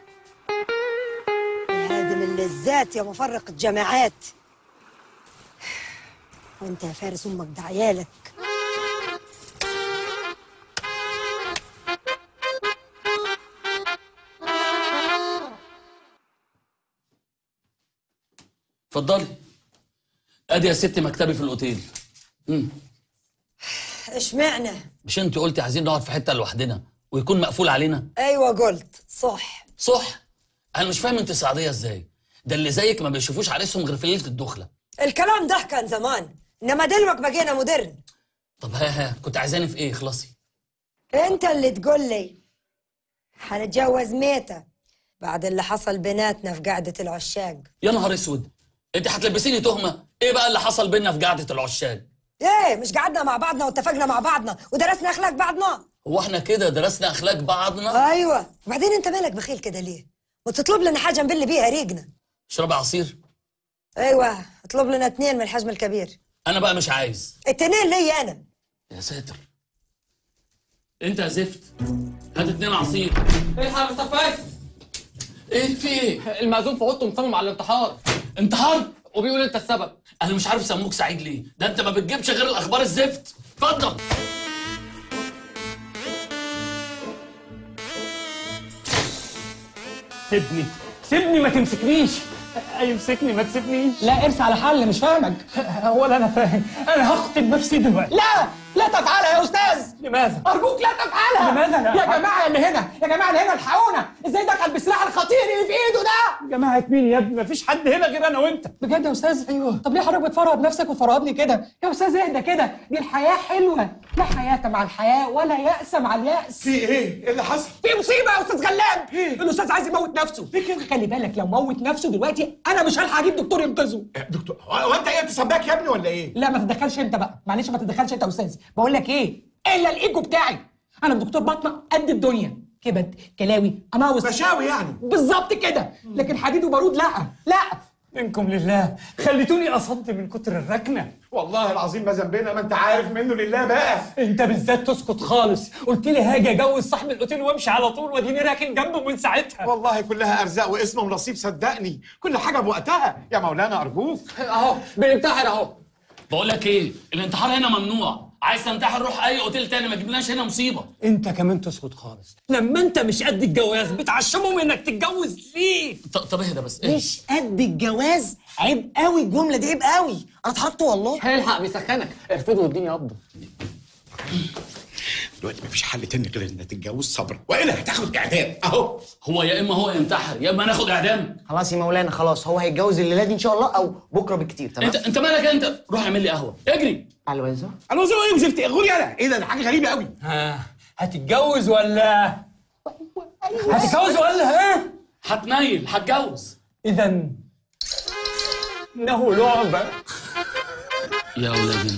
يا هادم اللذات يا مفرق الجماعات وانت يا فارس امك ده عيالك اتفضلي ادي يا ستي مكتبي في الاوتيل امم اشمعنى مش انت قلتي عايزين نقعد في حته لوحدنا ويكون مقفول علينا ايوه قلت صح صح انا مش فاهم انت سعوديه ازاي ده اللي زيك ما بيشوفوش عريسهم غير في ليله الدخله الكلام ده كان زمان انما دلوقتي بقينا مودرن طب ها ها كنت عايزاني في ايه خلاصي انت اللي تقول لي هنتجوز ميتة بعد اللي حصل بيناتنا في قعدة العشاق يا نهار اسود انت هتلبسيني تهمه ايه بقى اللي حصل بينا في قعده العشاق ايه مش قعدنا مع بعضنا واتفقنا مع بعضنا ودرسنا اخلاق بعضنا هو احنا كده درسنا اخلاق بعضنا ايوه وبعدين انت مالك بخيل كده ليه وتطلب لنا حاجه نبل بيها ريقنا اشربي عصير ايوه اطلب لنا اتنين من الحجم الكبير انا بقى مش عايز اتنين ليا انا يا ساتر انت يا زفت هات اتنين عصير الحق يا مستر فايز ايه في ايه المأذون في اوضته مصمم على الانتحار انتحار وبيقول انت السبب انا مش عارف سموك سعيد ليه ده انت ما بتجيبش غير الاخبار الزفت اتفضل سيبني سيبني ما تمسكنيش يمسكني ما تسيبنيش لا ارسى على حل مش فاهمك ولا انا فاهم انا هقتل نفسي دلوقتي لا لا تفعلها يا استاذ لماذا ارجوك لا تفعلها لماذا لا يا أفعل؟ جماعه اللي هنا يا جماعه اللي هنا الحقونا ازاي دخل بالسلاح الخطير اللي في ايده ده جماعة مين يا ابني مفيش حد هنا غير انا وانت بجد يا استاذ ايوه طب ليه حضرتك بتفرهد نفسك وتفرهدني كده يا استاذ اهدى كده دي الحياه حلوه لا حياه مع الحياه ولا ياس مع الياس في ايه؟ ايه اللي حصل؟ في مصيبه يا استاذ غلاب الاستاذ عايز يموت نفسه خلي بالك لو موت نفسه دلوقتي انا مش هلحق اجيب دكتور ينقذه دكتور هو انت ايه انت سباك يا ابني ولا ايه؟ لا ما تتدخلش انت بقى معلش ما تتدخلش انت يا استاذ بقول لك ايه الا الايجو بتاعي انا دكتور بطنه قد الدنيا كبد كلاوي اناوس مشاوي يعني بالظبط كده لكن حديد وبارود لا لا منكم لله خليتوني اصد من كتر الركنه والله العظيم ما ذنبنا ما انت عارف منه لله بقى انت بالذات تسكت خالص قلت لي هاجي اجوز صاحب الاوتيل وامشي على طول واديني راكن جنبه من ساعتها والله كلها ارزاق واسم ونصيب صدقني كل حاجه بوقتها يا مولانا ارجوك اهو بننتحر اهو بقول لك ايه الانتحار هنا ممنوع عايز تنتحر روح اي اوتيل تاني ما تجيبلناش هنا مصيبه انت كمان تسكت خالص لما انت مش قد الجواز بتعشمهم انك تتجوز ليه ط- طب اهدى بس اهدى. مش قد الجواز عيب قوي الجمله دي عيب قوي انا اتحركت والله هيلحق بيسخنك ارفضه واديني قبضه دلوقتي مفيش حل تاني غير انك تتجوز صبر والا هتاخد اعدام اهو هو يا اما هو ينتحر يا اما ناخد اعدام خلاص يا مولانا خلاص هو هيتجوز الليله دي ان شاء الله او بكره بالكتير تمام انت انت مالك انت روح اعمل لي قهوه اجري على الوزه انا زي ايه وزفت غوري انا ايه ده ده حاجه غريبه قوي ها هتتجوز ولا هتتجوز ولا ها هتنيل هتجوز اذا انه لعبه يا ولادي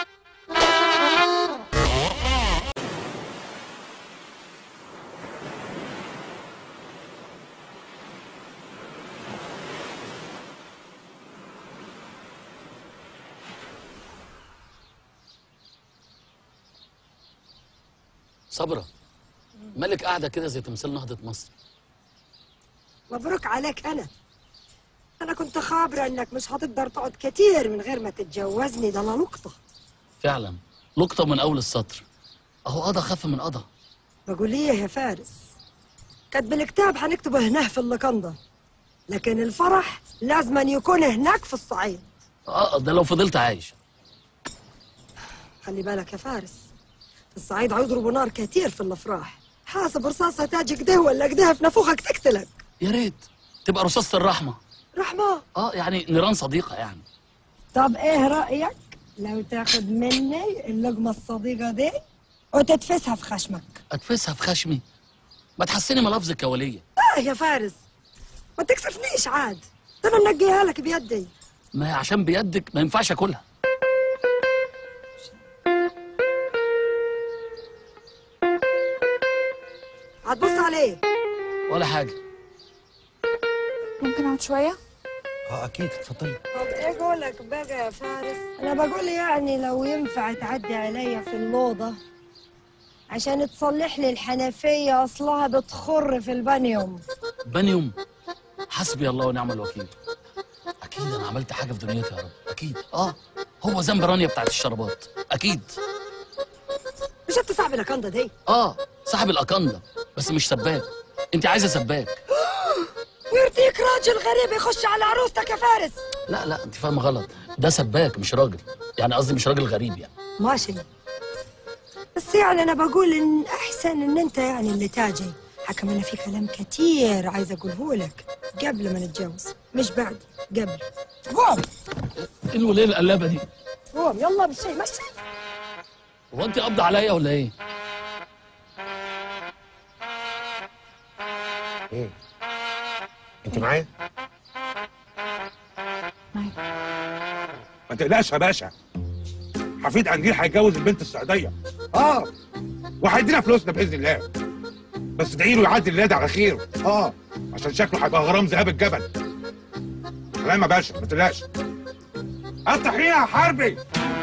صبرا مالك قاعده كده زي تمثال نهضه مصر مبروك عليك انا انا كنت خابره انك مش هتقدر تقعد كتير من غير ما تتجوزني ده انا لقطه فعلا لقطه من اول السطر اهو قضى خف من قضى بقول ايه يا فارس كاتب الكتاب هنكتبه هناه في اللقندة لكن الفرح لازم أن يكون هناك في الصعيد اه ده لو فضلت عايش خلي بالك يا فارس في الصعيد هيضربوا نار كتير في الافراح حاسب رصاصة تاج كده ولا كده في نافوخك تقتلك يا ريت تبقى رصاصة الرحمة رحمة اه يعني نيران صديقة يعني طب ايه رأيك لو تاخد مني اللقمة الصديقة دي وتتفسها في خشمك اتفسها في خشمي ما تحسني ملفظك يا ولية اه يا فارس ما تكسفنيش عاد ده انا منقيها لك بيدي ما هي عشان بيدك ما ينفعش اكلها هتبص عليه ولا حاجة ممكن اقعد شويه اه اكيد اتفضلي طب ايه قولك بقى يا فارس انا بقول يعني لو ينفع تعدي عليا في الأوضة عشان تصلح لي الحنفية اصلها بتخر في البانيوم بنيوم حسبي الله ونعم الوكيل اكيد انا عملت حاجة في دنيتي يا رب اكيد اه هو ذنب رانيا بتاعت الشربات اكيد مش انت صاحب الأكندة دي اه صاحب الاكندا بس مش سباك انت عايزه سباك ويرضيك راجل غريب يخش على عروستك يا فارس لا لا انت فاهمه غلط ده سباك مش راجل يعني قصدي مش راجل غريب يعني ماشي بس يعني انا بقول ان احسن ان انت يعني اللي تاجي حكم انا في كلام كتير عايزه اقوله لك قبل ما نتجوز مش بعد قبل قوم ايه الوليه القلابه دي قوم يلا بالشيء مشي هو انت قبض عليا ولا ايه ايه انت معايا ما تقلقش يا باشا حفيد قنديل هيتجوز البنت السعوديه اه وهيدينا فلوسنا باذن الله بس ادعي له يعدي الليل على خير اه عشان شكله هيبقى غرام ذهاب الجبل تمام يا باشا ما تقلقش التحيه يا حربي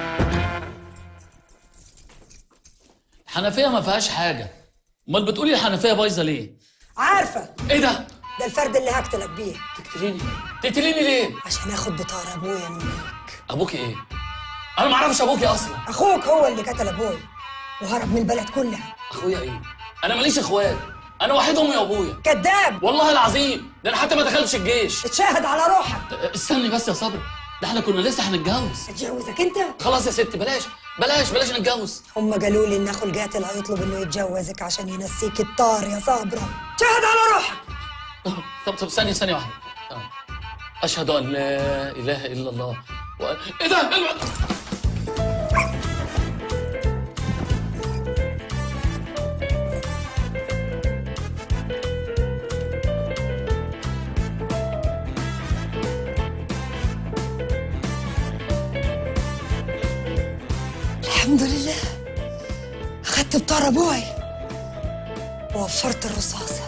الحنفيه ما فيهاش حاجه امال بتقولي الحنفيه بايظه ليه عارفه ايه ده ده الفرد اللي هقتلك بيه تقتليني تقتليني ليه عشان اخد بطار ابويا مني ابوك ايه انا ما اعرفش ابوكي اصلا اخوك هو اللي قتل ابوي وهرب من البلد كلها اخويا ايه انا ماليش اخوات انا وحيد امي وابويا كذاب والله العظيم ده انا حتى ما دخلتش الجيش اتشاهد على روحك استني بس يا صبري ده احنا كنا لسه هنتجوز اتجوزك انت خلاص يا ستي بلاش بلاش بلاش نتجوز هم قالوا لي ان اخو القاتل هيطلب انه يتجوزك عشان ينسيك الطار يا صابره شاهد على روحك طب طب ثانيه ثانيه واحده آه. اشهد ان لا اله الا الله و... ايه ده إيه الم- الحمد لله اخدت بطار ابوي ووفرت الرصاصه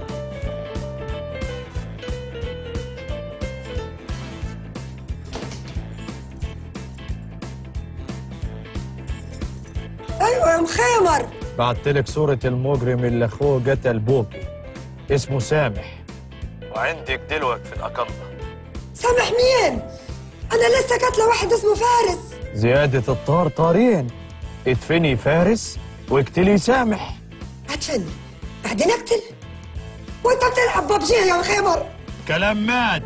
ايوه يا مخيمر بعت لك صورة المجرم اللي اخوه قتل بوكي اسمه سامح وعندك دلوقتي في الأكنضة سامح مين انا لسه قاتله واحد اسمه فارس زيادة الطار طارين ادفني فارس واقتلي سامح ادفن بعدين اقتل وانت بتلعب ببجي يا مخيمر كلام مات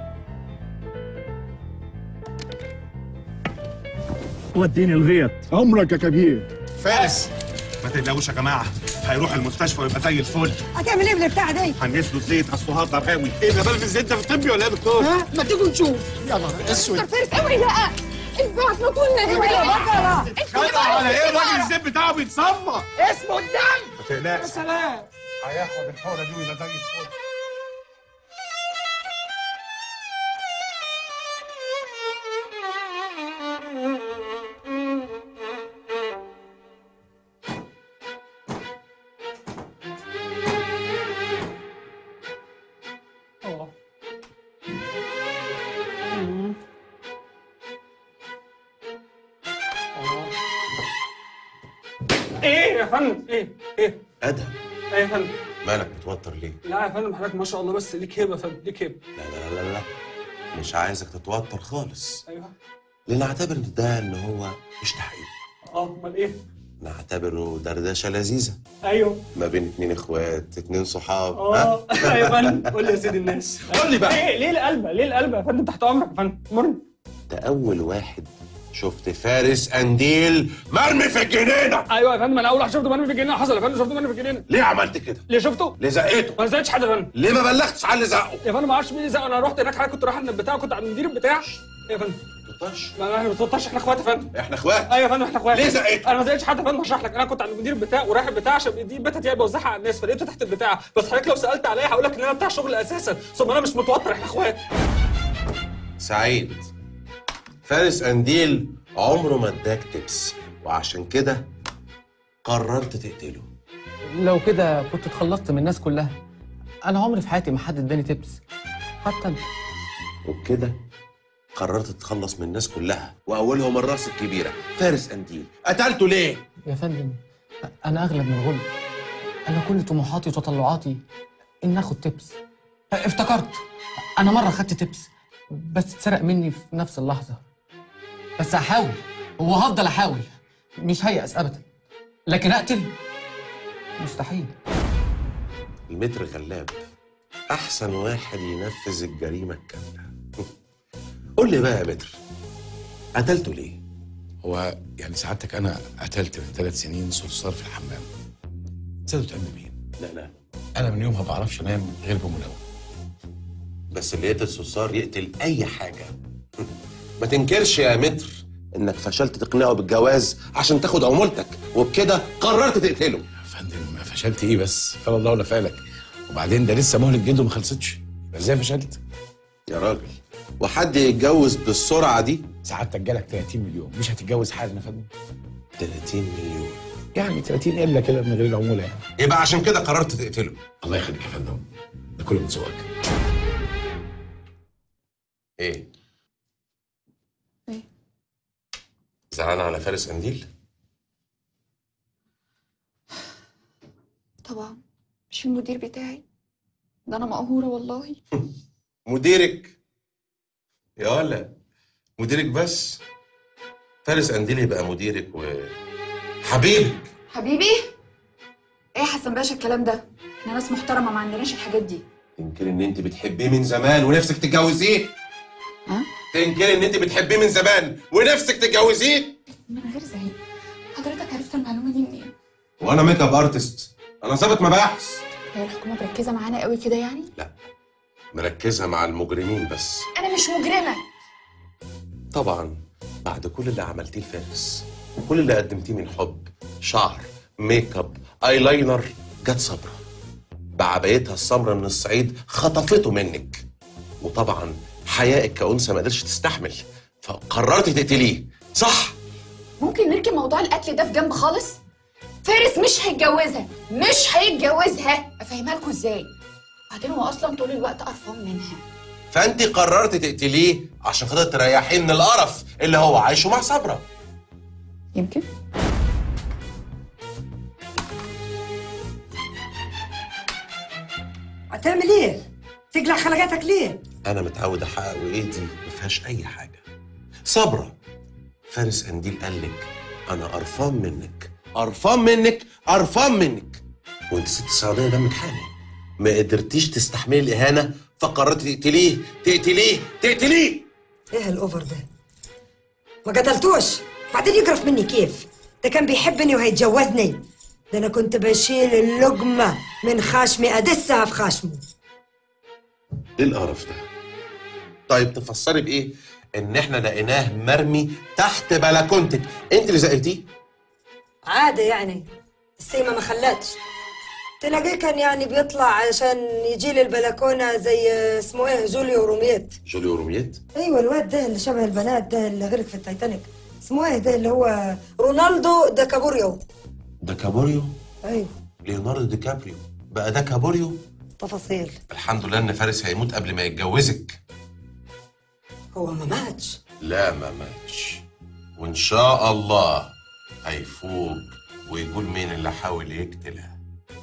وديني الغيط عمرك يا كبير فارس ما تقلقوش يا جماعه هيروح المستشفى ويبقى زي الفل هتعمل ايه بالبتاع دي هنجهز له زيت اصله هقدر قوي ايه ده بلد الزيت ده في الطبي ولا ايه يا دكتور؟ ها ما تيجوا نشوف يا نهار اسود فارس قوي بقى البعت ما كنا ايه هنا خايف على ايه الراجل الزيت بتاعه بيتصفى اسمه الدم ما تقلقش سلام هياخد الحوره دي ويبقى زي الفل ايه يا فندم ايه ايه ادهم ايه يا فندم مالك متوتر ليه؟ لا يا فندم حضرتك ما شاء الله بس ليك هيبه يا فندم ليك هيبه لا لا لا لا مش عايزك تتوتر خالص ايوه لان اعتبر ان ده ان هو مش تحقيق اه امال ايه نعتبره دردشه لذيذه ايوه ما بين اتنين اخوات اتنين صحاب اه يا فندم قول لي يا سيدي الناس قول لي بقى. ليه ليه القلبه ليه القلبه يا فندم تحت امرك يا فندم مرن ده اول واحد شفت فارس قنديل مرمي في الجنينه ايوه يا فندم انا اول واحد شفته مرمي في الجنينه حصل يا فندم شفته مرمي في الجنينه ليه عملت كده ليه شفته؟ ليه زقيته ما نزلتش حد يا فندم ليه ما بلغتش على اللي زقه يا فندم ما اعرفش مين اللي زق انا رحت هناك حضرتك كنت رايح عند البتاع كنت عند المدير بتاع إيه يا فندم 13 ما احنا ما 13 احنا اخوات يا فندم احنا اخوات ايوه يا فندم احنا اخوات ليه زقيت؟ انا ما زقتش حد يا فندم هشرح لك انا كنت عند المدير بتاع ورايح البتاع عشان دي البتا دي بوزعها على الناس فلقيته تحت البتاع بس حضرتك لو سالت عليا هقول لك ان انا بتاع شغل اساسا ثم انا مش متوتر احنا اخوات سعيد فارس قنديل عمره ما اداك تبس وعشان كده قررت تقتله لو كده كنت اتخلصت من الناس كلها انا عمري في حياتي ما حد اداني تبس حتى انت وبكده قررت تتخلص من الناس كلها واولهم الراس الكبيره فارس قنديل قتلته ليه يا فندم انا اغلب من غل انا كل طموحاتي وتطلعاتي ان اخد تبس افتكرت انا مره خدت تبس بس اتسرق مني في نفس اللحظه بس هحاول وهفضل احاول مش هيأس ابدا لكن اقتل مستحيل المتر غلاب احسن واحد ينفذ الجريمه الكامله قول لي بقى يا متر قتلته ليه هو يعني سعادتك انا قتلت من ثلاث سنين صرصار في الحمام تصدق تعمل مين؟ لا لا انا من يومها ما بعرفش انام غير بمنوم بس اللي يقتل صرصار يقتل اي حاجه ما تنكرش يا متر انك فشلت تقنعه بالجواز عشان تاخد عمولتك وبكده قررت تقتله يا فندم فشلت ايه بس فلا الله ولا فالك وبعدين ده لسه مهلة جلده ما خلصتش ازاي فشلت؟ يا راجل وحد يتجوز بالسرعه دي سعادتك جالك 30 مليون مش هتتجوز حالا يا فندم 30 مليون يعني 30 الا كده من غير العموله يعني يبقى عشان كده قررت تقتله الله يخليك يا فندم ده كله من ذوقك ايه إيه؟ زعلان على فارس قنديل طبعا مش المدير بتاعي ده انا مقهوره والله مديرك يا ولا مديرك بس فارس قنديل يبقى مديرك وحبيبك حبيبي ايه يا حسن باشا الكلام ده احنا ناس محترمه ما عندناش الحاجات دي تنكر ان انت بتحبيه من زمان ونفسك تتجوزيه ها تنكر ان انت بتحبيه من زمان ونفسك تتجوزيه من غير زعيق حضرتك عرفت المعلومه دي منين وانا ميك اب ارتست انا ظابط مباحث هي الحكومه مركزه معانا قوي كده يعني مركزه مع المجرمين بس انا مش مجرمه طبعا بعد كل اللي عملتيه لفارس وكل اللي قدمتيه من حب شعر ميك اب ايلاينر جت صبرا بعبايتها السمرة من الصعيد خطفته منك وطبعا حيائك كأنثى ما قدرش تستحمل فقررت تقتليه صح ممكن نركن موضوع القتل ده في جنب خالص فارس مش هيتجوزها مش هيتجوزها افهمها لكم ازاي بعدين هو اصلا طول الوقت قرفان منها فانت قررت تقتليه عشان خاطر تريحيه من القرف اللي هو عايشه مع صبرا يمكن هتعمل ايه؟ تقلع خلقاتك ليه؟ انا متعود احقق وايدي ما فيهاش اي حاجه صبرا فارس قنديل قال لك انا قرفان منك قرفان منك قرفان منك وانت ست سعوديه دمك حامي ما قدرتيش تستحملي الاهانه فقررت تقتليه تقتليه تقتليه ايه الاوفر ده؟ ما قتلتوش بعدين يقرف مني كيف؟ ده كان بيحبني وهيتجوزني ده انا كنت بشيل اللقمه من خشمي ادسها في خشمه ايه القرف ده طيب تفسري بايه ان احنا لقيناه مرمي تحت بلكونتك انت اللي زقتيه عادة يعني السيمة ما خلتش تلاقيه كان يعني بيطلع عشان يجي لي البلكونة زي اسمه ايه جوليو روميت جوليو روميت ايوه الواد ده اللي شبه البنات ده اللي غرق في التايتانيك اسمه ايه ده اللي هو رونالدو دا كابوريو ده كابوريو ايوه ليوناردو دي كابريو بقى ده كابوريو تفاصيل الحمد لله ان فارس هيموت قبل ما يتجوزك هو ما ماتش لا ما ماتش وان شاء الله هيفوق ويقول مين اللي حاول يقتلها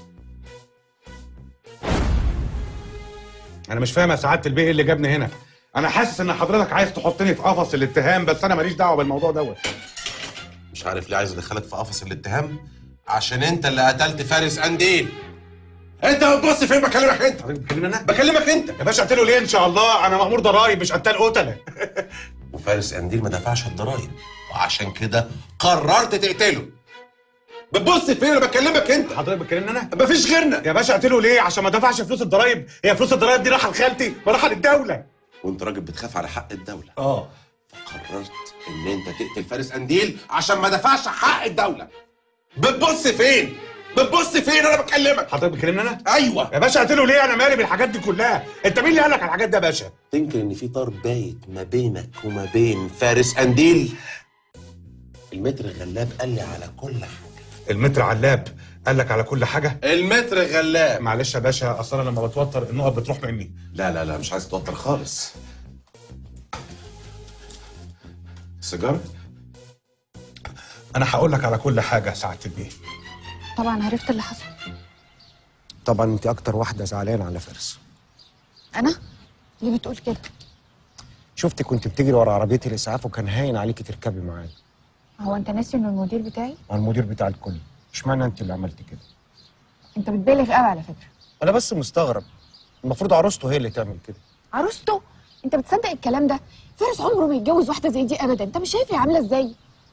انا مش فاهم يا سعاده البيه إيه اللي جابني هنا انا حاسس ان حضرتك عايز تحطني في قفص الاتهام بس انا ماليش دعوه بالموضوع دوت مش عارف ليه عايز ادخلك في قفص الاتهام عشان انت اللي قتلت فارس انديل انت بتبص فين بكلمك انت بكلمني انا بكلمك انت يا باشا قتله ليه ان شاء الله انا مأمور ضرايب مش قتال قتله وفارس انديل ما دفعش الضرايب وعشان كده قررت تقتله بتبص فين انا بكلمك انت حضرتك بتكلمني انا مفيش غيرنا يا باشا قتله ليه عشان ما دفعش فلوس الضرايب هي فلوس الضرايب دي رايحه لخالتي ما رايحه للدوله وانت راجل بتخاف على حق الدوله اه قررت ان انت تقتل فارس انديل عشان ما دفعش حق الدوله بتبص فين بتبص فين انا بكلمك حضرتك بتكلمني انا ايوه يا باشا قتله ليه انا مالي بالحاجات دي كلها انت مين اللي قال لك على الحاجات دي يا باشا تنكر ان في طار بايت ما بينك وما بين فارس انديل المتر غلاب قال لي على كل حاجه المتر علاب قال لك على كل حاجه المتر غلاب معلش يا باشا اصل انا لما بتوتر النقط بتروح مني لا لا لا مش عايز تتوتر خالص سيجاره انا هقول لك على كل حاجه سعاده البيه طبعا عرفت اللي حصل طبعا انت اكتر واحده زعلانه على فارس انا ليه بتقول كده شفتك كنت بتجري ورا عربيه الاسعاف وكان هاين عليكي تركبي معايا هو انت ناسي انه المدير بتاعي مع المدير بتاع الكل اشمعنى انت اللي عملتي كده انت بتبالغ قوي على فكره انا بس مستغرب المفروض عروسته هي اللي تعمل كده عروسته انت بتصدق الكلام ده فارس عمره ما يتجوز واحده زي دي ابدا انت مش شايف هي عامله ازاي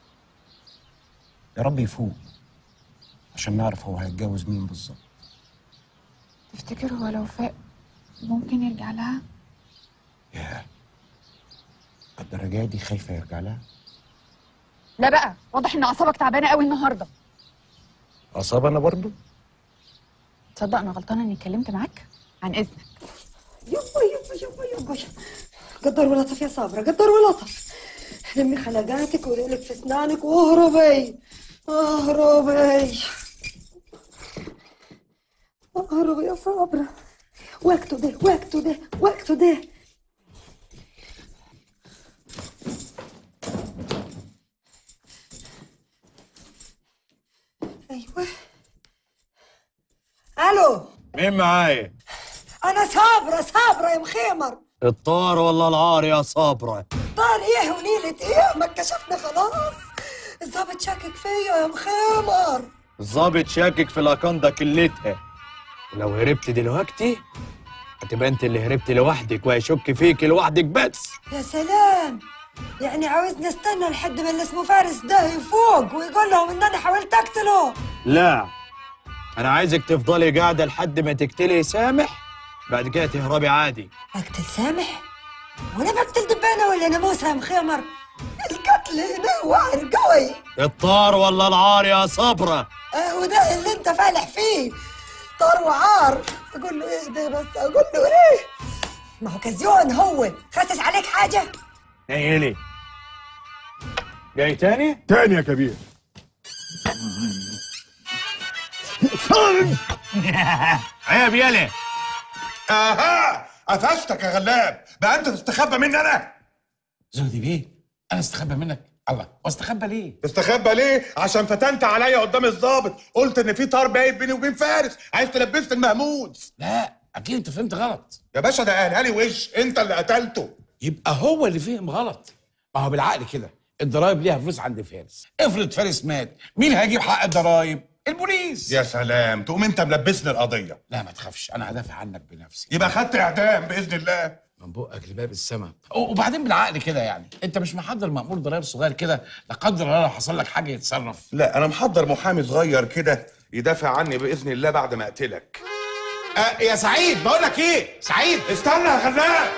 يا رب يفوق عشان نعرف هو هيتجوز مين بالظبط تفتكر هو لو فاق ممكن يرجع لها ياه الدرجه دي خايفه يرجع لها لا بقى واضح ان اعصابك تعبانه قوي النهارده اصاب انا برضو تصدق انا غلطانه اني اتكلمت معاك عن اذنك يبا يبا يبا يبا قدر ولطف يا صابرة قدر ولطف لمي خلقاتك وريلك في اسنانك واهربي اهربي اهربي يا صابرة وقته ده وقته ده وقته ده ايوه الو مين معايا؟ انا صابرة صابرة يا مخيمر الطار ولا العار يا صابرة؟ طار ايه ونيلة ايه ما اتكشفنا خلاص الظابط شاكك فيا يا مخيمر الظابط شاكك في الاكوندا كلتها لو هربت دلوقتي هتبقى انت اللي هربت لوحدك وهيشك فيك لوحدك بس يا سلام يعني عاوزني استنى لحد ما اللي اسمه فارس ده يفوق ويقول لهم ان انا حاولت اقتله لا انا عايزك تفضلي قاعده لحد ما تقتلي سامح بعد كده تهربي عادي اقتل سامح وانا بقتل دبانه ولا ناموسه يا مخيمر القتل هنا وعر قوي الطار ولا العار يا صبرة اه وده اللي انت فالح فيه طار وعار اقول له ايه ده بس اقول له ايه ما هو كزيون هو خسس عليك حاجه ايه لي جاي تاني تاني يا كبير عيب يلي اها قفشتك يا غلاب بقى انت تستخبى مني انا زهدي بيه انا استخبى منك الله واستخبى ليه تستخبى ليه عشان فتنت عليا قدام الضابط قلت ان في طار باين بيني وبين فارس عايز تلبسني المهمود لا اكيد انت فهمت غلط يا باشا ده قالها لي وش انت اللي قتلته يبقى هو اللي فهم غلط ما هو بالعقل كده الضرايب ليها فلوس عند فارس افرض فارس مات مين هيجيب حق الضرايب البوليس يا سلام تقوم انت ملبسني القضيه لا ما تخافش انا هدافع عنك بنفسي يبقى خدت اعدام باذن الله من بقك لباب السما وبعدين بالعقل كده يعني انت مش محضر مأمور ضرايب صغير كده لا قدر الله لو حصل لك حاجه يتصرف لا انا محضر محامي صغير كده يدافع عني باذن الله بعد ما اقتلك أه يا سعيد بقول لك ايه سعيد استنى يا غلاب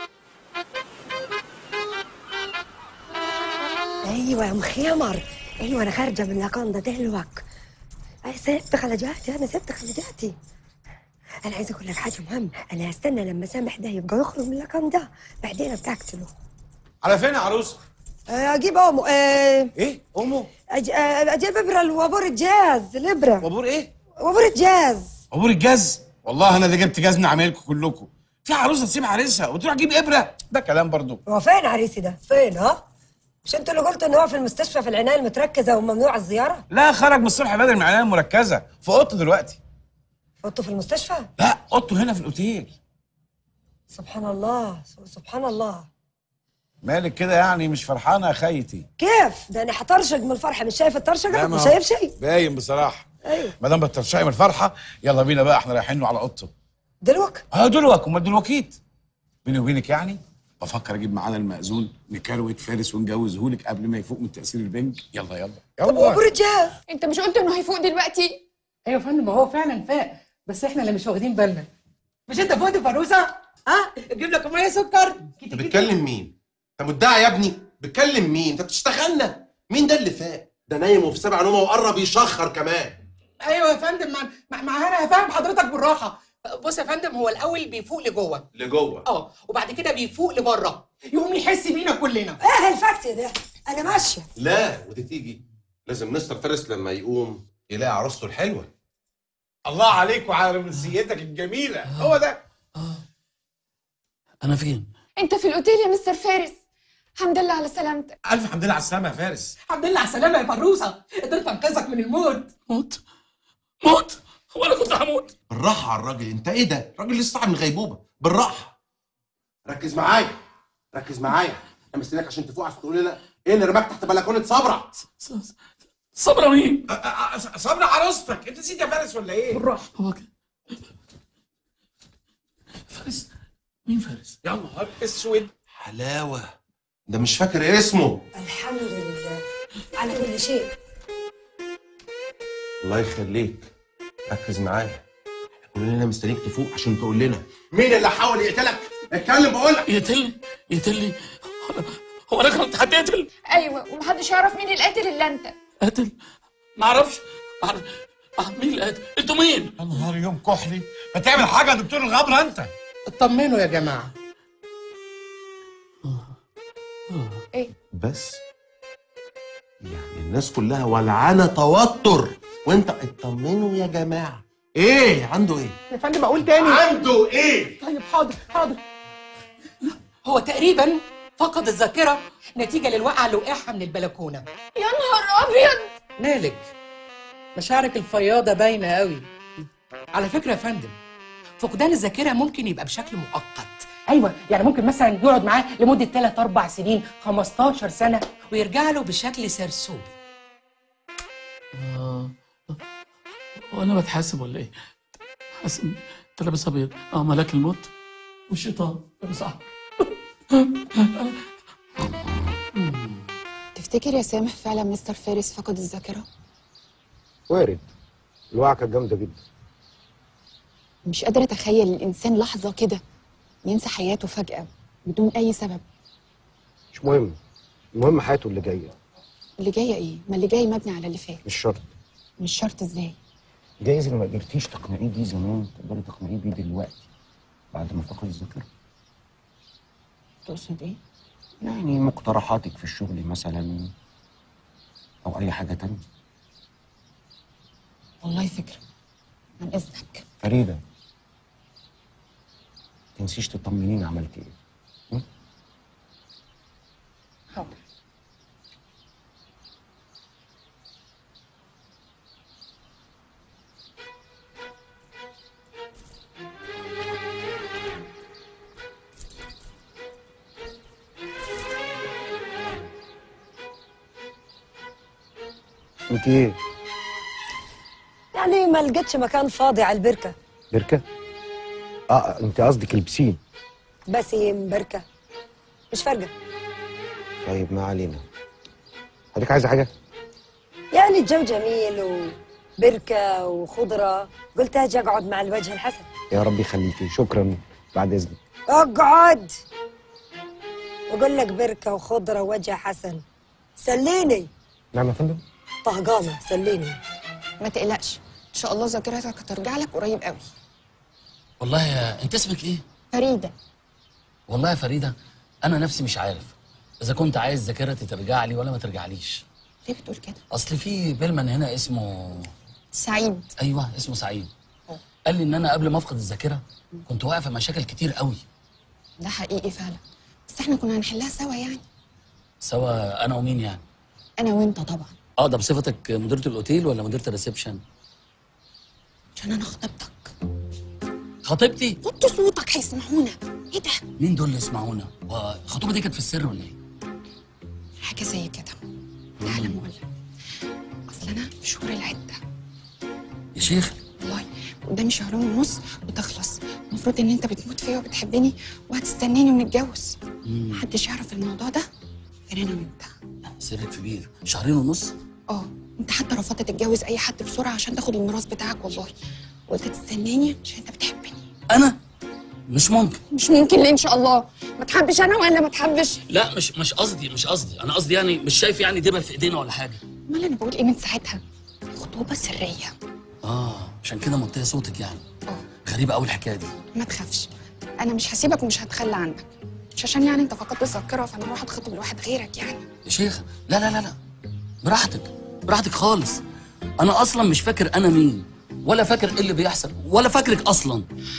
ايوه يا مخيمر ايوه انا خارجه من لاكوندا دلوك اي سبت خلجاتي انا سبت خلجاتي انا عايزه اقول لك حاجه مهمه انا هستنى لما سامح ده يبقى يخرج من لاكوندا بعدين ابقى اقتله على فين يا عروس آه، اجيب امه آه، ايه امه أج... آه، اجيب ابره الوابور الجاز الابره وابور ايه وابور الجاز عبور الجاز والله انا اللي جبت جزمه عمايلكم كلكم في عروسه تسيب عريسها وتروح تجيب ابره ده كلام برضو هو فين عريسي ده فين ها مش انتوا اللي قلتوا ان هو في المستشفى في العنايه المتركزه وممنوع الزياره لا خرج من الصبح بدري من العنايه المركزه في اوضته دلوقتي حطه في المستشفى لا اوضته هنا في الاوتيل سبحان الله سبحان الله مالك كده يعني مش فرحانه يا خيتي كيف ده انا هطرشق من الفرحه مش شايف الطرشقه لا، ما مش هو شايف شيء باين بصراحه ايوه ما دام بترشقي من الفرحه يلا بينا بقى احنا رايحين له على اوضته دلوك اه دلوك امال دلوكيت بيني وبينك يعني بفكر اجيب معانا المأذون نكروت فارس ونجوزهولك قبل ما يفوق من تأثير البنج يلا يلا يلا الجهاز انت مش قلت انه هيفوق دلوقتي ايوه يا فندم ما هو فعلا فاق بس احنا اللي مش واخدين بالنا مش انت فوق فروسه ها اجيب لك ميه سكر انت بتكلم مين؟ انت مدعي يا ابني بتكلم مين؟ انت بتشتغلنا مين ده اللي فاق؟ ده نايم وفي سبع نومه وقرب يشخر كمان ايوه يا فندم ما, ما, ما انا هفهم حضرتك بالراحه بص يا فندم هو الاول بيفوق لجوه لجوه اه وبعد كده بيفوق لبره يقوم يحس بينا كلنا ايه الفكت ده انا ماشيه لا ودي تيجي لازم مستر فارس لما يقوم يلاقي عروسته الحلوه الله عليك وعلى رومانسيتك الجميله هو ده انا فين؟ انت في الاوتيل يا مستر فارس الحمد لله على سلامتك الف حمد لله على السلامه يا فارس الحمد لله على السلامه يا فروسه قدرت انقذك من الموت موت موت هو انا كنت هموت بالراحه على الراجل انت ايه ده؟ راجل لسه صاحي من غيبوبه بالراحه ركز معايا ركز معايا انا مستنيك عشان تفوق عشان تقول لنا ايه اللي رماك تحت بلكونه صبرا صبرا مين؟ صبرا عروستك انت نسيت يا فارس ولا ايه؟ بالراحه هو كده فارس مين فارس؟ يا نهار اسود حلاوه ده مش فاكر اسمه الحمد لله على كل شيء الله يخليك ركز معايا كلنا مستنيك تفوق عشان تقول لنا مين اللي حاول يقتلك؟ اتكلم بقول لك يقتلني يقتلني هو انا كنت هتقتل ايوه ومحدش يعرف مين القاتل الا انت قاتل ما اعرفش ما اعرف آه، مين اللي قاتل انتوا مين؟ يا نهار يوم كحلي ما تعمل حاجه يا دكتور الغبره انت اطمنوا يا جماعه ايه بس يعني الناس كلها ولعانه توتر وانت اطمنوا يا جماعه ايه عنده ايه يا فندم اقول تاني عنده ايه طيب حاضر حاضر هو تقريبا فقد الذاكره نتيجه للوقعه اللي وقعها من البلكونه يا نهار ابيض مالك مشاعرك الفياضه باينه قوي على فكره يا فندم فقدان الذاكره ممكن يبقى بشكل مؤقت ايوه يعني ممكن مثلا يقعد معاه لمده 3 4 سنين 15 سنه ويرجع له بشكل سرسوبي آه. هو انا بتحاسب ولا ايه؟ حاسب انت لابس ابيض اه ملاك الموت والشيطان لابس احمر تفتكر يا سامح فعلا مستر فارس فقد الذاكره وارد الوعكه كانت جامده جدا مش قادره اتخيل الانسان لحظه كده ينسى حياته فجاه بدون اي سبب مش مهم المهم حياته اللي جايه اللي جايه ايه ما اللي جاي مبني على اللي فات مش شرط مش شرط ازاي جايز اللي ما قدرتيش تقنعيه بيه زمان تقدري تقنعيه بيه دلوقتي بعد ما فقد الذاكره تقصد ايه يعني مقترحاتك في الشغل مثلا او اي حاجه تانية والله فكره عن اذنك فريده تنسيش تطمنيني عملت ايه حاضر انت ايه يعني ما لقيتش مكان فاضي على البركه بركه اه انت قصدك البسين بسيم بركه مش فارقه طيب ما علينا حضرتك عايزه حاجه يعني الجو جميل وبركه وخضره قلت اجي اقعد مع الوجه الحسن يا رب يخليكي شكرا بعد اذنك اقعد بقول لك بركه وخضره ووجه حسن سليني نعم يا فندم طهقانه سليني ما تقلقش ان شاء الله ذاكرتك هترجع لك قريب قوي والله يا انت اسمك ايه؟ فريده والله يا فريده انا نفسي مش عارف اذا كنت عايز ذاكرتي ترجع لي ولا ما ترجعليش ليه بتقول كده اصل في بيلمان هنا اسمه سعيد ايوه اسمه سعيد قال لي ان انا قبل ما افقد الذاكره كنت واقع في مشاكل كتير قوي ده حقيقي فعلا بس احنا كنا هنحلها سوا يعني سوا انا ومين يعني انا وانت طبعا اه ده بصفتك مديره الاوتيل ولا مديره الريسبشن عشان انا خطيبتك خطيبتي وطي صوتك هيسمعونا ايه ده مين دول اللي يسمعونا هو الخطوبه دي كانت في السر ولا ايه حاجه زي كده تعالى ما اقولك اصل انا في شهور العده يا شيخ والله قدامي شهرين ونص وتخلص المفروض ان انت بتموت فيا وبتحبني وهتستناني ونتجوز محدش يعرف الموضوع ده غير انا وانت سر كبير شهرين ونص اه انت حتى رفضت تتجوز اي حد بسرعه عشان تاخد الميراث بتاعك والله قلت تستناني عشان انت بتحبني انا مش ممكن مش ممكن ليه ان شاء الله ما تحبش انا ولا ما تحبش لا مش مش قصدي مش قصدي انا قصدي يعني مش شايف يعني دبل في ايدينا ولا حاجه امال انا بقول ايه من ساعتها خطوبه سريه اه عشان كده موطيه صوتك يعني غريبه قوي الحكايه دي ما تخافش انا مش هسيبك ومش هتخلى عنك مش عشان يعني انت فقدت الذاكره فانا اروح اتخطب لواحد غيرك يعني يا شيخ لا لا لا لا براحتك براحتك خالص انا اصلا مش فاكر انا مين ولا فاكر ايه اللي بيحصل ولا فاكرك اصلا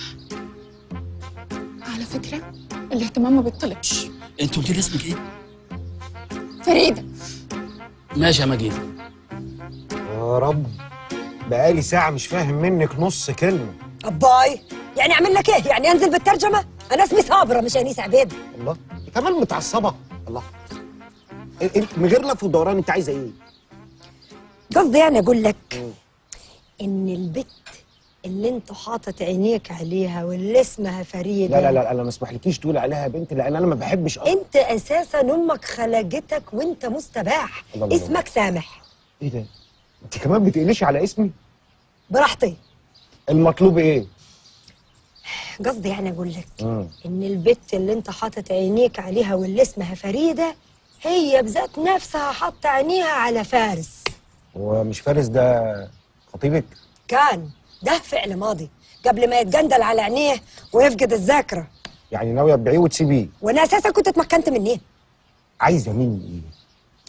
على فكره الاهتمام ما بيطلبش انت قلت لي اسمك ايه فريده ماشي يا مجيد يا رب بقالي ساعة مش فاهم منك نص كلمة أباي يعني أعمل لك إيه؟ يعني أنزل بالترجمة؟ أنا اسمي صابرة مش أنيس عبيد الله كمان متعصبة الله انت من غير لف ودوران انت عايزة ايه؟ قصدي يعني أقول لك إن البت اللي أنت حاطط عينيك عليها واللي اسمها فريدة لا لا لا انا ما اسمحلكيش تقولي عليها بنت لان انا ما بحبش أصلا أنت أساسا أمك خلقتك وأنت مستباح الله الله. اسمك سامح ايه ده؟ انت كمان بتقلشي على اسمي؟ براحتي المطلوب ايه؟ قصدي يعني أقول لك مم. إن البت اللي أنت حاطط عينيك عليها واللي اسمها فريدة هي بذات نفسها حاطة عينيها على فارس هو مش فارس ده خطيبك؟ كان ده فعل ماضي قبل ما يتجندل على عينيه ويفقد الذاكرة يعني ناوية تبيعيه وتسيبيه وأنا أساسا كنت اتمكنت مني عايزة مني ايه؟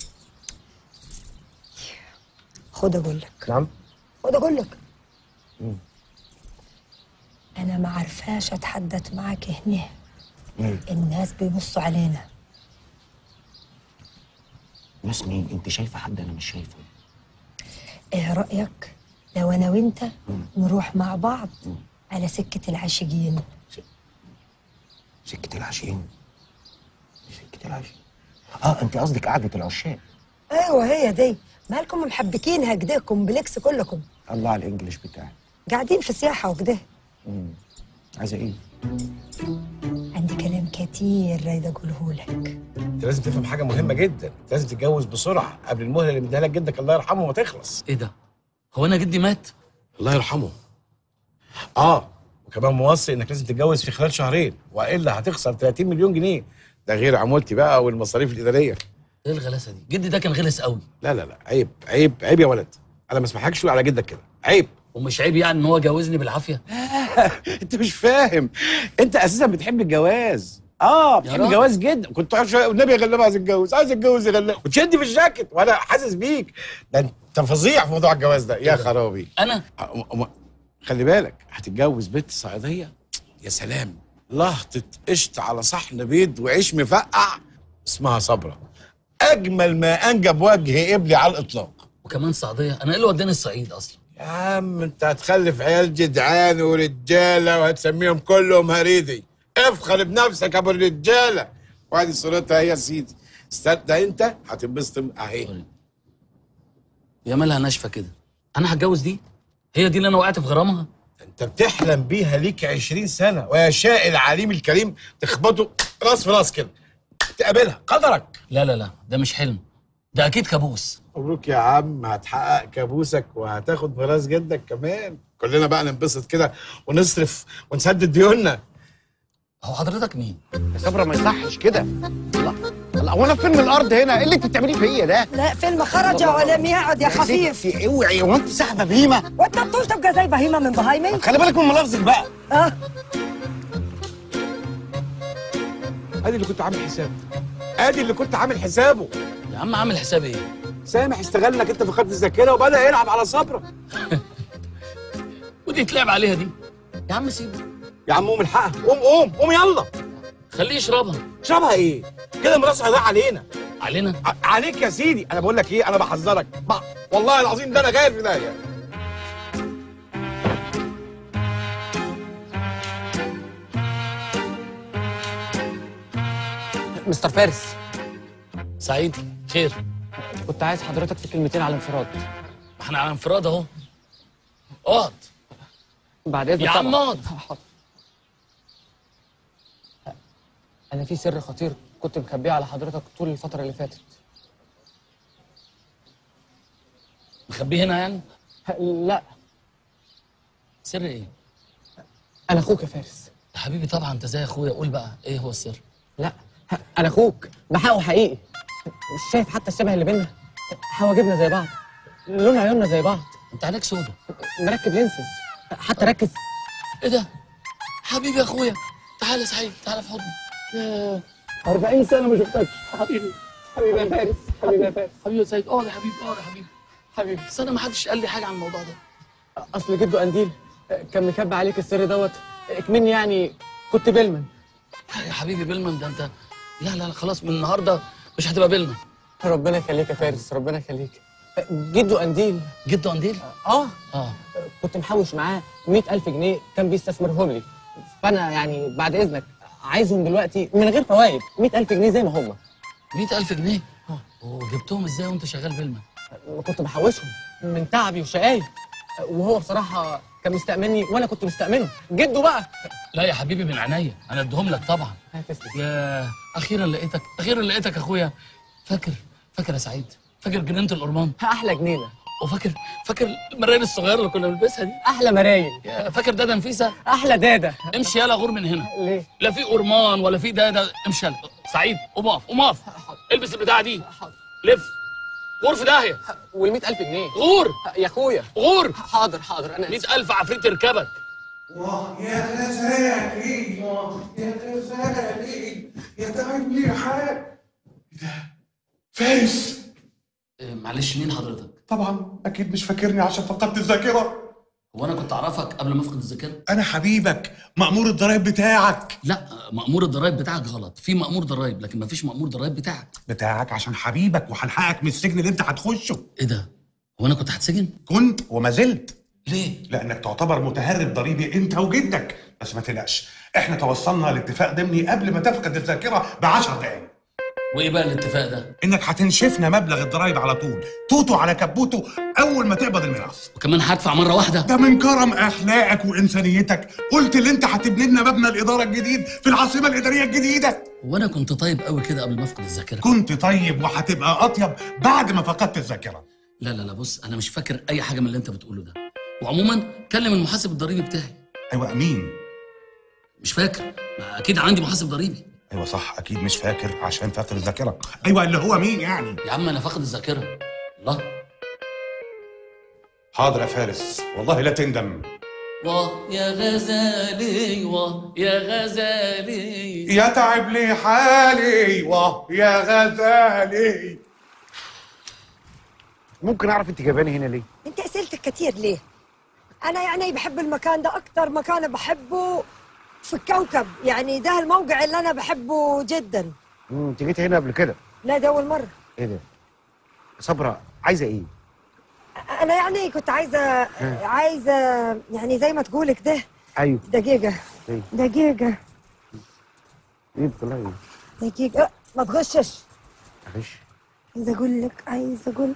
خد أقول لك نعم؟ خد أقول لك مم. أنا ما عارفاش أتحدث معاك هنا مم. الناس بيبصوا علينا ناس مين؟ انت شايفة حد انا مش شايفه إيه رأيك لو أنا وأنت نروح مع بعض على سكة العاشقين سكة العشقين سكة العشقين اه انت قصدك قعدة العشاق أيوة هي دي مالكم محبكينها كده كومبلكس كلكم الله على الانجليش بتاعك قاعدين في سياحة وكده مم. عايزة ايه؟ عندي كلام كتير رايدة أقوله لك انت لازم تفهم حاجه مهمه جدا لازم تتجوز بسرعه قبل المهله اللي مديها لك جدك الله يرحمه ما تخلص ايه ده هو انا جدي مات الله يرحمه اه وكمان موصي انك لازم تتجوز في خلال شهرين والا هتخسر 30 مليون جنيه ده غير عمولتي بقى والمصاريف الاداريه ايه الغلاسه دي جدي ده كان غلس قوي لا لا لا عيب عيب عيب يا ولد انا ما اسمحكش تقول على جدك كده عيب ومش عيب يعني ان هو جوزني بالعافيه انت مش فاهم انت اساسا بتحب الجواز اه بتحب راجل. الجواز جدا كنت عارف شويه والنبي يا غلاب عايز اتجوز عايز اتجوز يا غلاب وتشدي في الجاكيت وانا حاسس بيك ده انت فظيع في موضوع الجواز ده يا خرابي انا أم- أم- خلي بالك هتتجوز بنت صعيديه يا سلام لهطة قشطة على صحن بيض وعيش مفقع اسمها صبرة أجمل ما أنجب وجه قبلي على الإطلاق وكمان صعيديه انا ايه اللي وداني الصعيد اصلا يا عم أنت هتخلف عيال جدعان ورجالة وهتسميهم كلهم هريدي افخر بنفسك يا أبو الرجالة وادي صورتها هي يا سيدي استنى ده أنت هتنبسط أهي يا مالها ناشفه كده انا هتجوز دي هي دي اللي انا وقعت في غرامها انت بتحلم بيها ليك 20 سنه ويشاء العليم الكريم تخبطه راس في راس كده تقابلها قدرك لا لا لا ده مش حلم ده اكيد كابوس مبروك يا عم هتحقق كابوسك وهتاخد ميراث جدك كمان كلنا بقى ننبسط كده ونصرف ونسدد ديوننا هو حضرتك مين؟ يا صبرا ما يصحش كده الله الله هو انا فين الارض هنا ايه اللي انت بتعمليه فيا ده لا فيلم خرج ولم يعد يا خفيف ستي اوعي هو انت ساحبه بهيمه وانت بتقول تبقى زي بهيمه من بهايمي خلي بالك من ملفظك بقى اه ادي اللي كنت عامل حسابه ادي اللي كنت عامل حسابه يا عم عامل حساب ايه؟ سامح استغل انك انت فقدت الذاكره وبدا يلعب على صبرك ودي تلعب عليها دي يا عم سيبه يا عم قوم الحقها قوم قوم قوم يلا خليه يشربها اشربها ايه كده ميراث هيضيع علينا علينا ع- عليك يا سيدي انا بقول لك ايه انا بحذرك بقى. والله العظيم ده انا جاي في داهيه مستر فارس سعيد خير كنت عايز حضرتك في كلمتين على انفراد احنا على انفراد اهو اقعد بعد اذنك يا عم طبعاً. اقعد انا في سر خطير كنت مخبيه على حضرتك طول الفتره اللي فاتت مخبيه هنا يعني لا سر ايه انا اخوك يا فارس يا حبيبي طبعا انت زي اخويا قول بقى ايه هو السر لا انا اخوك بحقه حقيقي مش شايف حتى الشبه اللي بينا حواجبنا زي بعض لون عيوننا زي بعض انت عينيك سودا مركب لينسز حتى ركز ايه ده حبيبي يا اخويا تعالى يا سعيد تعالى في حضني ياه. 40 سنه ما شفتكش حبيبي حبيبي يا فارس حبيبي يا فارس حبيبي يا سعيد اقعد يا حبيبي اقعد يا حبيبي حبيبي بس انا ما حدش قال لي حاجه عن الموضوع ده اصل جده قنديل كان مخبي عليك السر دوت اكمني يعني كنت بلمن يا حبيبي بيلمان ده انت لا لا لا خلاص من النهارده مش هتبقى بيلمان ربنا يخليك يا فارس ربنا يخليك جده قنديل جده قنديل اه اه كنت محوش معاه 100000 جنيه كان بيستثمرهم لي فانا يعني بعد اذنك عايزهم دلوقتي من غير فوائد 100000 جنيه زي ما هم 100000 جنيه وجبتهم ازاي وانت شغال بيلمان كنت بحوشهم من تعبي وشقاي وهو بصراحه كان مستأمني وانا كنت مستأمنه جده بقى لا يا حبيبي من عينيا انا اديهم لك طبعا يا اخيرا لقيتك اخيرا لقيتك يا اخويا فاكر فاكر يا سعيد فاكر جنينه الأرمان احلى جنينه وفاكر فاكر المرايل الصغيره اللي كنا بنلبسها دي احلى مرايل يا فاكر دادا نفيسه احلى دادا امشي يلا غور من هنا ليه لا في أرمان ولا في دادا امشي يلا سعيد قوم اقف قوم اقف البس البتاعه دي لف غور في داهيه وال 100000 جنيه غور يا اخويا غور حاضر حاضر انا 100000 عفريت يركبك يا غزالي يا غزالي يا تعبني حال فارس إيه، معلش مين حضرتك طبعا اكيد مش فاكرني عشان فقدت الذاكره هو انا كنت اعرفك قبل ما افقد الذاكره انا حبيبك مأمور الضرايب بتاعك لا مأمور الضرايب بتاعك غلط في مأمور ضرايب لكن مفيش مأمور ضرايب بتاعك بتاعك عشان حبيبك وهلحقك من السجن اللي انت هتخشه ايه ده هو انا كنت هتسجن كنت وما زلت ليه لانك تعتبر متهرب ضريبي انت وجدك بس ما تقلقش احنا توصلنا لاتفاق ضمني قبل ما تفقد الذاكره ب 10 دقايق وايه بقى الاتفاق ده انك هتنشفنا مبلغ الضرايب على طول توتو على كبوته اول ما تقبض الميراث وكمان هدفع مره واحده ده من كرم اخلاقك وانسانيتك قلت اللي انت هتبني لنا مبنى الاداره الجديد في العاصمه الاداريه الجديده وانا كنت طيب قوي كده قبل ما افقد الذاكره كنت طيب وهتبقى اطيب بعد ما فقدت الذاكره لا لا لا بص انا مش فاكر اي حاجه من اللي انت بتقوله ده وعموما كلم المحاسب الضريبي بتاعي ايوه مين مش فاكر ما اكيد عندي محاسب ضريبي ايوه صح اكيد مش فاكر عشان فاقد الذاكره ايوه اللي هو مين يعني يا عم انا فاقد الذاكره الله حاضر يا فارس والله لا تندم واه يا غزالي واه يا غزالي يا تعب لي حالي واه يا غزالي ممكن اعرف انت جايباني هنا ليه؟ انت اسئلتك كتير ليه؟ انا يعني بحب المكان ده اكتر مكان بحبه في الكوكب يعني ده الموقع اللي انا بحبه جدا مم، انت جيت هنا قبل كده لا ده اول مره ايه ده؟ صبرا عايزه ايه؟ انا يعني كنت عايزه عايزه يعني زي ما تقول كده ايوه دقيقه ايه؟ دقيقه ايه بتطلعي ايه؟ دقيقه أه، ما تغشش معلش عايزه اقول لك عايزه اقول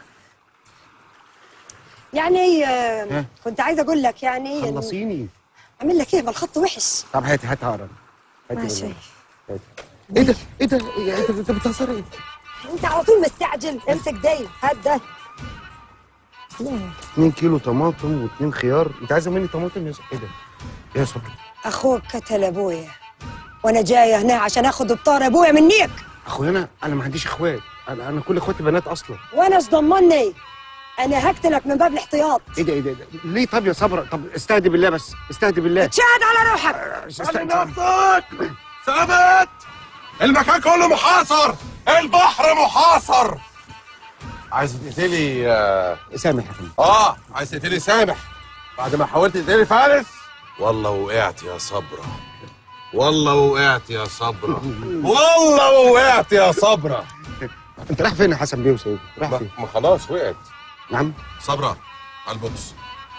يعني آه، ها؟ كنت عايزه اقول لك يعني إن- خلصيني اعمل لك ايه ما الخط وحش طب هاتي هاتي هقرا هاتي ماشي. بالله. هاتي. ايه ده؟ ايه ده؟ إيه انت انت بتهزري ايه؟ انت على طول مستعجل امسك داي هات ده لا 2 كيلو طماطم و2 خيار انت عايزه مني طماطم يا صبرا؟ ايه ده؟ ايه يا صبرا؟ اخوك قتل ابويا وانا جايه هنا عشان اخد بطار ابويا منيك اخويا انا انا ما عنديش اخوات انا انا كل اخواتي بنات اصلا وانا ايش ضمني انا هقتلك من باب الاحتياط ايه ده ايه ده إيه ده؟ ليه طب يا صبرا طب استهدي بالله بس استهدي بالله تشاهد على روحك خلي نفسك ثابت المكان كله محاصر البحر محاصر عايز تقتلي آه، سامح يا فندم اه عايز تقتلي سامح بعد ما حاولت تقتلي فارس والله وقعت يا صبرا والله وقعت يا صبرا والله وقعت يا صبرا انت رايح فين يا حسن بيه وسيد؟ رايح فين؟ ما خلاص وقعت نعم صبرا على البوكس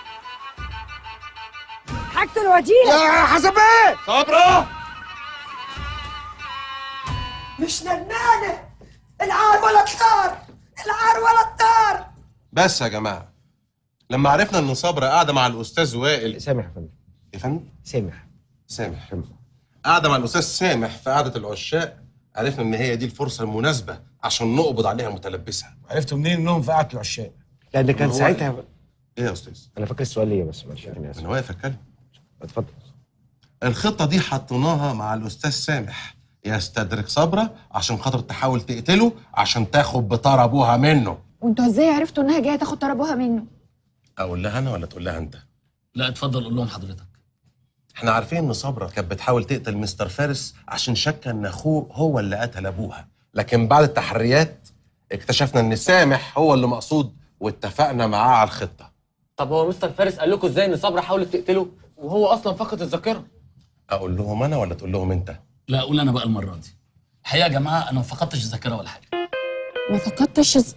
هقتل وجيلك يا حسن بيه صبرا مش ندمانة العار ولا الطار العار ولا الطار بس يا جماعه لما عرفنا ان صبرا قاعده مع الاستاذ وائل سامح يا فندم يا فندم سامح سامح قاعده مع الاستاذ سامح في قعده العشاق عرفنا ان هي دي الفرصه المناسبه عشان نقبض عليها متلبسها عرفتوا منين انهم في قعده العشاق لا ده كان هو- ساعتها ايه يا استاذ انا فاكر السؤال ليا بس معلش انا اسف انا واقف اتكلم اتفضل الخطه دي حطيناها مع الاستاذ سامح يستدرك صبرا عشان خاطر تحاول تقتله عشان تاخد بطار ابوها منه وانتوا ازاي عرفتوا انها جايه تاخد طار ابوها منه اقول لها انا ولا تقول لها انت لا اتفضل قول لهم حضرتك احنا عارفين ان صبرا كانت بتحاول تقتل مستر فارس عشان شك ان اخوه هو اللي قتل ابوها لكن بعد التحريات اكتشفنا ان سامح هو اللي مقصود واتفقنا معاه على الخطه طب هو مستر فارس قال لكم ازاي ان صبرا حاولت تقتله وهو اصلا فقد الذاكره اقول لهم انا ولا تقول لهم انت لا اقول انا بقى المره دي الحقيقه يا جماعه انا ما فقدتش الذاكره ولا حاجه ما فقدتش ز...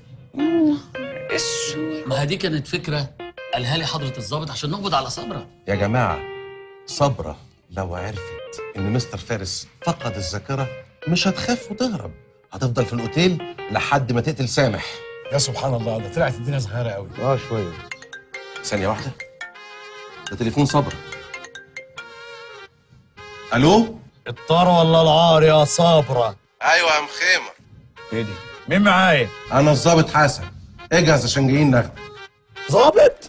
ما هي دي كانت فكره قالها لي حضره الضابط عشان نقبض على صبرا يا جماعه صبرا لو عرفت ان مستر فارس فقد الذاكره مش هتخاف وتهرب هتفضل في الاوتيل لحد ما تقتل سامح يا سبحان الله ده طلعت الدنيا صغيره قوي اه شويه ثانيه واحده ده تليفون صبرا الو الطار ولا العار يا صابرة ايوه يا مخيمه ايه دي مين معايا انا الظابط حسن اجهز عشان جايين ناخدك ظابط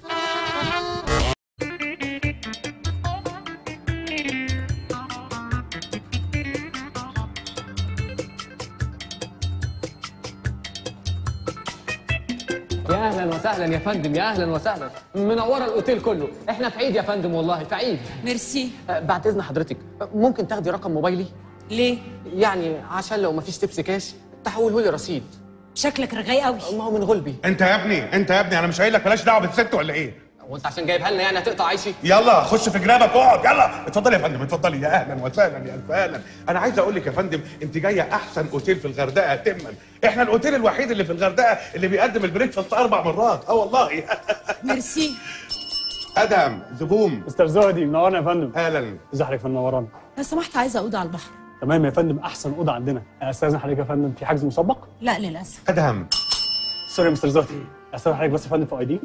يا اهلا وسهلا يا فندم يا اهلا وسهلا منوره الاوتيل كله احنا في عيد يا فندم والله في عيد ميرسي آه، بعد اذن حضرتك آه، ممكن تاخدي رقم موبايلي ليه يعني عشان لو مفيش تبس كاش تحوله لي رصيد شكلك رغاي قوي ما هو من غلبي انت يا ابني انت يا ابني انا مش قايل لك بلاش دعوه بالست ولا ايه هو انت عشان جايبها لنا يعني هتقطع عيشي يلا خش في جرابك اقعد يلا اتفضلي يا فندم اتفضلي يا اهلا وسهلا يا الف اهلا انا عايز اقول لك يا فندم انت جايه احسن اوتيل في الغردقه تما احنا الاوتيل الوحيد اللي في الغردقه اللي بيقدم البريكفاست اربع مرات اه والله ميرسي ادهم زبوم مستر زهدي منورنا يا فندم اهلا ازي حضرتك يا فندم منورانا لو سمحت عايزه اوضه على البحر تمام يا فندم احسن اوضه عندنا استاذن حضرتك يا فندم في حجز مسبق لا للاسف ادهم سوري يا مستر زهدي استاذن حضرتك بس يا فندم في اي دي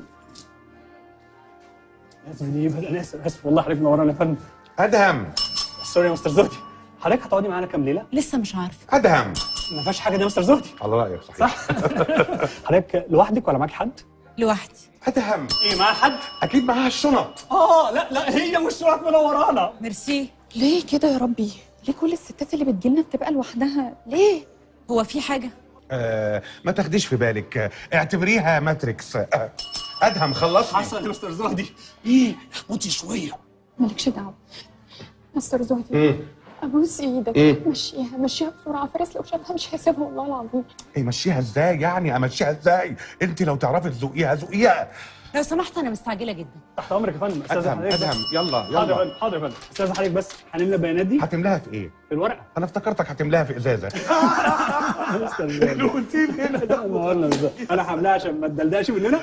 اسف دي انا اسف اسف والله حضرتك منورانا يا فندم ادهم سوري يا مستر زهدي حضرتك هتقعدي معانا كام ليله؟ لسه مش عارفه ادهم ما فيهاش حاجه دي يا مستر زهدي على رايك صحيح حضرتك لوحدك ولا معاك حد؟ لوحدي ادهم ايه معاها حد؟ اكيد معاها الشنط اه لا لا هي والشنط منورانا ميرسي ليه كده يا ربي ليه كل الستات اللي بتجيلنا بتبقى لوحدها ليه هو في حاجه آه ما تاخديش في بالك آه، اعتبريها ماتريكس آه ادهم خلصني حصل يا مستر زهدي ايه احمطي شويه مالكش دعوه مستر زهدي مم. ابوس ايدك مم. مشيها مشيها بسرعه فارس لو شافها مش هيسيبها والله العظيم ايه مشيها ازاي يعني امشيها ازاي انت لو تعرفي تذوقيها ذوقيها لو سمحت انا مستعجله جدا تحت امرك يا فندم استاذ ادهم حضرتك بس. ادهم يلا حاضر يا يلا فندم حاضر يا فندم استاذ حضرتك بس هنملى البيانات دي هتملاها في ايه؟ في الورقه انا افتكرتك هتملاها في ازازه مستر زهدي الاوتيل هنا لا منورنا بالظبط. انا هملاها عشان ما تدلدقش مننا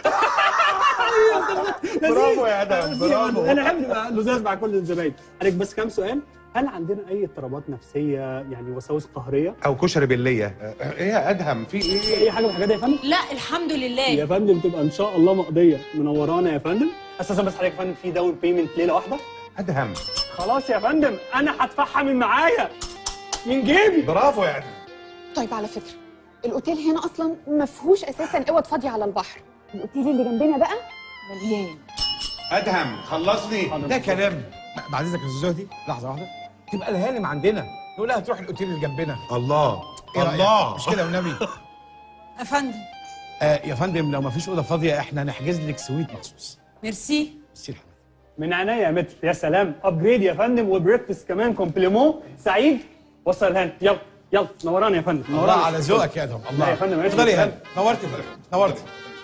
برافو يا ادهم برافو انا احب نبقى لزاز مع كل الزباين عليك بس كام سؤال هل عندنا اي اضطرابات نفسيه يعني وساوس قهريه او كشري بالليه آه، ايه يا ادهم في ايه؟ اي حاجه من الحاجات دي يا فندم لا الحمد يا لله فندم تبقى ان شاء الله مقضيه منورانا يا فندم اساسا بس حضرتك يا فندم في داون بيمنت ليله واحده ادهم خلاص يا فندم انا هدفعها من معايا من جيبي برافو يا ادهم طيب على فكره الاوتيل هنا اصلا ما فيهوش اساسا اوض فاضيه على البحر الاوتيل اللي جنبنا بقى مليان ادهم خلصني ده كلام بعد اذنك يا استاذ زهدي لحظه واحده تبقى الهانم عندنا نقول لها تروح الاوتيل اللي جنبنا الله إيه رأيك؟ الله مش كده والنبي يا فندم آه يا فندم لو ما فيش اوضه فاضيه احنا هنحجز لك سويت مخصوص ميرسي ميرسي لحضرتك. من عينيا يا متر يا سلام ابجريد يا فندم وبريكفاست كمان كومبليمون سعيد وصل الهان يلا يلا نورانا يا فندم الله نورانا على ذوقك يا ادهم الله لا يا فندم، عيش اتفضلي يا بالسلامة. هانم نورت يا فندم نورت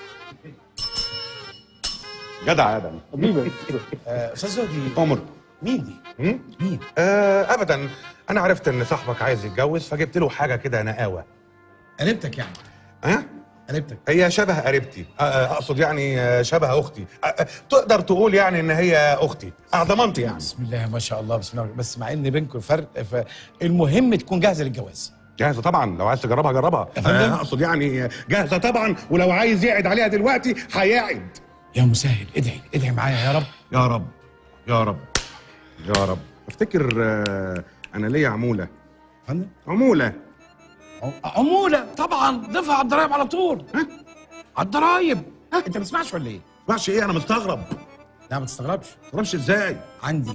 جدع يا ادهم حبيبي آه، استاذ زهدي عمر مين دي؟ مين؟ مين؟ آه ابدا انا عرفت ان صاحبك عايز يتجوز فجبت له حاجه كده نقاوه قريبتك يعني ها؟ قريبتك هي شبه قريبتي آه، آه، اقصد يعني آه، شبه اختي آه، آه، تقدر تقول يعني ان هي اختي اه ضمنتي يعني بسم الله ما شاء الله بسم الله بس مع ان بينكم فرق فالمهم تكون جاهزه للجواز جاهزه طبعا لو عايز تجربها جربها انا اقصد يعني جاهزه طبعا ولو عايز يقعد عليها دلوقتي هيقعد يا مسهل ادعي ادعي معايا يا رب يا رب يا رب يا رب افتكر آه، انا ليا عموله فندم عموله عموله طبعا دفع على الضرايب على طول ها على الضرايب انت ما تسمعش ولا ايه؟ ما ايه انا مستغرب لا ما تستغربش ما تستغربش ازاي عندي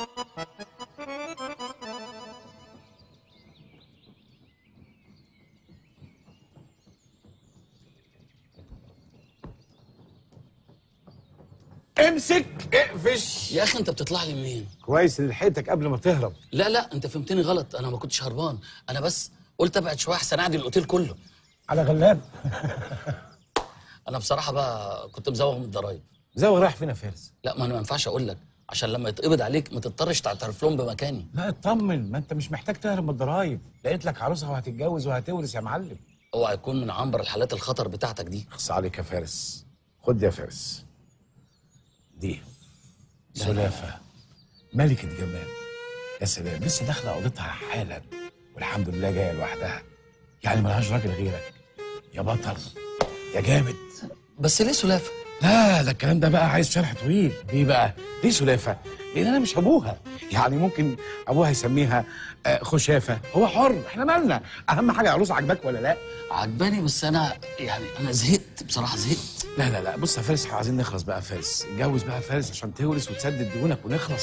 امسك اقفش يا اخي انت بتطلع لي منين كويس ان لحقتك قبل ما تهرب لا لا انت فهمتني غلط انا ما كنتش هربان انا بس قلت ابعد شويه احسن اعدي الاوتيل كله على غلاب انا بصراحه بقى كنت مزوغ من الضرايب زوغ رايح فين يا فارس لا ما انا ما ينفعش اقول لك عشان لما يتقبض عليك ما تضطرش تعترف لهم بمكاني لا اطمن ما انت مش محتاج تهرب من الضرايب لقيت لك عروسه وهتتجوز وهتورث يا معلم اوعى يكون من عنبر الحالات الخطر بتاعتك دي اخص عليك يا فارس خد يا فارس دي سلافة ملكة جمال يا سلام لسه داخلة أوضتها حالا والحمد لله جاية لوحدها يعني ملهاش راجل غيرك يا بطل يا جامد بس ليه سلافة؟ لا ده الكلام ده بقى عايز شرح طويل ليه بقى؟ ليه سلافة؟ لأن أنا مش أبوها يعني ممكن أبوها يسميها آه، خشافة هو حر احنا مالنا أهم حاجة عروسة عجباك ولا لا؟ عجباني بس أنا يعني أنا زهقت بصراحة زهقت لا لا لا بص يا فارس احنا عايزين نخلص بقى يا فارس اتجوز بقى يا فارس عشان تورث وتسدد ديونك ونخلص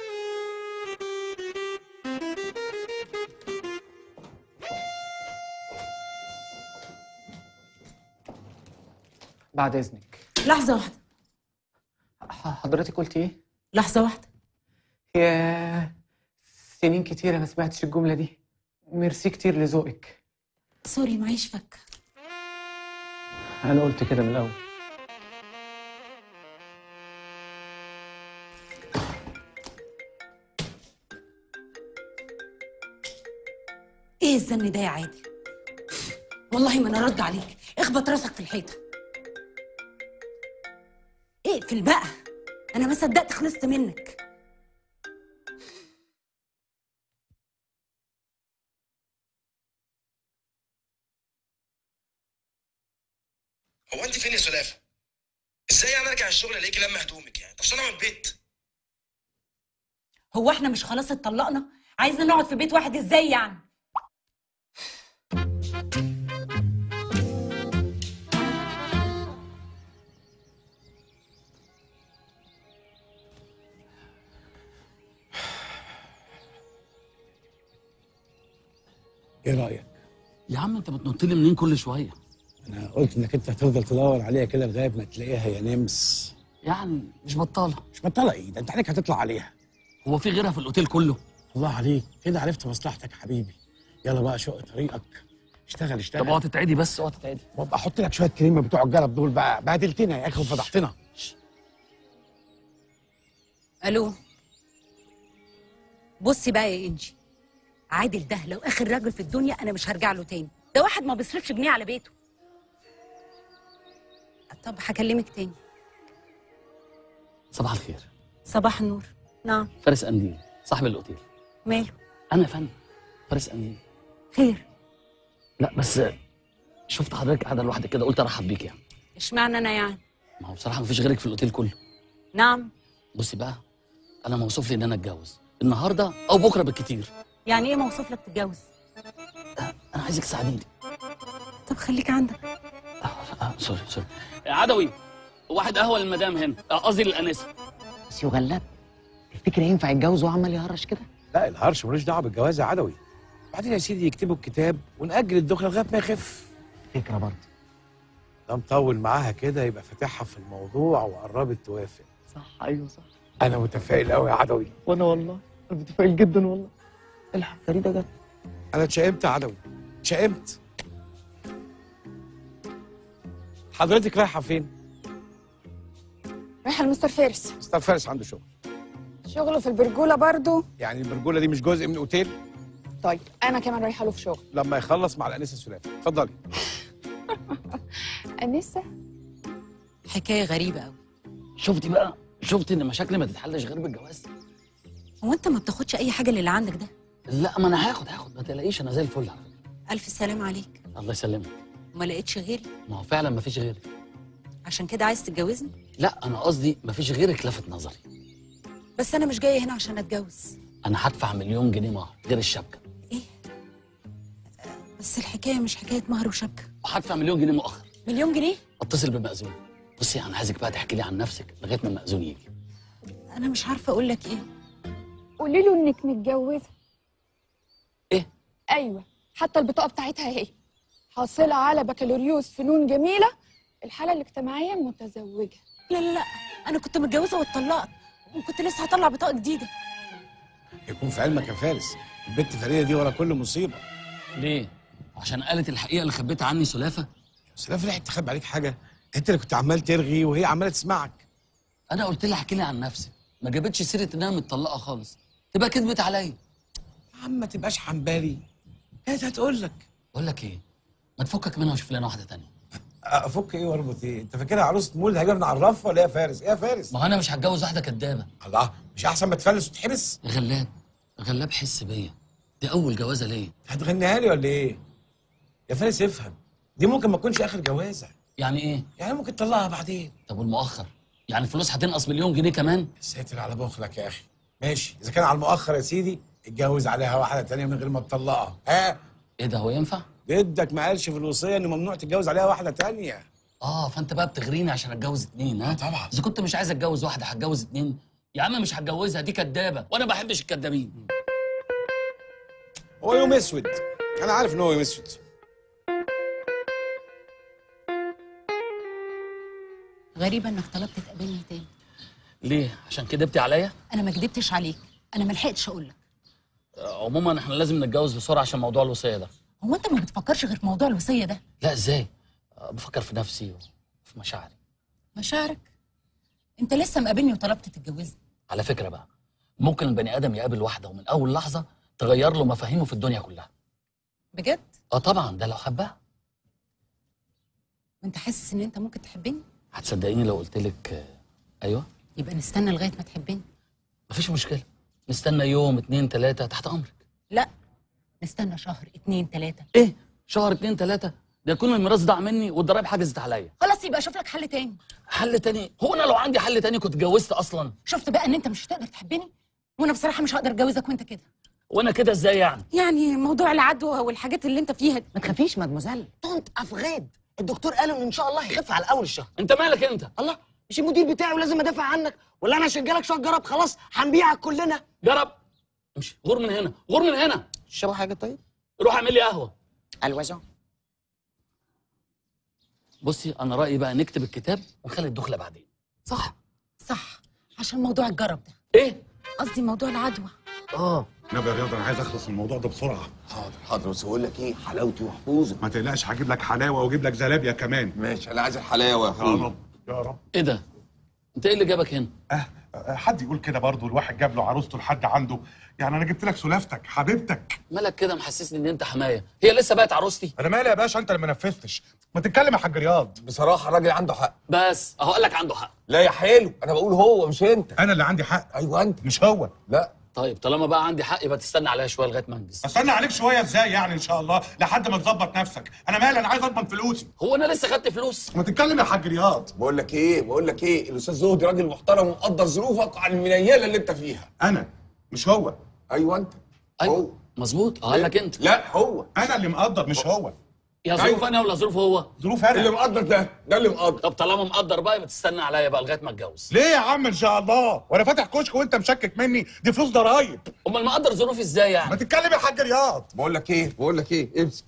بعد اذنك لحظة واحدة حضرتك قلتي ايه؟ لحظة واحدة يا سنين كتيرة ما سمعتش الجملة دي ميرسي كتير لذوقك سوري معيش فكة أنا قلت كده من الأول ايه الزن ده يا عادل والله ما انا رد عليك اخبط راسك في الحيطة اقفل بقى انا ما صدقت خلصت منك هو انت فين يا سلافه؟ ازاي يعني ارجع الشغل الاقيكي لما هدومك يعني؟ طب صنع من البيت هو احنا مش خلاص اتطلقنا عايزنا نقعد في بيت واحد ازاي يعني ايه رايك؟ يا عم انت بتنط لي منين كل شويه انا قلت انك انت هتفضل تدور عليها كده لغايه ما تلاقيها يا نمس يعني مش بطاله مش بطاله ايه ده انت عليك هتطلع عليها هو في غيرها في الاوتيل كله الله عليك كده عرفت مصلحتك حبيبي يلا بقى شق طريقك اشتغل اشتغل طب اوعى تتعدي بس اوعى تتعدي وابقى احط لك شويه كريمه بتوع الجلب دول بقى بهدلتنا يا اخي وفضحتنا الو بصي بقى يا انجي عادل ده لو اخر راجل في الدنيا انا مش هرجع له تاني ده واحد ما بيصرفش جنيه على بيته طب هكلمك تاني صباح الخير صباح النور نعم فارس قنديل صاحب الاوتيل ماله انا يا فندم فارس قنديل خير لا بس شفت حضرتك قاعده لوحدك كده قلت ارحب بيك يعني اشمعنى انا يعني ما هو بصراحه مفيش غيرك في الاوتيل كله نعم بصي بقى انا موصوف لي ان انا اتجوز النهارده او بكره بالكتير يعني ايه موصوف لك تتجوز انا عايزك تساعديني طب خليك عندك آه سوري سوري عدوي واحد قهوه للمدام هنا آه، قصدي للانسه بس يا غلاب تفتكر ينفع يتجوز وعمال يهرش كده؟ لا الهرش ملوش دعوه بالجواز يا عدوي بعدين يا سيدي يكتبوا الكتاب ونأجل الدخله لغايه ما يخف فكره برضه ده مطول معاها كده يبقى فاتحها في الموضوع وقربت توافق صح ايوه صح انا متفائل قوي يا عدوي وانا والله انا متفائل جدا والله الحق فريده جت انا اتشائمت يا عدوي اتشائمت حضرتك رايحه فين؟ رايحه لمستر فارس مستر فارس عنده شغل شغله في البرجوله برضو يعني البرجوله دي مش جزء من الاوتيل طيب انا كمان رايحه له في شغل لما يخلص مع الانسه السلافي اتفضلي انسه حكايه غريبه قوي شفتي بقى شفتي ان مشاكلي ما تتحلش غير بالجواز هو انت ما بتاخدش اي حاجه للي عندك ده لا ما انا هاخد هاخد ما تقلقيش انا زي الفل على فكره الف سلام عليك الله يسلمك وما لقيتش غيري ما هو فعلا ما فيش غيرك عشان كده عايز تتجوزني لا انا قصدي ما فيش غيرك لفت نظري بس انا مش جايه هنا عشان اتجوز انا هدفع مليون جنيه مهر غير الشبكه بس الحكايه مش حكايه مهر وشبكه وهدفع مليون جنيه مؤخر مليون جنيه اتصل بمأذون بصي انا عايزك بقى تحكي لي عن نفسك لغايه ما المأذون يجي انا مش عارفه اقول لك ايه قولي له انك متجوزه ايه ايوه حتى البطاقه بتاعتها اهي حاصله على بكالوريوس فنون جميله الحاله الاجتماعيه متزوجه لا لا لا انا كنت متجوزه واتطلقت وكنت لسه هطلع بطاقه جديده يكون في علمك يا فارس البت فريده دي ورا كل مصيبه ليه عشان قالت الحقيقه اللي خبيتها عني سلافه سلافه لحقت تخبي عليك حاجه انت اللي كنت عمال ترغي وهي عماله تسمعك انا قلت لها احكي لي عن نفسك ما جابتش سيره انها متطلقه خالص تبقى كدبت عليا يا عم ما تبقاش حنبالي هي هتقول لك بقول لك ايه ما تفكك منها وشوف لنا واحده تانية افك ايه واربط ايه انت فاكرها عروسه مولد هجرنا على الرف ولا ايه يا فارس ايه يا فارس ما هو انا مش هتجوز واحده كدابه الله مش احسن ما تفلس وتحبس يا غلاب غلاب حس بيا دي اول جوازه ليا هتغنيها لي ولا ايه يا فارس افهم دي ممكن ما تكونش اخر جوازه يعني ايه يعني ممكن تطلعها بعدين طب والمؤخر يعني الفلوس هتنقص مليون جنيه كمان ساتر على بخلك يا اخي ماشي اذا كان على المؤخر يا سيدي اتجوز عليها واحده تانية من غير ما تطلقها ها ايه ده هو ينفع جدك ما قالش في الوصيه انه ممنوع تتجوز عليها واحده تانية اه فانت بقى بتغريني عشان اتجوز اتنين ها طبعا اذا كنت مش عايز اتجوز واحده هتجوز اتنين يا عم مش هتجوزها دي كدابه وانا ما بحبش الكدابين هو يوم اسود انا عارف ان هو يوم اسود غريبه انك طلبت تقابلني تاني ليه عشان كدبتي عليا انا ما كدبتش عليك انا ما لحقتش اقول لك آه، عموما احنا لازم نتجوز بسرعه عشان موضوع الوصيه ده هو انت ما بتفكرش غير في موضوع الوصيه ده لا ازاي آه، بفكر في نفسي وفي مشاعري مشاعرك انت لسه مقابلني وطلبت تتجوزني على فكره بقى ممكن البني ادم يقابل واحده ومن اول لحظه تغير له مفاهيمه في الدنيا كلها بجد اه طبعا ده لو حبها وانت حاسس ان انت ممكن تحبني هتصدقيني لو قلت لك آه، ايوه يبقى نستنى لغايه ما تحبني مفيش مشكله نستنى يوم اتنين تلاته تحت امرك لا نستنى شهر اتنين تلاته ايه شهر اتنين تلاته ده يكون الميراث ضاع مني والضرايب حجزت عليا خلاص يبقى اشوف لك حل تاني حل تاني هو انا لو عندي حل تاني كنت اتجوزت اصلا شفت بقى ان انت مش هتقدر تحبني وانا بصراحه مش هقدر اتجوزك وانت كده وانا كده ازاي يعني يعني موضوع العدوى والحاجات اللي انت فيها ما تخافيش مادموزيل طنط افغاد الدكتور قال ان ان شاء الله هيخف على اول الشهر انت مالك انت الله مش المدير بتاعي ولازم ادافع عنك ولا انا عشان جالك شويه جرب خلاص هنبيعك كلنا جرب امشي غور من هنا غور من هنا شرب حاجه طيب روح اعمل لي قهوه الوزع بصي انا رايي بقى نكتب الكتاب ونخلي الدخله بعدين صح صح عشان موضوع الجرب ده ايه قصدي موضوع العدوى اه نبي يا رياض انا عايز اخلص من الموضوع ده بسرعه حاضر حاضر بس بقول لك ايه حلاوتي وحفوظه ما تقلقش هجيب لك حلاوه واجيب لك زلابيا كمان ماشي انا عايز الحلاوه يا يا اخويا رب يا رب ايه ده انت ايه اللي جابك هنا أه، حد يقول كده برضه الواحد جاب له عروسته لحد عنده يعني انا جبت لك سلافتك حبيبتك مالك كده محسسني ان انت حمايه هي لسه بقت عروستي انا مالي يا باشا انت اللي ما نفذتش ما تتكلم يا حاج رياض بصراحه الراجل عنده حق بس اهو قال لك عنده حق لا يا حلو انا بقول هو مش انت انا اللي عندي حق ايوه انت مش هو لا طيب طالما بقى عندي حق يبقى تستنى عليا شويه لغايه ما انجز استنى عليك شويه ازاي يعني ان شاء الله لحد ما تظبط نفسك انا مالي انا عايز اضمن فلوسي هو انا لسه خدت فلوس ما تتكلم يا حاج رياض بقول لك ايه بقول لك ايه الاستاذ زهدي راجل محترم ومقدر ظروفك عن المنيله اللي انت فيها انا مش هو ايوه انت ايوه مظبوط اه قال لك انت لا هو انا اللي مقدر مش هو يا ظروف انا ولا ظروف هو ظروف انا اللي مقدر ده ده اللي مقدر طب طالما مقدر بقى يبقى تستنى عليا بقى لغايه ما اتجوز ليه يا عم ان شاء الله وانا فاتح كشك وانت مشكك مني دي فلوس ضرايب امال مقدر ظروفي ازاي ما يعني تتكلم يا حاج رياض بقول لك ايه بقول لك ايه امسك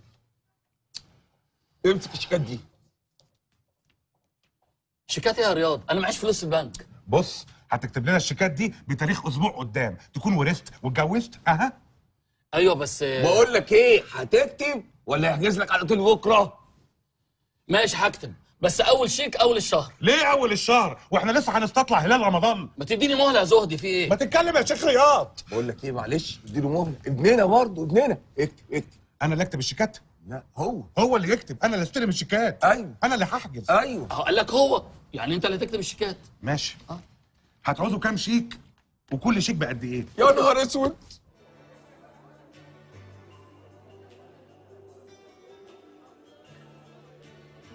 امسك الشيكات دي شيكات إيه يا رياض انا معيش فلوس في البنك بص هتكتب لنا الشيكات دي بتاريخ اسبوع قدام تكون ورثت واتجوزت اها ايوه بس بقول لك ايه هتكتب ولا يحجز لك على طول بكره ماشي هكتب بس اول شيك اول الشهر ليه اول الشهر واحنا لسه هنستطلع هلال رمضان ما تديني مهله يا زهدي في ايه ما تتكلم يا شيخ رياض بقول لك ايه معلش اديله مهله ابننا برضه ابننا اكتب اكتب انا اللي اكتب الشيكات لا هو هو اللي يكتب انا اللي استلم الشيكات ايوه انا اللي هحجز ايوه اهو قال لك هو يعني انت اللي هتكتب الشيكات ماشي هتعوزوا كام شيك وكل شيك بقد ايه يا نهار اسود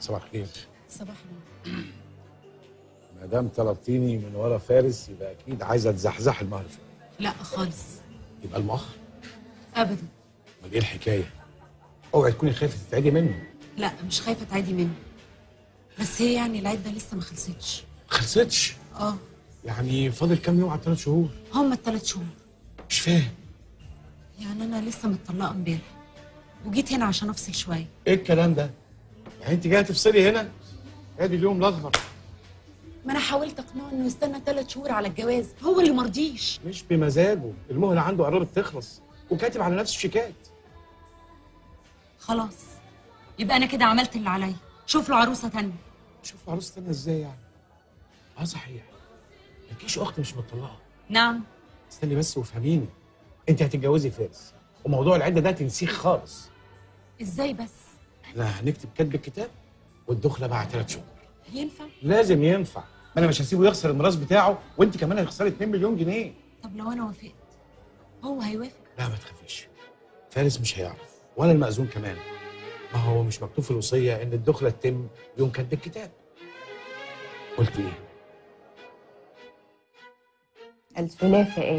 صباح الخير صباح النور ما دام طلبتيني من ورا فارس يبقى اكيد عايزه تزحزح المهر شويه لا خالص يبقى المهر ابدا امال ايه الحكايه اوعي تكوني خايفه تتعدي منه لا مش خايفه تعدي منه بس هي يعني العده لسه ما خلصتش خلصتش اه يعني فاضل كام يوم على ثلاث شهور هم الثلاث شهور مش فاهم يعني انا لسه متطلقه امبارح وجيت هنا عشان افصل شويه ايه الكلام ده يعني انت جايه تفصلي هنا ادي اليوم الاخضر ما انا حاولت اقنعه انه يستنى ثلاث شهور على الجواز هو اللي مرضيش مش بمزاجه المهله عنده قربت تخلص وكاتب على نفسه شيكات خلاص يبقى انا كده عملت اللي عليا شوف له عروسه تانية شوف عروسه تانية ازاي يعني اه صحيح مالكيش اخت مش مطلقه نعم استني بس وافهميني انت هتتجوزي فارس وموضوع العده ده تنسيه خالص ازاي بس احنا هنكتب كتب الكتاب والدخله بعد ثلاث شهور ينفع لازم ينفع ما انا مش هسيبه يخسر الميراث بتاعه وانت كمان هتخسري 2 مليون جنيه طب لو انا وافقت هو هيوافق لا ما تخافيش فارس مش هيعرف ولا المأذون كمان ما هو مش مكتوب في الوصيه ان الدخله تتم يوم كتب الكتاب قلت ايه السلافة ايه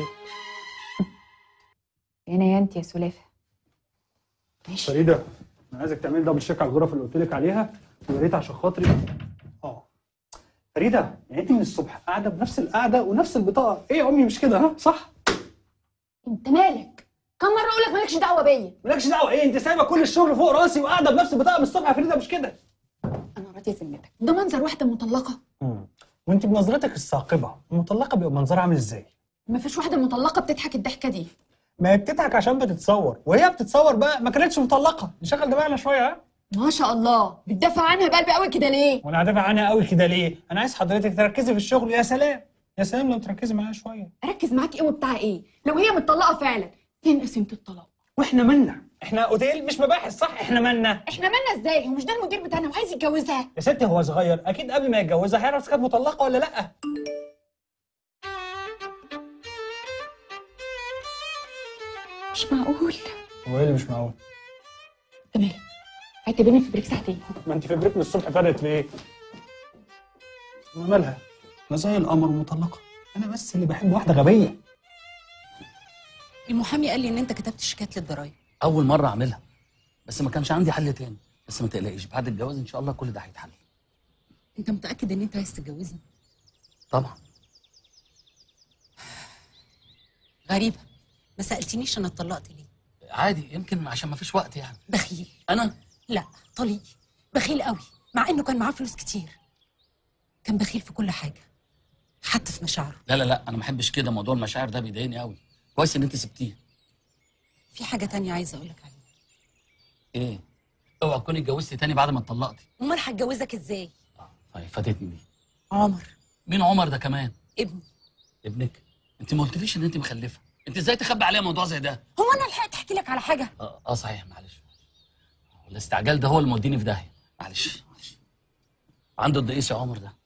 هنا يا انت يا سلافة ماشي فريده انا عايزك تعملي دبل شيك على الغرف اللي قلت لك عليها ويا ريت عشان خاطري اه فريده يعني انت من الصبح قاعده بنفس القعده ونفس البطاقه ايه يا امي مش كده ها صح انت مالك كم مرة اقول لك مالكش دعوة بيا مالكش دعوه ايه انت سايبه كل الشغل فوق راسي وقاعده بنفس البطاقه من الصبح يا فريده مش كده انا راضية ذمتك ده منظر واحدة مطلقة وانت بنظرتك الثاقبه المطلقه بيبقى منظرها عامل ازاي ما فيش واحدة مطلقة بتضحك الضحكة دي ما هي بتضحك عشان بتتصور وهي بتتصور بقى ما كانتش مطلقه نشغل دماغنا شويه ها ما شاء الله بتدافع عنها بقلب قوي كده ليه وانا هدافع عنها قوي كده ليه انا عايز حضرتك تركزي في الشغل يا سلام يا سلام لو تركزي معايا شويه اركز معاك ايه وبتاع ايه لو هي متطلقة فعلا فين قسيمة الطلاق واحنا مالنا احنا اوتيل مش مباحث صح احنا مالنا احنا مالنا ازاي هو مش ده المدير بتاعنا وعايز يتجوزها يا ستي هو صغير اكيد قبل ما يتجوزها هيعرف اذا كانت مطلقه ولا لا مش معقول هو ايه اللي مش معقول تمام اعتبرني في بريك ساعتين ما انت في بريك من الصبح فرقت ليه ما مالها ما زي القمر مطلقه انا بس اللي بحب واحده غبيه المحامي قال لي ان انت كتبت شيكات للضرايب اول مره اعملها بس ما كانش عندي حل تاني بس ما تقلقيش بعد الجواز ان شاء الله كل ده هيتحل انت متاكد ان انت عايز تتجوزها طبعا غريبه ما سالتنيش انا اتطلقت ليه عادي يمكن عشان ما فيش وقت يعني بخيل انا لا طليقي بخيل قوي مع انه كان معاه فلوس كتير كان بخيل في كل حاجه حتى في مشاعره لا لا لا انا ما بحبش كده موضوع المشاعر ده بيضايقني قوي كويس ان انت سبتيه في حاجه تانية عايزه اقول لك عليها ايه اوعى تكوني اتجوزتي تاني بعد ما اتطلقتي امال هتجوزك ازاي طيب فاتتني دي عمر مين عمر ده كمان ابني ابنك انت ما قلتليش ان انت مخلفه انت ازاي تخبي عليا موضوع زي ده هو انا لحقت احكي لك على حاجه اه, آه صحيح معلش الاستعجال ده هو اللي موديني في داهيه معلش معلش عنده قد ايه يا عمر ده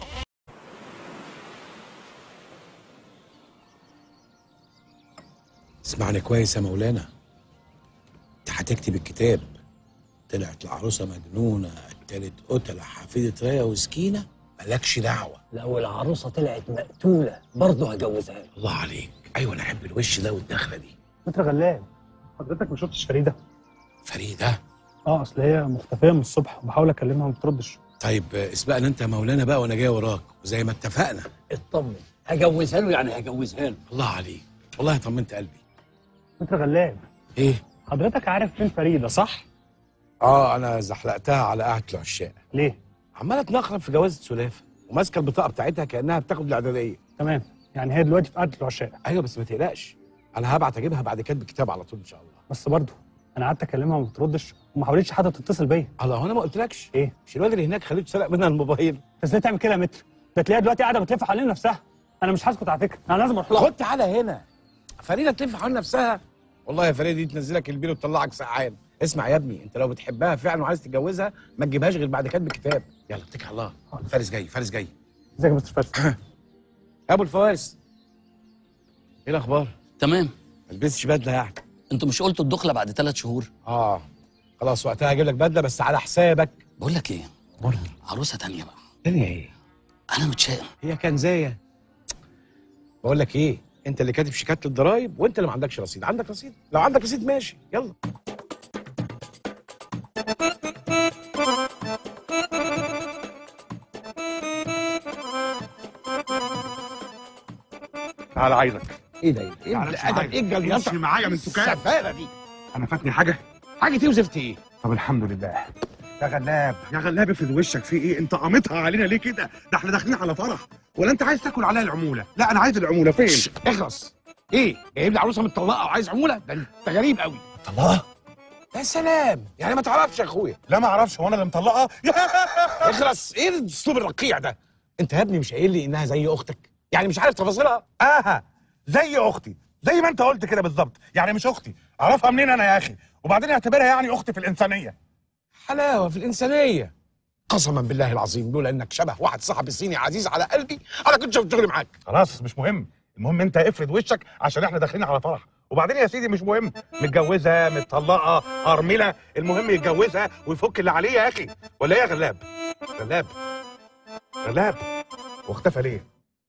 اسمعني كويس يا مولانا انت هتكتب الكتاب طلعت العروسه مجنونه التالت قتله حفيده رايه وسكينه مالكش دعوه لو العروسه طلعت مقتوله برضه هجوزها له الله عليك ايوه انا احب الوش ده والدخله دي متر غلاب حضرتك ما شفتش فريده فريده اه اصل هي مختفيه من الصبح وبحاول اكلمها وما بتردش طيب آه، اسبقنا انت يا مولانا بقى وانا جاي وراك وزي ما اتفقنا اطمن هجوزها له يعني هجوزها له الله عليك والله طمنت قلبي متر غلاب ايه حضرتك عارف فين فريده صح اه انا زحلقتها على قعده العشاق ليه عماله تنخرب في جوازه سلافه وماسكه البطاقه بتاعتها كانها بتاخد الاعداديه تمام يعني هي دلوقتي في قعده العشاق ايوه بس ما تقلقش انا هبعت اجيبها بعد كتب الكتاب على طول ان شاء الله بس برضه انا قعدت اكلمها وما بتردش وما حاولتش حتى تتصل بيا الله هو انا ما قلتلكش ايه مش الواد اللي هناك خليته سرق منها الموبايل انت ازاي تعمل كده يا متر ده تلاقيها دلوقتي قاعده بتلف حوالين نفسها انا مش هسكت على فكره انا لازم اروح لها خد تعالى هنا فريده تلف حوالين نفسها والله يا فريده دي تنزلك البيل وتطلعك سقعان اسمع يا ابني انت لو بتحبها فعلا وعايز تتجوزها ما تجيبهاش غير بعد كتب الكتاب يلا اتكل على الله فارس جاي فارس جاي ازيك يا مستر فارس ابو الفوارس ايه الاخبار تمام ما لبستش بدله يعني انتوا مش قلتوا الدخله بعد ثلاث شهور اه خلاص وقتها هجيب لك بدله بس على حسابك بقول لك ايه امرني عروسه تانية بقى تانية ايه؟ انا متشائم هي كنزايه بقول لك ايه انت اللي كاتب شيكات الضرايب وانت اللي ما عندكش رصيد عندك رصيد لو عندك رصيد ماشي يلا تعال عايزك ايه ده ايه تعال ده امشي ايه معايا. ايه الجليطه امشي معايا من سكان السفاله دي انا فاتني حاجه حاجه ايه وزفت ايه طب الحمد لله يا غلاب يا غلاب افرد وشك في ايه انت قامتها علينا ليه كده ده احنا داخلين على فرح ولا انت عايز تاكل عليها العموله لا انا عايز العموله فين اخلص ايه جايب لي عروسه متطلقه وعايز عموله ده انت غريب قوي طلقها يا سلام يعني ما تعرفش يا اخويا لا ما اعرفش هو انا اللي مطلقها اخلص ايه الاسلوب الرقيع ده انت يا ابني مش قايل لي انها زي اختك يعني مش عارف تفاصيلها اها زي اختي زي ما انت قلت كده بالظبط يعني مش اختي اعرفها منين انا يا اخي وبعدين اعتبرها يعني اختي في الانسانيه حلاوه في الانسانيه قسما بالله العظيم لولا انك شبه واحد صاحبي صيني عزيز على قلبي انا كنت شفت شغلي معاك خلاص مش مهم المهم انت افرد وشك عشان احنا داخلين على فرح وبعدين يا سيدي مش مهم متجوزه متطلقه ارمله المهم يتجوزها ويفك اللي عليه يا اخي ولا ايه يا غلاب غلاب غلاب واختفى ليه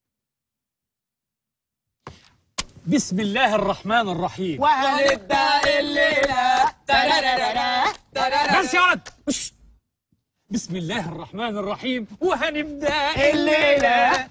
بسم الله الرحمن الرحيم وهنبدا الليله بس يا ولد بس. بسم الله الرحمن الرحيم وهنبدا الليلة.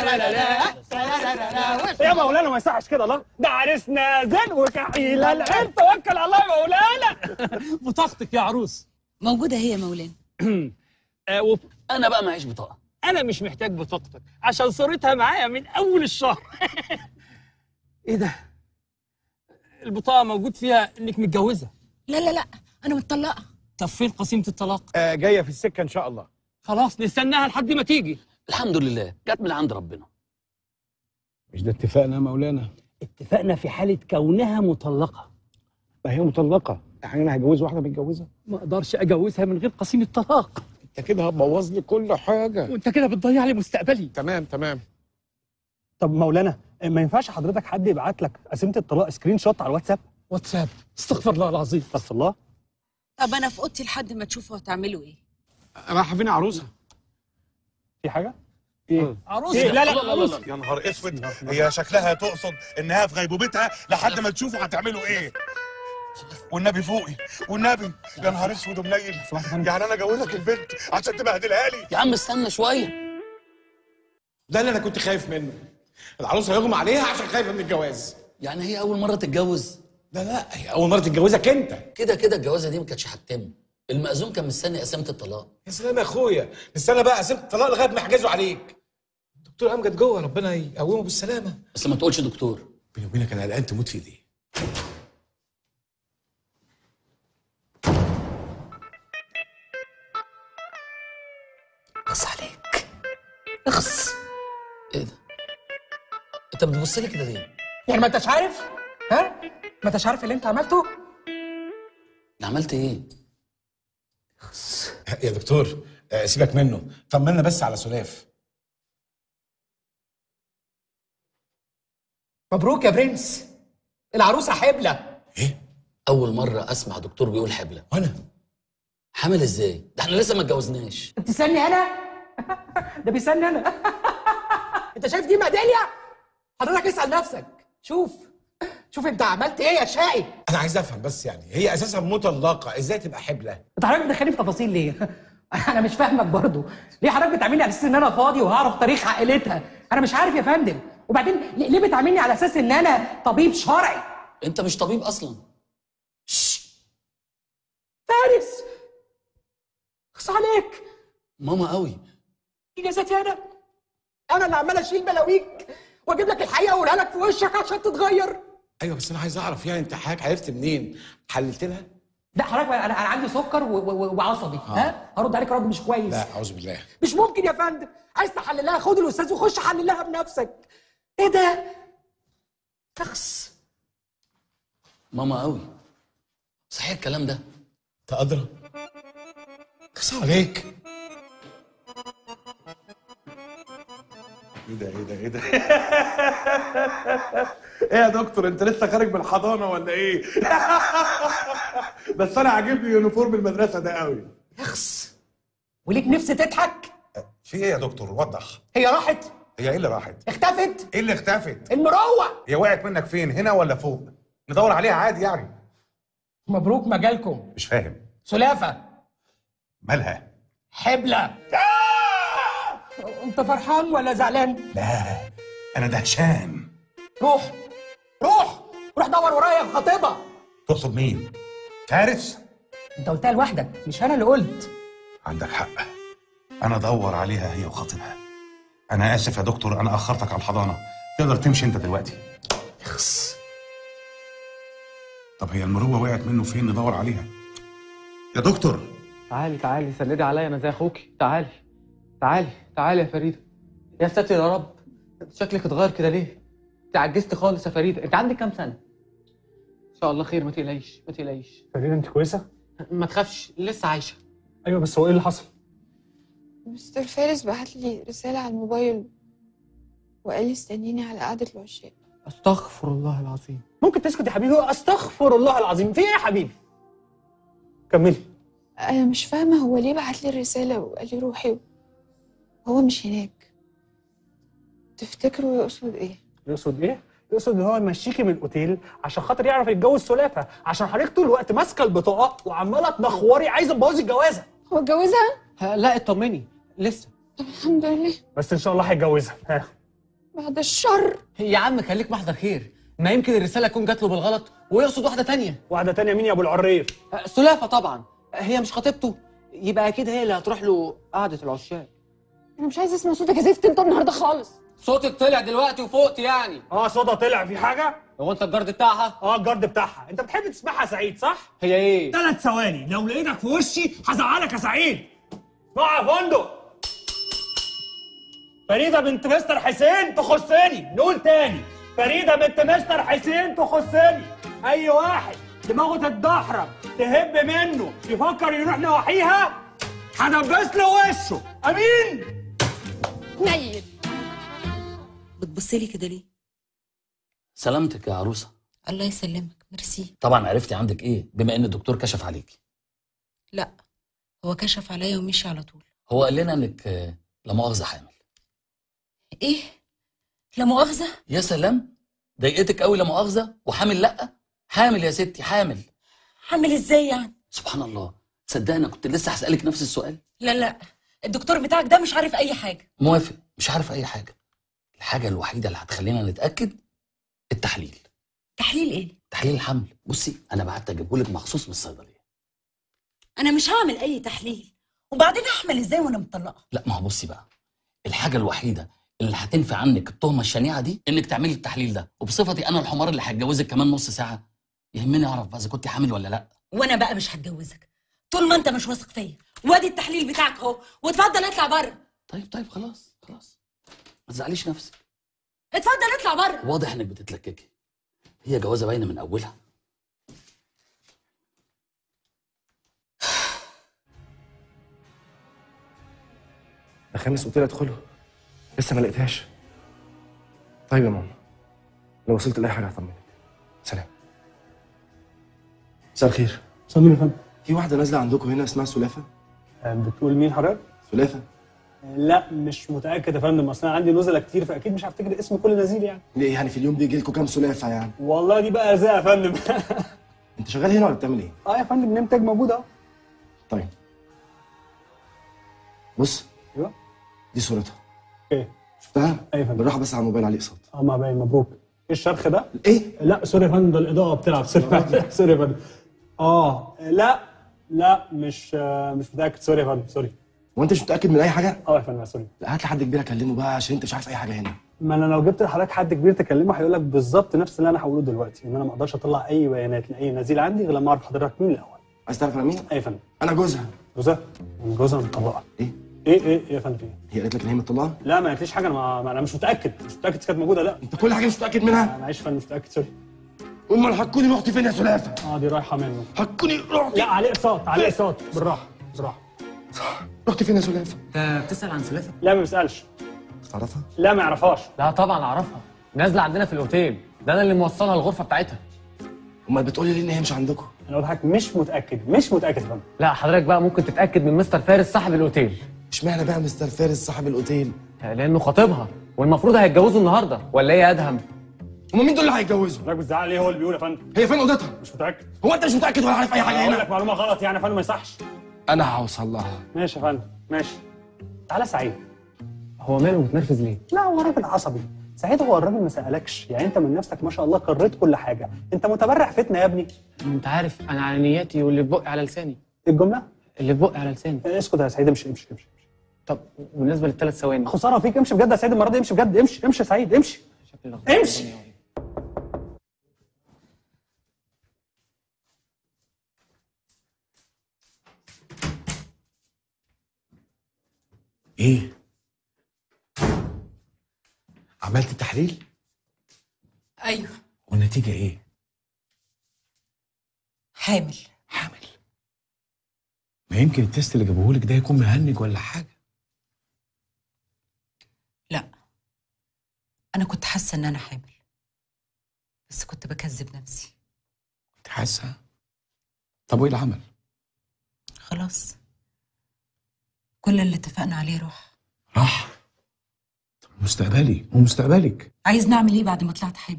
يا مولانا ما يصحش كده لا ده عريسنا زين وكحيل العين توكل على الله يا مولانا بطاقتك يا عروس موجودة هي يا مولانا آه، وب- انا بقى معيش بطاقه انا مش محتاج بطاقتك عشان صورتها معايا من اول الشهر ايه ده البطاقه موجود فيها انك متجوزه لا لا لا أنا متطلقة طب فين قسيمه الطلاق آه جايه في السكه ان شاء الله خلاص نستناها لحد ما تيجي الحمد لله جت من عند ربنا مش ده اتفقنا يا مولانا اتفقنا في حاله كونها مطلقه ما هي مطلقه يعني انا هجوز واحده متجوزه ما اقدرش اجوزها من غير قسيمه طلاق انت كده هتبوظ لي كل حاجه وانت كده بتضيع لي مستقبلي تمام تمام طب مولانا ما ينفعش حضرتك حد يبعت لك قسيمه الطلاق سكرين شوت على الواتساب واتساب استغفر الله العظيم استغفر الله طب أنا في أوضتي لحد ما تشوفوا هتعملوا إيه رايحه فين عروسه في حاجه ايه عروسه إيه؟ لا لا لا لا لا يا نهار اسود هي شكلها تقصد انها في غيبوبتها لحد ما تشوفوا هتعملوا ايه والنبي فوقي والنبي يا نهار اسود ومنيل يعني انا جوزك البنت عشان تبهدلها لي يا عم استنى شويه ده اللي انا كنت خايف منه العروسه هيغمى عليها عشان خايفه من الجواز يعني هي اول مره تتجوز لا لا هي اول مره تتجوزك انت كده كده الجوازه دي ما كانتش هتتم المأذون كان مستني قسامه الطلاق يا سلام يا اخويا استنى بقى قسمت الطلاق لغايه ما يحجزوا عليك دكتور امجد جوه ربنا يقومه بالسلامه بس ما تقولش دكتور بيني وبينك انا قلقان تموت في ايديه اخص عليك اخص ايه ده انت بتبص لي كده ليه يعني ما انتش عارف ها ما انتش عارف اللي انت عملته أنا عملت ايه يا دكتور آه، سيبك منه طمنا بس على سلاف مبروك يا برنس العروسه حبلة اول مره اسمع دكتور بيقول حبله وانا حامل ازاي ده احنا لسه ما اتجوزناش بتسالني انا ده بيسالني انا انت شايف دي ميداليه حضرتك اسال نفسك شوف شوف انت عملت ايه يا شقي انا عايز افهم بس يعني هي اساسا مطلقه ازاي تبقى حبله انت حضرتك بتدخلني في تفاصيل ليه انا مش فاهمك برضو ليه حضرتك بتعاملني على اساس ان انا فاضي وهعرف تاريخ عائلتها انا مش عارف يا فندم وبعدين ليه ليه بتعاملني على اساس ان انا طبيب شرعي انت مش طبيب اصلا فارس خص عليك ماما قوي اجازتي انا انا اللي عمال اشيل بلاويك واجيب لك الحقيقه واقولها لك في وشك عشان تتغير ايوه بس انا عايز اعرف يعني انت حضرتك عرفت منين حللت لها لا حضرتك انا انا عندي سكر و- و- وعصبي ها هرد عليك رد مش كويس لا اعوذ بالله مش ممكن يا فندم عايز تحللها خد الاستاذ وخش حللها بنفسك ايه ده شخص ماما قوي صحيح الكلام ده انت ادرى خص عليك ايه ده ايه ده ايه ده ايه يا دكتور انت لسه خارج من الحضانه ولا ايه بس انا عاجبني يونيفورم المدرسه ده قوي اخس وليك نفس تضحك في ايه يا دكتور وضح هي راحت هي ايه اللي راحت اختفت ايه اللي اختفت المروع هي وقعت منك فين هنا ولا فوق ندور عليها عادي يعني مبروك مجالكم مش فاهم سلافه مالها حبلة انت فرحان ولا زعلان لا انا دهشان روح روح روح دور ورايا يا خطيبه تقصد مين فارس انت قلتها لوحدك مش انا اللي قلت عندك حق انا ادور عليها هي وخطيبها انا اسف يا دكتور انا اخرتك على الحضانه تقدر تمشي انت دلوقتي يخص طب هي المروه وقعت منه فين ندور عليها يا دكتور تعالي تعالي سندي عليا انا زي اخوكي تعالي تعالي تعالي يا فريده يا ساتر يا رب شكلك اتغير كده ليه انت عجزت خالص يا فريده انت عندك كام سنه ان شاء الله خير ما تقلقيش ما تقلقيش فريده انت كويسه ما تخافش لسه عايشه ايوه بس هو ايه اللي حصل مستر فارس بعت لي رسالة على الموبايل وقال لي استنيني على قعدة العشاق استغفر الله العظيم ممكن تسكت يا حبيبي استغفر الله العظيم في ايه يا حبيبي كملي أنا مش فاهمة هو ليه بعت لي الرسالة وقال لي روحي هو مش هناك تفتكروا يقصد إيه؟ يقصد ايه يقصد ان هو يمشيكي من الاوتيل عشان خاطر يعرف يتجوز سلافه عشان حضرتك طول الوقت ماسكه البطاقه وعماله تنخوري عايزه تبوظي الجوازه هو اتجوزها؟ لا اطمني لسه الحمد لله بس ان شاء الله هيتجوزها ها. بعد الشر يا عم خليك محضر خير ما يمكن الرساله تكون جات له بالغلط ويقصد واحده تانية واحده تانية مين يا ابو العريف سلافه طبعا هي مش خطيبته يبقى اكيد هي اللي هتروح له قعده العشاق أنا مش عايزة أسمع صوتك يا زفت أنت النهاردة خالص صوتك طلع دلوقتي وفوقت يعني اه صوتها طلع في حاجه هو انت الجرد بتاعها اه الجرد بتاعها انت بتحب تسمعها سعيد صح هي ايه ثلاث ثواني لو لقيتك في وشي هزعلك يا سعيد اسمع يا فندق فريده بنت مستر حسين تخصني نقول تاني فريده بنت مستر حسين تخصني اي واحد دماغه تتدحرج تهب منه يفكر يروح نواحيها هدبس له وشه امين نيل بتبصي لي كده ليه سلامتك يا عروسه الله يسلمك ميرسي طبعا عرفتي عندك ايه بما ان الدكتور كشف عليكي لا هو كشف عليا ومشي على طول هو قال لنا انك آه، لا مؤاخذه حامل ايه لا مؤاخذه يا سلام ضايقتك قوي لا مؤاخذه وحامل لا حامل يا ستي حامل حامل ازاي يعني سبحان الله تصدقني انا كنت لسه هسالك نفس السؤال لا لا الدكتور بتاعك ده مش عارف اي حاجه موافق مش عارف اي حاجه الحاجه الوحيده اللي هتخلينا نتاكد التحليل تحليل ايه تحليل الحمل بصي انا بعت اجيبه لك مخصوص من الصيدليه انا مش هعمل اي تحليل وبعدين احمل ازاي وانا مطلقه لا ما هو بصي بقى الحاجه الوحيده اللي هتنفي عنك التهمه الشنيعه دي انك تعملي التحليل ده وبصفتي انا الحمار اللي هتجوزك كمان نص ساعه يهمني اعرف بقى اذا كنت حامل ولا لا وانا بقى مش هتجوزك طول ما انت مش واثق فيا وادي التحليل بتاعك اهو واتفضل اطلع بره طيب طيب خلاص خلاص ما تزعليش نفسك اتفضل اطلع بره واضح انك بتتلككي هي جوازه باينه من اولها ده خامس اوتيل ادخله لسه ما لقيتهاش طيب يا ماما لو وصلت لاي حاجه هطمنك سلام مساء الخير صلي يا فندم في واحده نازله عندكم هنا اسمها سلافه بتقول مين حضرتك؟ سلافه لا مش متاكد يا فندم اصل انا عندي نزله كتير فاكيد مش هفتكر اسم كل نزيل يعني ليه يعني في اليوم بيجي لكم كام سلافه يعني والله دي بقى ازاي يا فندم انت شغال هنا ولا بتعمل ايه اه يا فندم نمتج موجود اهو طيب بص ايوه دي صورتها ايه شفتها ايوه فندم بالراحه بس على الموبايل عليه صوت اه ما باين مبروك ايه الشرخ ده؟ ايه؟ لا سوري يا فندم ده الاضاءه بتلعب سوري سوري يا فندم اه لا لا مش آه، مش متاكد سوري يا فندم سوري هو انت مش متاكد من اي حاجه اه يا فندم سوري لا هات لي حد كبير اكلمه بقى عشان انت مش عارف اي حاجه هنا ما انا لو جبت لحضرتك حد كبير تكلمه هيقول لك بالظبط نفس اللي انا هقوله دلوقتي ان انا ما اقدرش اطلع اي بيانات لاي نزيل عندي غير لما اعرف حضرتك مين الاول عايز تعرف انا مين؟ اي فندم انا جوزها جوزها جوزها مطلقه ايه؟ ايه ايه ايه يا فندم في ايه؟ هي قالت لك ان هي مطلقه لا ما قالتليش حاجه انا ما ما انا مش متاكد مش متاكد إذا كانت موجوده لا انت كل حاجه مش متاكد منها معلش فندم مش متاكد سوري امال حكوني رحتي فين يا سلافه اه دي رايحه منه حكوني رحتي لا عليه اقساط عليه اقساط بالراحه بالراحه رحتي فين يا سلافه انت بتسال عن سلافه لا ما بيسالش تعرفها لا ما يعرفهاش لا طبعا اعرفها نازله عندنا في الاوتيل ده انا اللي موصلها الغرفه بتاعتها امال بتقولي ليه ان هي مش عندكم انا قلت لحضرتك مش متاكد مش متاكد يا فندم لا حضرتك بقى ممكن تتاكد من مستر فارس صاحب الاوتيل اشمعنى بقى مستر فارس صاحب الاوتيل لانه خطيبها والمفروض هيتجوزوا النهارده ولا ايه يا ادهم هما مين دول اللي هيتجوزوا حضرتك بتزعق ليه هو اللي بيقول يا فندم هي فين اوضتها مش متاكد هو انت مش متاكد ولا عارف اي حاجه هقول هنا لك معلومه غلط يعني يا فندم ما يصحش انا هوصل لها ماشي يا فندم ماشي تعالى سعيد هو ماله متنرفز ليه لا هو راجل عصبي سعيد هو الراجل ما سالكش يعني انت من نفسك ما شاء الله قريت كل حاجه انت متبرع فتنه يا ابني انت عارف انا على نياتي واللي في بقي على لساني الجمله اللي في بقي على لساني اسكت يا سعيد امشي امشي امشي طب بالنسبه للثلاث ثواني خساره فيك امشي بجد يا سعيد المره دي امشي بجد امشي امشي يا سعيد امشي امشي ايه عملت التحليل ايوه والنتيجه ايه حامل ما يمكن التست اللي جابوهولك ده يكون مهنج ولا حاجه لا انا كنت حاسه ان انا حامل بس كنت بكذب نفسي انت حاسه طب وايه العمل خلاص كل اللي اتفقنا عليه راح راح طب مستقبلي ومستقبلك عايز نعمل ايه بعد ما طلعت حامل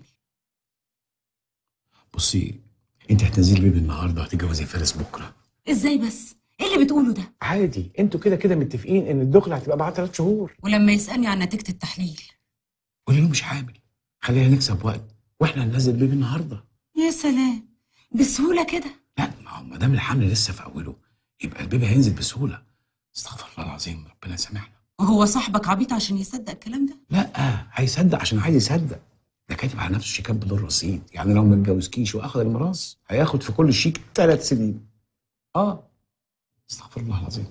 بصي انت هتنزلي بيبي النهارده وهتتجوزي فارس بكره ازاي بس ايه اللي بتقوله ده عادي انتوا كده كده متفقين ان الدخله هتبقى بعد ثلاث شهور ولما يسالني عن نتيجه التحليل قولي له مش حامل خلينا نكسب وقت واحنا هننزل بيبي النهارده يا سلام بسهوله كده لا ما هو ما دام الحمل لسه في اوله يبقى البيبي هينزل بسهوله استغفر الله العظيم ربنا يسامحنا وهو صاحبك عبيط عشان يصدق الكلام ده لا هيصدق عشان عايز يصدق ده كاتب على نفسه شيكات بدون رصيد يعني لو ما اتجوزكيش واخد الميراث هياخد في كل شيك ثلاث سنين اه استغفر الله العظيم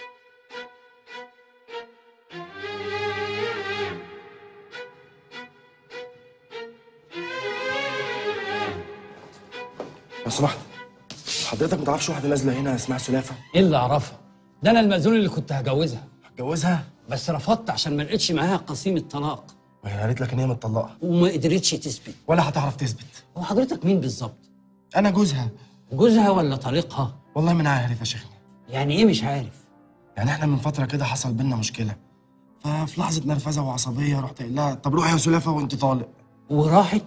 لو سمحت حضرتك ما تعرفش واحده نازله هنا اسمها سلافه ايه اللي اعرفها ده انا المأذون اللي كنت هجوزها هتجوزها بس رفضت عشان ما لقيتش معاها قسيم الطلاق وهي قالت لك ان هي متطلقه وما قدرتش تثبت ولا هتعرف تثبت هو حضرتك مين بالظبط انا جوزها جوزها ولا طليقها والله ما انا عارف يا شيخنا يعني ايه مش عارف يعني احنا من فتره كده حصل بينا مشكله ففي لحظه نرفزه وعصبيه رحت قايل لها طب روحي يا سلافه وانت طالق وراحت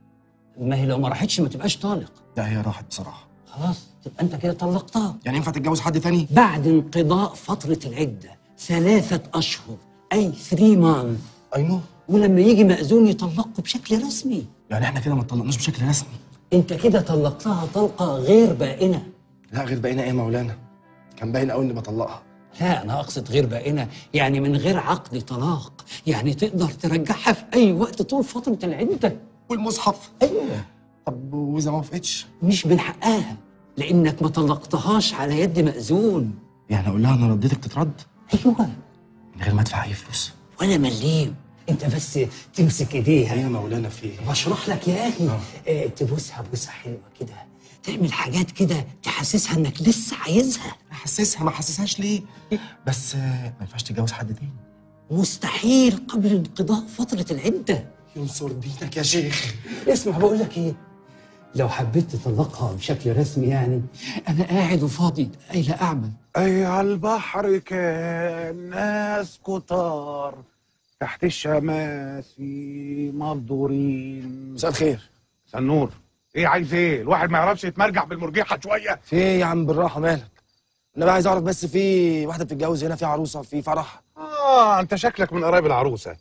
ما هي لو ما راحتش ما تبقاش طالق لا هي راحت بصراحه خلاص تبقى انت كده طلقتها يعني ينفع تتجوز حد تاني بعد انقضاء فترة العدة ثلاثة أشهر أي 3 مان اي نو ولما يجي مأذون يطلقه بشكل رسمي يعني احنا كده ما اتطلقناش بشكل رسمي انت كده طلقتها طلقة غير بائنة لا غير بقينا ايه يا مولانا كان باين قوي اني بطلقها لا أنا أقصد غير بائنة يعني من غير عقد طلاق يعني تقدر ترجعها في أي وقت طول فترة العدة والمصحف أيوه طب واذا ما وافقتش مش من حقها لأنك ما طلقتهاش على يد مأذون يعني اقول لها انا رديتك تترد أيوه من غير ما ادفع اي فلوس ولا مليم انت بس تمسك ايديها يا مولانا في ايه بشرح لك يا اخي آه. تبوسها بوسه حلوه كده تعمل حاجات كده تحسسها انك لسه عايزها احسسها ما احسسهاش ليه بس آه، ما ينفعش تتجوز حد تاني مستحيل قبل انقضاء فتره العده ينصر دينك يا شيخ اسمع بقول لك ايه لو حبيت تطلقها بشكل رسمي يعني انا قاعد وفاضي قايله اعمل أي على البحر كان ناس كتار تحت الشماسي مبدورين مساء الخير مساء النور ايه عايز ايه الواحد ما يعرفش يتمرجح بالمرجحه شويه في ايه يا عم بالراحه مالك انا بقى عايز اعرف بس في واحده بتتجوز هنا في عروسه في فرح اه انت شكلك من قرايب العروسه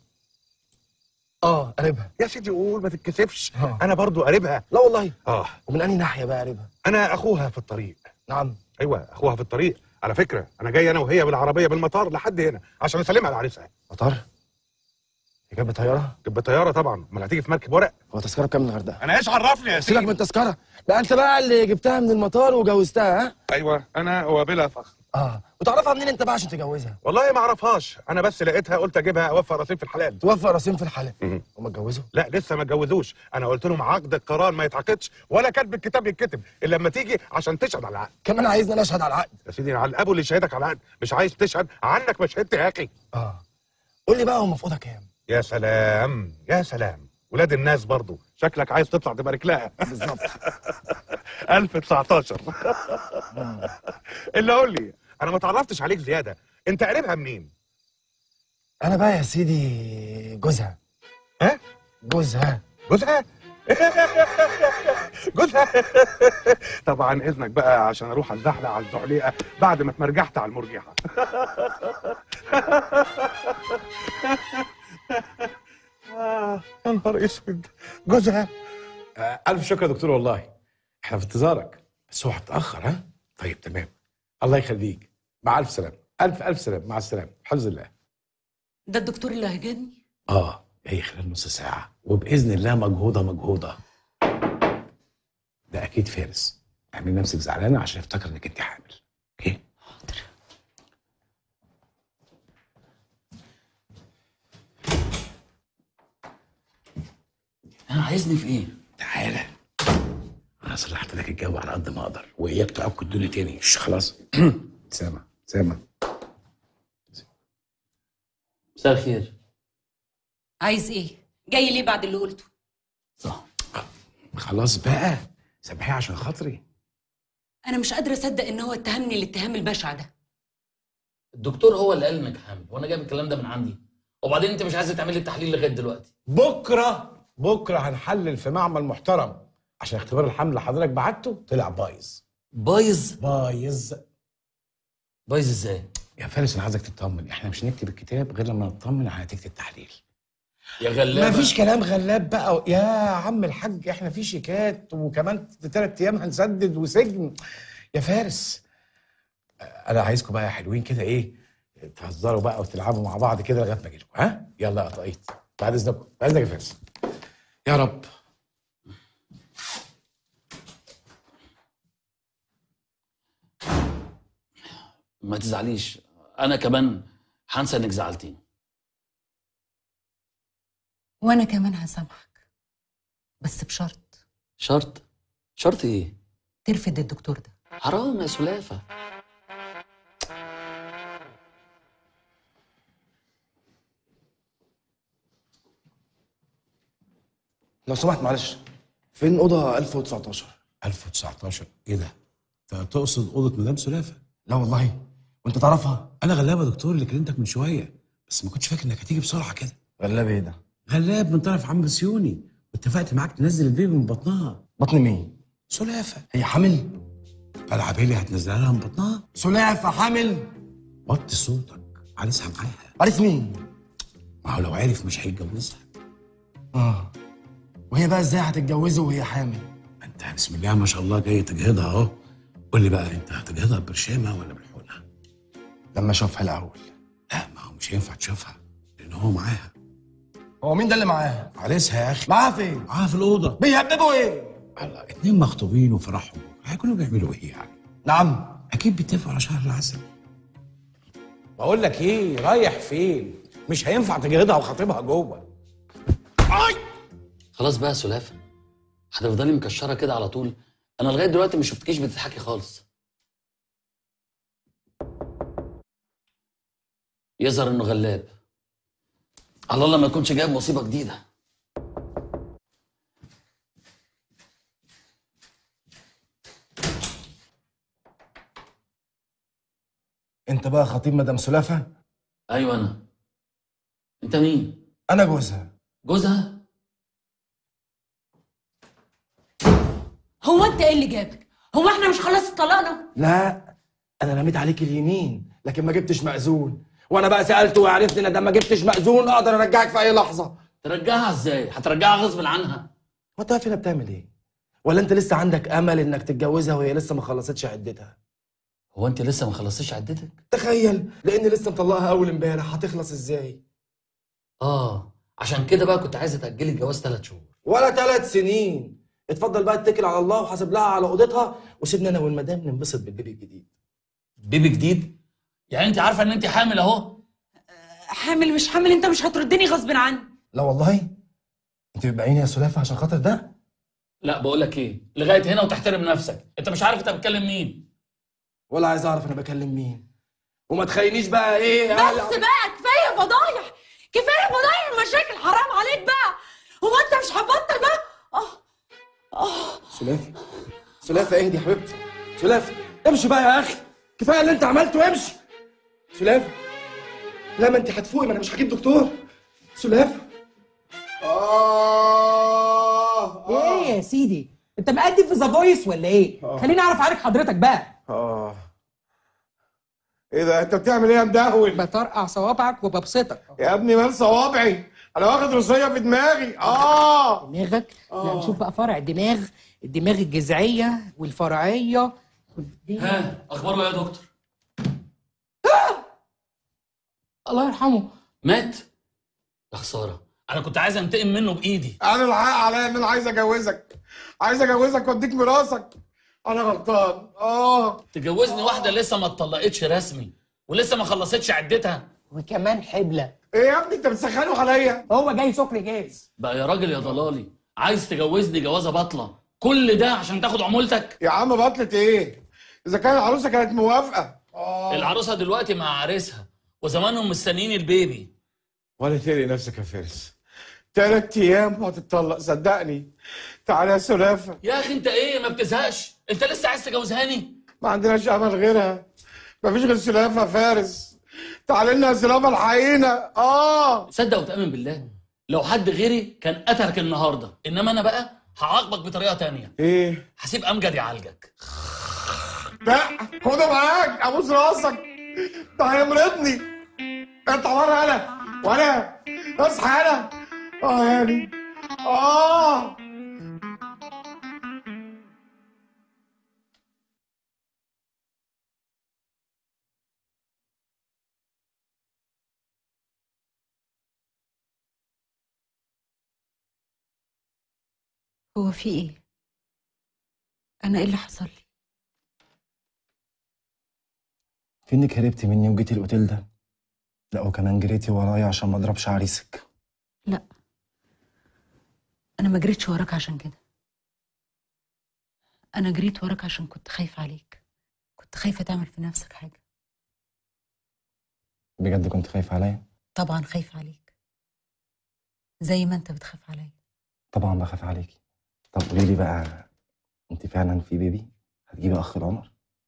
اه قريبها يا سيدي قول ما تتكسفش آه. انا برضو قريبها لا والله اه ومن انهي ناحيه بقى قريبها انا اخوها في الطريق نعم ايوه اخوها في الطريق على فكره انا جاي انا وهي بالعربيه بالمطار لحد هنا عشان اسلمها لعريسها مطار هي جنب طياره جنب طياره طبعا امال هتيجي في مركب ورق هو تذكره بكام من الغردقه انا ايش عرفني يا سيبك سيدي من التذكره بقى انت بقى اللي جبتها من المطار وجوزتها ها ايوه انا وبلا فخر اه وتعرفها منين انت بقى عشان تتجوزها والله ما اعرفهاش انا بس لقيتها قلت اجيبها اوفر رصيد في الحلال توفق راسين في الحلال مهم. هم اتجوزوا لا لسه ما اتجوزوش انا قلت لهم عقد القرار ما يتعقدش ولا كاتب الكتاب يتكتب الا لما تيجي عشان تشهد على العقد كمان عايزني انا اشهد على العقد يا سيدي على الابو اللي يشهدك على العقد مش عايز تشهد عنك ما شهدت يا اخي اه قول لي بقى هم في اوضه كام يا سلام يا سلام ولاد الناس برضو شكلك عايز تطلع تبارك لها بالظبط 1019 اللي قول لي انا ما تعرفتش عليك زياده انت قريبها منين انا بقى يا سيدي جوزها ها جوزها جوزها جوزها طبعا اذنك بقى عشان اروح اتزحلق على الزحليقه بعد ما اتمرجحت على المرجحه آه، يا نهار اسود جوزها آه، ألف شكر يا دكتور والله احنا في انتظارك بس هو هتأخر ها؟ طيب تمام الله يخليك مع ألف سلامة ألف ألف سلامة مع السلامة الحمد لله ده الدكتور اللي هيجاني اه هي خلال نص ساعة وبإذن الله مجهودة مجهودة ده أكيد فارس اعمل نفسك زعلانة عشان يفتكر إنك أنت حامل أوكي؟ انا عايزني في ايه؟ تعالى أنا صلحت لك الجو على قد ما أقدر وإياك تعك الدنيا تاني شش، خلاص سامع سامع مساء الخير عايز ايه جاي ليه بعد اللي قلته خلاص بقى سامحيه عشان خاطري انا مش قادره اصدق ان هو اتهمني الاتهام البشع ده الدكتور هو اللي قال انك حامل وانا جايب الكلام ده من عندي وبعدين انت مش عايزه تعملي التحليل لغايه دلوقتي بكره بكره هنحلل في معمل محترم عشان اختبار الحمل اللي حضرتك بعته طلع بايظ بايظ بايظ بايظ ازاي يا فارس انا عايزك تطمن احنا مش هنكتب الكتاب غير لما نطمن على نتيجه التحليل يا غلابه مفيش كلام غلاب بقى يا عم الحاج احنا في شيكات وكمان ثلاث ايام هنسدد وسجن يا فارس انا عايزكم بقى يا حلوين كده ايه تهزروا بقى وتلعبوا مع بعض كده لغايه ما اجيلكم ها يلا يا قطايط بعد اذنكم بعد اذنك يا فارس يا رب ما تزعليش انا كمان هنسى انك زعلتيني وانا كمان هسامحك بس بشرط شرط شرط ايه ترفض الدكتور ده حرام يا سلافه لو سمحت معلش فين اوضه 1019 1019 ايه ده؟ انت تقصد اوضه مدام سلافه؟ لا والله وانت تعرفها؟ انا غلاب يا دكتور اللي كلمتك من شويه بس ما كنتش فاكر انك هتيجي بسرعه كده غلاب ايه ده؟ غلاب من طرف عم بسيوني واتفقت معاك تنزل البيبي من بطنها بطن مين؟ سلافه هي حامل؟ العبيلي هتنزلها لها من بطنها سلافه حامل؟ وطي صوتك عريسها معاها عريس مين؟ ما هو لو عرف مش هيتجوزها اه وهي بقى ازاي هتتجوزه وهي حامل؟ انت بسم الله ما شاء الله جاي تجهضها اهو قول لي بقى انت هتجهضها برشامه ولا بالحقنه؟ لما اشوفها الاول لا ما هو مش هينفع تشوفها لان هو معاها هو مين ده اللي معاها؟ عريسها يا اخي معاها فين؟ معاها في الاوضه بيهببوا ايه؟ الله اتنين مخطوبين وفرحهم هيكونوا بيعملوا ايه يعني؟ نعم اكيد بيتفقوا على شهر العسل بقول لك ايه رايح فين؟ مش هينفع تجهضها وخطيبها جوه خلاص بقى يا سلافه هتفضلي مكشره كده على طول انا لغايه دلوقتي ما شفتكيش بتضحكي خالص يظهر انه غلاب على الله ما يكونش جايب مصيبه جديده انت بقى خطيب مدام سلافه؟ ايوه انا انت مين انا جوزها جوزها هو انت ايه اللي جابك هو احنا مش خلاص اتطلقنا لا انا رميت عليك اليمين لكن ما جبتش مأذون وانا بقى سالته وعرفت ان ده ما جبتش مأذون اقدر ارجعك في اي لحظه ترجعها ازاي هترجعها غصب عنها وانت واقف هنا بتعمل ايه ولا انت لسه عندك امل انك تتجوزها وهي لسه ما خلصتش عدتها هو انت لسه ما خلصتيش عدتك تخيل لان لسه مطلقها اول امبارح هتخلص ازاي اه عشان كده بقى كنت عايزه تاجلي الجواز ثلاث شهور ولا ثلاث سنين اتفضل بقى اتكل على الله وحاسب لها على اوضتها وسيبنا انا والمدام ننبسط بالبيبي الجديد بيبي جديد يعني انت عارفه ان انت حامل اهو حامل مش حامل انت مش هتردني غصب عني لا والله انت بتبيعيني يا سلافه عشان خاطر ده لا بقول لك ايه لغايه هنا وتحترم نفسك انت مش عارف انت بتكلم مين ولا عايز اعرف انا بكلم مين وما تخينيش بقى ايه بس بقى كفايه فضايح كفايه فضايح المشاكل حرام عليك بقى هو انت مش هتبطل بقى اه اه سلافه سلافة اهدي يا حبيبتي سلافة امشي بقى يا اخي كفايه اللي انت عملته امشي سلافة لا ما انت هتفوقي ما انا مش هجيب دكتور سلافة ايه يا سيدي انت مقدم في ذا فويس ولا ايه آه. خليني اعرف عنك حضرتك بقى اه ايه ده انت بتعمل ايه يا مدهول بطرقع صوابعك وببسطك يا ابني مال صوابعي انا واخد روسيه في دماغي اه دماغك لا آه. نشوف بقى فرع الدماغ الدماغ الجذعيه والفرعيه ها اخباره ايه يا دكتور الله يرحمه مات يا خساره انا كنت عايز انتقم منه بايدي انا الحق عليا ان انا عايز اجوزك عايز اجوزك واديك ميراثك انا غلطان اه تجوزني واحده لسه ما اتطلقتش رسمي ولسه ما خلصتش عدتها وكمان حبله ايه يا ابني انت بتسخنه عليا هو جاي سكر جاز بقى يا راجل يا ضلالي عايز تجوزني جوازه باطله كل ده عشان تاخد عمولتك يا عم بطلت ايه اذا كان العروسه كانت موافقه اه العروسه دلوقتي مع عريسها وزمانهم مستنيين البيبي ولا تقلق نفسك يا فارس تلات ايام وهتتطلق صدقني تعالى يا سلافه يا اخي انت ايه ما بتزهقش انت لسه عايز تجوزهاني ما عندناش امل غيرها مفيش غير سلافه يا فارس تعالى لنا يا سلافه الحقينا اه تصدق وتامن بالله لو حد غيري كان قتلك النهارده انما انا بقى هعاقبك بطريقه تانية ايه هسيب امجد يعالجك لا خده معاك ابوس راسك ده هيمرضني انت بره انا وانا اصحى انا اه يعني اه هو في ايه انا ايه اللي حصل لي في انك هربتي مني وجيتي الاوتيل ده لا وكمان جريتي ورايا عشان ما اضربش عريسك لا انا ما جريتش وراك عشان كده انا جريت وراك عشان كنت خايفه عليك كنت خايفه تعمل في نفسك حاجه بجد كنت خايف عليا طبعا خايفه عليك زي ما انت بتخاف عليا طبعا بخاف عليكي طب قولي لي بقى انت فعلا في بيبي هتجيبي اخ العمر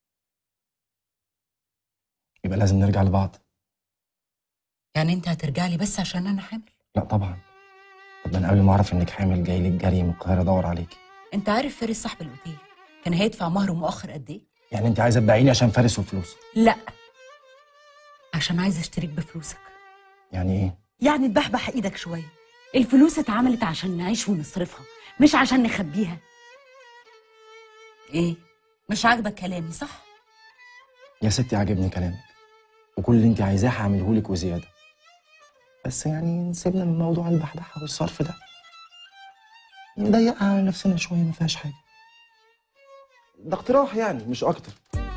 يبقى لازم نرجع لبعض يعني انت هترجع لي بس عشان انا حامل لا طبعا طب من قبل ما اعرف انك حامل جاي لك جري من القاهره ادور عليكي انت عارف فارس صاحب الاوتيل كان هيدفع مهر مؤخر قد ايه يعني انت عايزه تبيعيني عشان فارس وفلوس لا عشان عايزه اشتريك بفلوسك يعني ايه يعني تبحبح ايدك شويه الفلوس اتعملت عشان نعيش ونصرفها مش عشان نخبيها ايه مش عاجبك كلامي صح يا ستي عاجبني كلامك وكل اللي انت عايزاه هعمله لك وزياده بس يعني نسيبنا من موضوع البحبحه والصرف ده نضيقها على نفسنا شويه ما فيهاش حاجه ده اقتراح يعني مش اكتر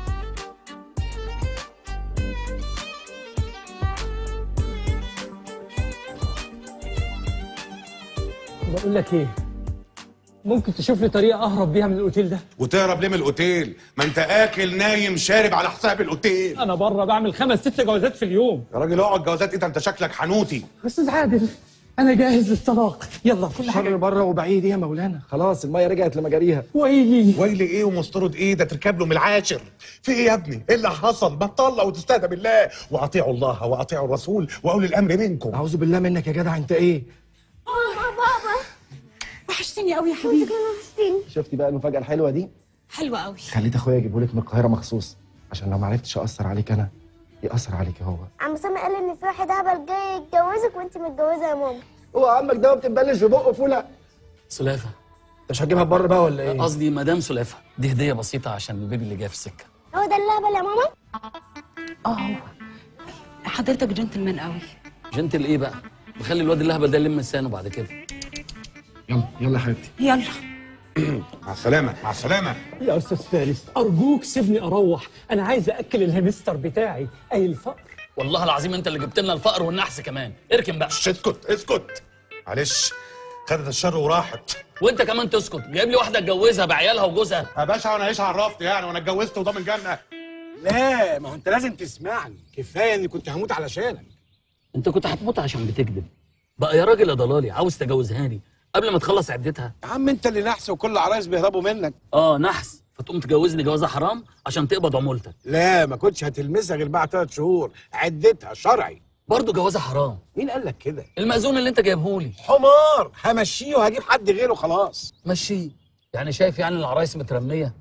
بقول لك ايه ممكن تشوف لي طريقه اهرب بيها من الاوتيل ده وتهرب ليه من الاوتيل ما انت اكل نايم شارب على حساب الاوتيل انا بره بعمل خمس ست جوازات في اليوم يا راجل اقعد جوازات ايه ده انت شكلك حنوتي استاذ عادل انا جاهز للطلاق يلا كل شر حاجه بره وبعيد يا مولانا خلاص الميه رجعت لمجاريها ويلي ويلي ايه ومسترد ايه ده تركب له من العاشر في ايه يا ابني ايه اللي حصل ما تطلق وتستهدى بالله واطيعوا الله واطيعوا الرسول واولي الامر منكم اعوذ بالله منك يا جدع انت ايه بابا وحشتني قوي يا حبيبي شفتي بقى المفاجاه الحلوه دي حلوة قوي خليت اخويا اجيبه لك من القاهره مخصوص عشان لو ما عرفتش اثر عليك انا ياثر عليك هو عم سامي قال ان في واحد هبل جاي يتجوزك وانت متجوزه يا ماما هو عمك ده ما بتبلش في بقه فوله سلافه انت مش هتجيبها بره بقى ولا ايه قصدي مدام سلافه دي هديه بسيطه عشان البيبي اللي جاي في السكه هو ده اللهبل يا ماما اه هو حضرتك جنتلمان قوي جنتل ايه بقى بخلي الواد اللهبل ده يلم لسانه بعد كده يلا يلا يا حبيبتي يلا مع السلامه مع السلامه يا استاذ فارس ارجوك سيبني اروح انا عايز اكل الهامستر بتاعي اي الفقر والله العظيم انت اللي جبت لنا الفقر والنحس كمان اركن بقى اسكت اسكت معلش خدت الشر وراحت وانت كمان تسكت جايب لي واحده اتجوزها بعيالها وجوزها يا باشا وانا ايش عرفت يعني وانا اتجوزت وضامن جنه لا ما هو انت لازم تسمعني كفايه اني كنت هموت علشانك انت كنت هتموت عشان بتكذب بقى يا راجل يا ضلالي عاوز تجوزهاني قبل ما تخلص عدتها يا عم انت اللي نحس وكل العرايس بيهربوا منك اه نحس فتقوم تجوزني جوازه حرام عشان تقبض عمولتك لا ما كنتش هتلمسها غير بعد ثلاث شهور عدتها شرعي برضه جوازه حرام مين قال لك كده المأذون اللي انت جايبهولي حمار همشيه وهجيب حد غيره خلاص مشيه يعني شايف يعني العرايس مترميه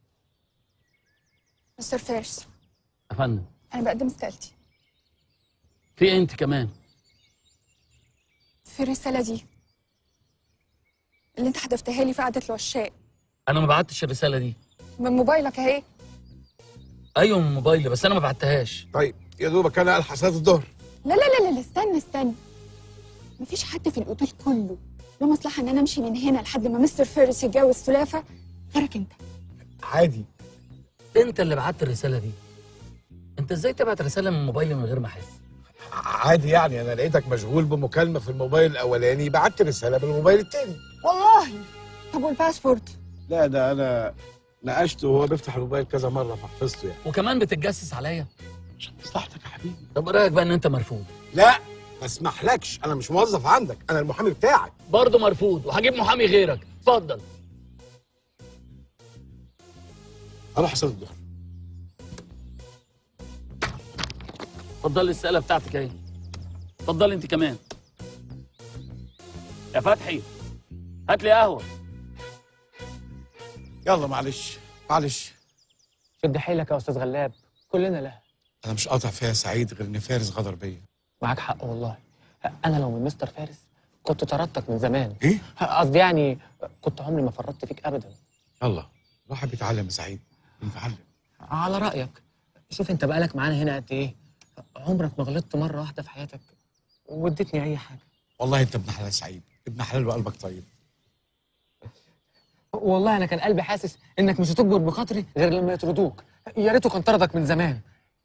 مستر فارس يا فندم انا بقدم استقالتي في إيه انت كمان في الرساله دي اللي انت حذفتها لي في قعده العشاق انا ما بعتش الرساله دي من موبايلك اهي ايوه من موبايلي بس انا ما بعتهاش طيب يا دوبك انا الحق صلاه الظهر لا لا لا لا استنى استنى مفيش حد في الاوتيل كله له مصلحه ان انا امشي من هنا لحد ما مستر فارس يتجوز سلافه غيرك انت عادي انت اللي بعت الرساله دي انت ازاي تبعت رساله من موبايلي من غير ما احس عادي يعني انا لقيتك مشغول بمكالمه في الموبايل الاولاني بعت رساله بالموبايل التاني والله طب والباسبورت لا ده انا نقشته وهو بيفتح الموبايل كذا مره فحفظته يعني وكمان بتتجسس عليا عشان مصلحتك يا حبيبي طب رايك بقى ان انت مرفوض لا ما اسمحلكش انا مش موظف عندك انا المحامي بتاعك برضه مرفوض وهجيب محامي غيرك اتفضل اروح صلاه الظهر اتفضلي السئله بتاعتك اهي اتفضلي انت كمان يا فتحي هات لي قهوه يلا معلش معلش شد حيلك يا استاذ غلاب كلنا لها انا مش قاطع فيها سعيد غير ان فارس غدر بيا معاك حق والله انا لو من مستر فارس كنت طردتك من زمان ايه قصدي يعني كنت عمري ما فرطت فيك ابدا يلا الواحد بيتعلم يا سعيد بيتعلم على رايك شوف انت بقالك معانا هنا قد ايه عمرك ما غلطت مره واحده في حياتك واديتني اي حاجه والله انت ابن حلال سعيد ابن حلال وقلبك طيب والله انا كان قلبي حاسس انك مش هتكبر بخاطري غير لما يطردوك يا ريته كان طردك من زمان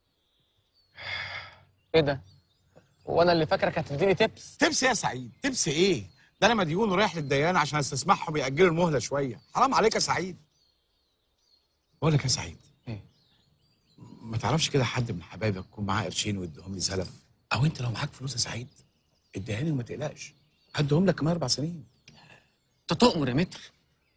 ايه ده وانا اللي فاكرك هتديني تبس تبس يا سعيد تبس ايه ده انا مديون ورايح للديان عشان استسمحهم ياجلوا المهله شويه حرام عليك يا سعيد بقول لك يا سعيد ايه ما تعرفش كده حد من حبايبك يكون معاه قرشين ويديهم لي سلف او انت لو معاك فلوس يا سعيد اديهاني وما تقلقش هديهم لك كمان اربع سنين انت تؤمر يا متر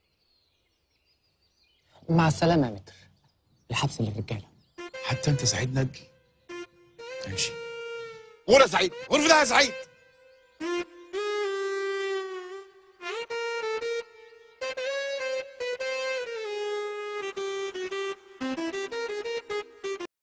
مع السلامه يا متر الحبس للرجاله حتى انت سعيد ندل ماشي غور يا سعيد غور في ده يا سعيد